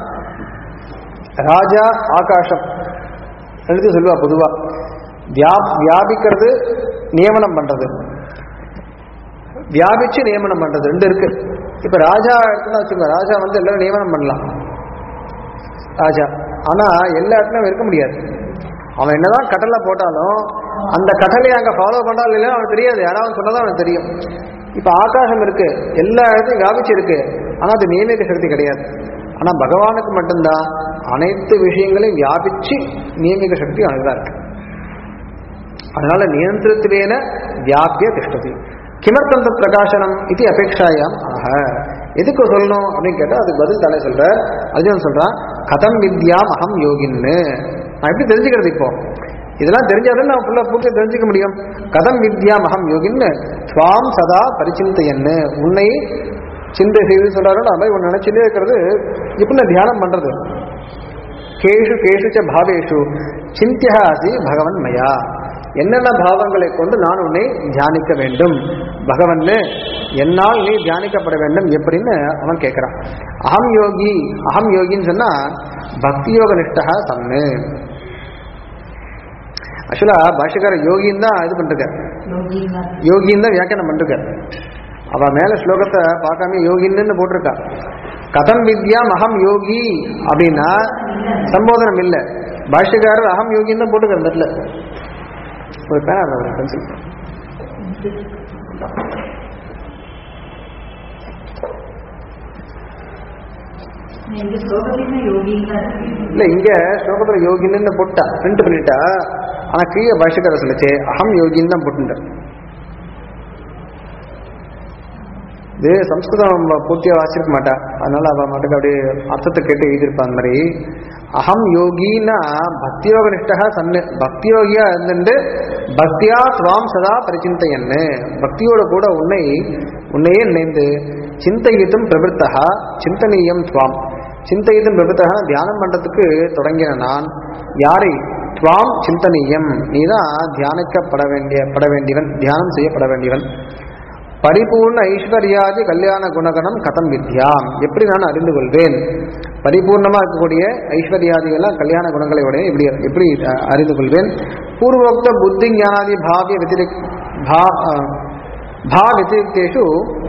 ராஜா ஆகாசம் எழுதி சொல்லுவா பொதுவா வியா வியாபிக்கிறது நியமனம் பண்றது வியாபிச்சு நியமனம் பண்றது ரெண்டு இருக்கு இப்ப ராஜா இருக்குன்னா வச்சுக்கோங்க ராஜா வந்து எல்லாரும் நியமனம் பண்ணலாம் ராஜா ஆனா எல்லா இடத்துலயும் இருக்க முடியாது அவன் என்னதான் கட்டளை போட்டாலும் அந்த கட்டளையை அங்க ஃபாலோ பண்ணாலும் இல்லையா அவனுக்கு தெரியாது யாராவது சொன்னதான் அவனுக்கு தெரியும் இப்ப ஆகாசம் இருக்கு எல்லா இடத்தையும் வியாபிச்சு இருக்கு ஆனா அது நியமிக்க சக்தி கிடையாது ஆனா பகவானுக்கு மட்டும்தான் அனைத்து விஷயங்களையும் வியாபிச்சு நியமிக்க சக்தி அவனுக்கு தான் இருக்கு அதனால நியந்திரத்துவேன வியாபிய திஷ்டதி கிமர்த்தம் தத் பிரகாசனம் இது அபேட்சாயாம் ஆக எதுக்கு சொல்லணும் அப்படின்னு கேட்டா அதுக்கு பதில் தலை சொல்ற அர்ஜுனன் சொல்றான் கதம் வித்யாம் அகம் யோகின்னு நான் எப்படி தெரிஞ்சுக்கிறது இப்போ இதெல்லாம் தெரிஞ்சாதான் நான் ஃபுல்லா பூர்த்தி தெரிஞ்சுக்க முடியும் கதம் வித்யாம் அகம் யோகின்னு துவாம் சதா பரிச்சிந்தையன்னு உன்னை சிந்தை செய்து சொல்றாரோ நான் மாதிரி உன்னை நினைச்சுட்டே இருக்கிறது எப்படி நான் தியானம் பண்றது கேஷு கேஷு ச பாவேஷு சிந்தியா அசி பகவன் மயா என்னென்ன பாவங்களை கொண்டு நான் உன்னை தியானிக்க வேண்டும் பகவன்னு என்னால் நீ தியானிக்கப்பட வேண்டும் எப்படின்னு அவன் கேட்கிறான் அகம் யோகி அகம் யோகின்னு சொன்னா பக்தி யோக நிஷ்டா சன்னு ஆக்சுவலா பாஷக்கார யோகின்னு தான் இது பண்ணிருக்க யோகின்னு தான் வியாக்கியானம் பண்ணிருக்க அவ மேல ஸ்லோகத்தை பார்க்காம யோகின்னு போட்டிருக்கா கதம் வித்யா அகம் யோகி அப்படின்னா சம்போதனம் இல்லை பாஷ்யக்காரர் அகம் யோகின்னு தான் போட்டுக்கிற இந்த இடத்துல ஒரு பேனா ஒரு பென்சில் இந்த ஸ்லோகத்தின் யோகிங்களா இல்ல இங்க ஸ்லோகத்துல யோகின்னு போட்டா பிரிண்ட் பண்ணிட்டா ஆனா கீழே பாஷ்யக்காரர் சொல்லுச்சு அகம் யோகின்னு தான் போட்டுட்டேன் இது சம்ஸ்கிருதம் பூர்த்தியா வாசிருக்க மாட்டா அதனால அவ மட்டுக்கு அப்படியே அர்த்தத்தை கேட்டு எழுதியிருப்பா அந்த மாதிரி அகம் யோகின்னா பக்தி யோக நிஷ்டா சன்னு பக்தி யோகியா இருந்துட்டு பக்தியா துவாம் சதா பரிச்சிந்தையன்னு பக்தியோட கூட உன்னை உன்னையே நினைந்து சிந்தையித்தும் பிரவருத்தா சிந்தனீயம் துவாம் சிந்தையித்தும் பிரவருத்தா தியானம் பண்றதுக்கு தொடங்கின நான் யாரை துவாம் சிந்தனீயம் நீதான் தியானிக்கப்பட வேண்டிய பட வேண்டியவன் தியானம் செய்யப்பட வேண்டியவன் பரிபூர்ண ஐஸ்வர்யாதி கல்யாண குணகணம் கதம் வித்யாம் எப்படி நான் அறிந்து கொள்வேன் பரிபூர்ணமா இருக்கக்கூடிய ஐஸ்வர்யாதிகள்லாம் கல்யாண குணங்களை உடைய எப்படி எப்படி அஹ், அறிந்து கொள்வேன் பூர்வோக்த புத்தி ஞானாதி பாவிய व्यतिरिक भा अ, भा व्यतिरिक्तेषु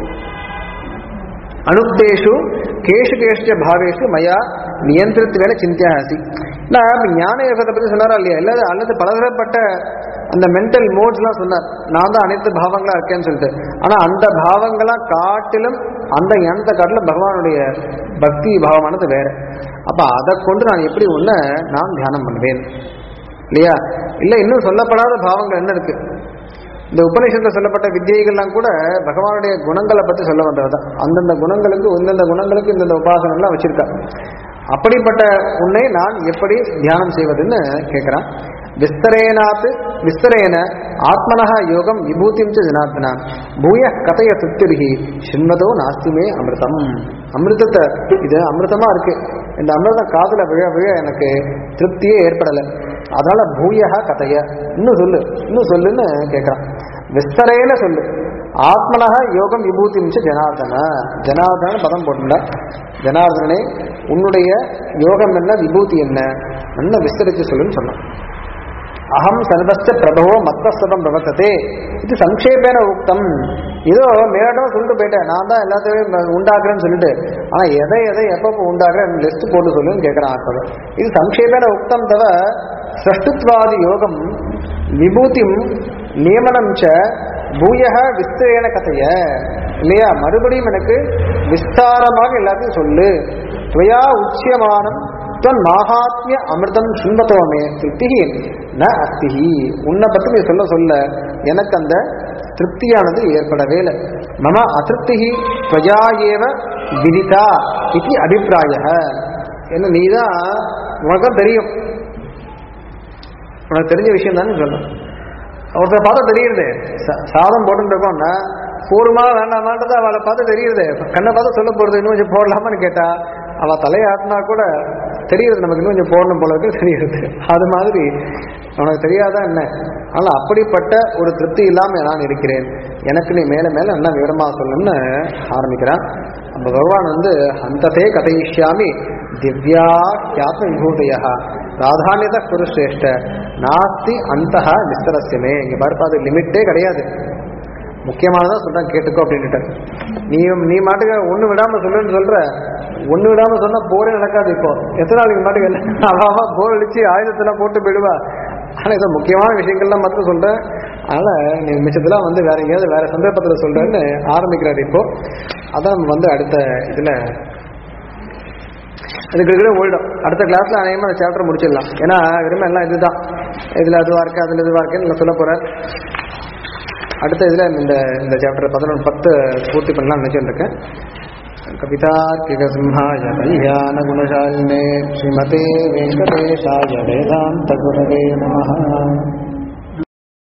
அனுக்தேஷு கேஷு கேஷ்ட பாவேஷு மயா நியந்திரத்துவேன சிந்தியா அசி நான் ஞான யோகத்தை பற்றி சொன்னாரா இல்லையா அல்லது அல்லது பலதரப்பட்ட அந்த மென்டல் மோட்ஸ்லாம் சொன்னார் நான் தான் அனைத்து பாவங்களா இருக்கேன்னு சொல்லிட்டு ஆனா அந்த பாவங்களா காட்டிலும் அந்த ஞானத்தை காட்டிலும் பகவானுடைய பக்தி பாவமானது வேற அப்ப அதை கொண்டு நான் எப்படி ஒண்ண நான் தியானம் பண்ணுவேன் இல்லையா இல்ல இன்னும் சொல்லப்படாத பாவங்கள் என்ன இருக்கு இந்த உபநிஷத்துல சொல்லப்பட்ட வித்தியைகள்லாம் கூட பகவானுடைய குணங்களை பத்தி சொல்ல வந்ததுதான் அந்தந்த குணங்களுக்கு இந்தந்த குணங்களுக்கு இந்தந்த உபாசனங்கள்லாம் வச்சிருக்கா அப்படிப்பட்ட உன்னை நான் எப்படி தியானம் செய்வதுன்னு கேட்கிறான் விஸ்தரேனாத்து விஸ்தரேன ஆத்மனஹ யோகம் விபூதிம் ச ஜனார்தனா பூய கதைய திருப்திருகி சின்மதோ நாஸ்திமே அமிர்தம் அமிர்தத்தை இது அமிர்தமா இருக்கு இந்த அமிர்தம் காதுல விழ விழ எனக்கு திருப்தியே ஏற்படலை அதனால பூயக கதைய இன்னும் சொல்லு இன்னும் சொல்லுன்னு கேட்கிறான் விஸ்தரேன சொல்லு ஆத்மனக யோகம் விபூதி மிச்ச ஜனார்தன ஜனார்தன பதம் போட்டுண்டா ஜனார்தனே உன்னுடைய யோகம் என்ன விபூதி என்ன என்ன விஸ்தரிச்சு சொல்லுன்னு சொன்னான் அகம் சர்வஸ்ட பிரபவோ மத்தஸ்ததம் பிரவர்த்ததே இது சங்கேபேன உக்தம் ஏதோ மேடமா சொல்லிட்டு போயிட்டேன் நான் தான் எல்லாத்தையும் உண்டாக்குறேன்னு சொல்லிட்டு ஆனா எதை எதை எப்பப்போ உண்டாக்குறேன் லிஸ்ட் போட்டு சொல்லுன்னு கேட்கிறான் ஆத்மன் இது சங்கேபேன உக்தம் தவ சஷ்டுத்வாதி யோகம் விபூதிம் நியமனம் ச பூயக விஸ்தேன கதைய இல்லையா மறுபடியும் எனக்கு விஸ்தாரமாக எல்லாத்தையும் சொல்லு துவயா உச்சியமானம் துவன் மாகாத்மிய அமிர்தம் சுண்பத்தோமே திருப்தி ந அஸ்திஹி உன்னை பத்தி நீ சொல்ல சொல்ல எனக்கு அந்த திருப்தியானது ஏற்படவே இல்லை மம அதிருப்தி துவயா ஏவ விதிதா இது அபிப்பிராய என்ன நீதான் உனக்கு தெரியும் உனக்கு தெரிஞ்ச விஷயம் தானே சொல்லணும் ஒருத்தர் பார்த்தா தெரியுது ச- சாதம் போட்டுட்டு இருக்கோம்னா போருமா வேண்டாமான்றது அவளை பார்த்து தெரியுது கண்ணை பார்த்து சொல்ல போறது இன்னும் கொஞ்சம் போடலாமான்னு கேட்டா அவ தலையாட்டினா கூட தெரியுது நமக்கு இன்னும் கொஞ்சம் போடணும் போல இருக்கு தெரியுது அது மாதிரி உனக்கு தெரியாதா என்ன ஆனால் அப்படிப்பட்ட ஒரு திருப்தி இல்லாம நான் இருக்கிறேன் எனக்கு நீ மேல மேல என்ன விவரமா சொல்லணும்னு ஆரம்பிக்கிறான் அப்ப பகவான் வந்து அந்ததே கதையிஷ்யாமி திவ்யா கியாத்ம விபூதயா பிராதானியத குரு சிரேஷ்ட நாஸ்தி அந்த விஸ்தரஸ்யமே இங்க பாருப்பா அது லிமிட்டே கிடையாது முக்கியமானதான் சொல்றேன் கேட்டுக்கோ அப்படின்ட்டு நீ நீ மாட்டுக்கு ஒண்ணு விடாம சொல்லுன்னு சொல்ற ஒண்ணு விடாம சொன்னா போரே நடக்காது இப்போ எத்தனை நாளைக்கு மாட்டுக்கு இல்லை அவாவா போர் அடிச்சு ஆயுதத்தெல்லாம் போட்டு போயிடுவா ஆனா இதை முக்கியமான விஷயங்கள்லாம் மட்டும் சொல்றேன் அதனால நீ மிச்சத்தெல்லாம் வந்து வேற எங்கேயாவது வேற சந்தர்ப்பத்துல சொல்றேன்னு ஆரம்பிக்கிறாரு இப்போ அதான் நம்ம வந்து அடுத்த இதுல அதுக்கு கூட ஓடிடும் அடுத்த கிளாஸ்ல அநேகமாக அந்த சாப்டர் முடிச்சிடலாம் ஏன்னா வெறுமை எல்லாம் இதுதான் இதுல அதுவா இருக்கு அதுல இதுவா இருக்குன்னு நான் சொல்ல போறேன் அடுத்த இதுல இந்த இந்த சாப்டர் பதினொன்று பத்து பூர்த்தி பண்ணலாம் நினைச்சுட்டு இருக்கேன் कवितार्किकसिंहाय कल्याणगुणशालिने श्रीमते वेङ्कटेशाय वेदान्तगुरवे नमः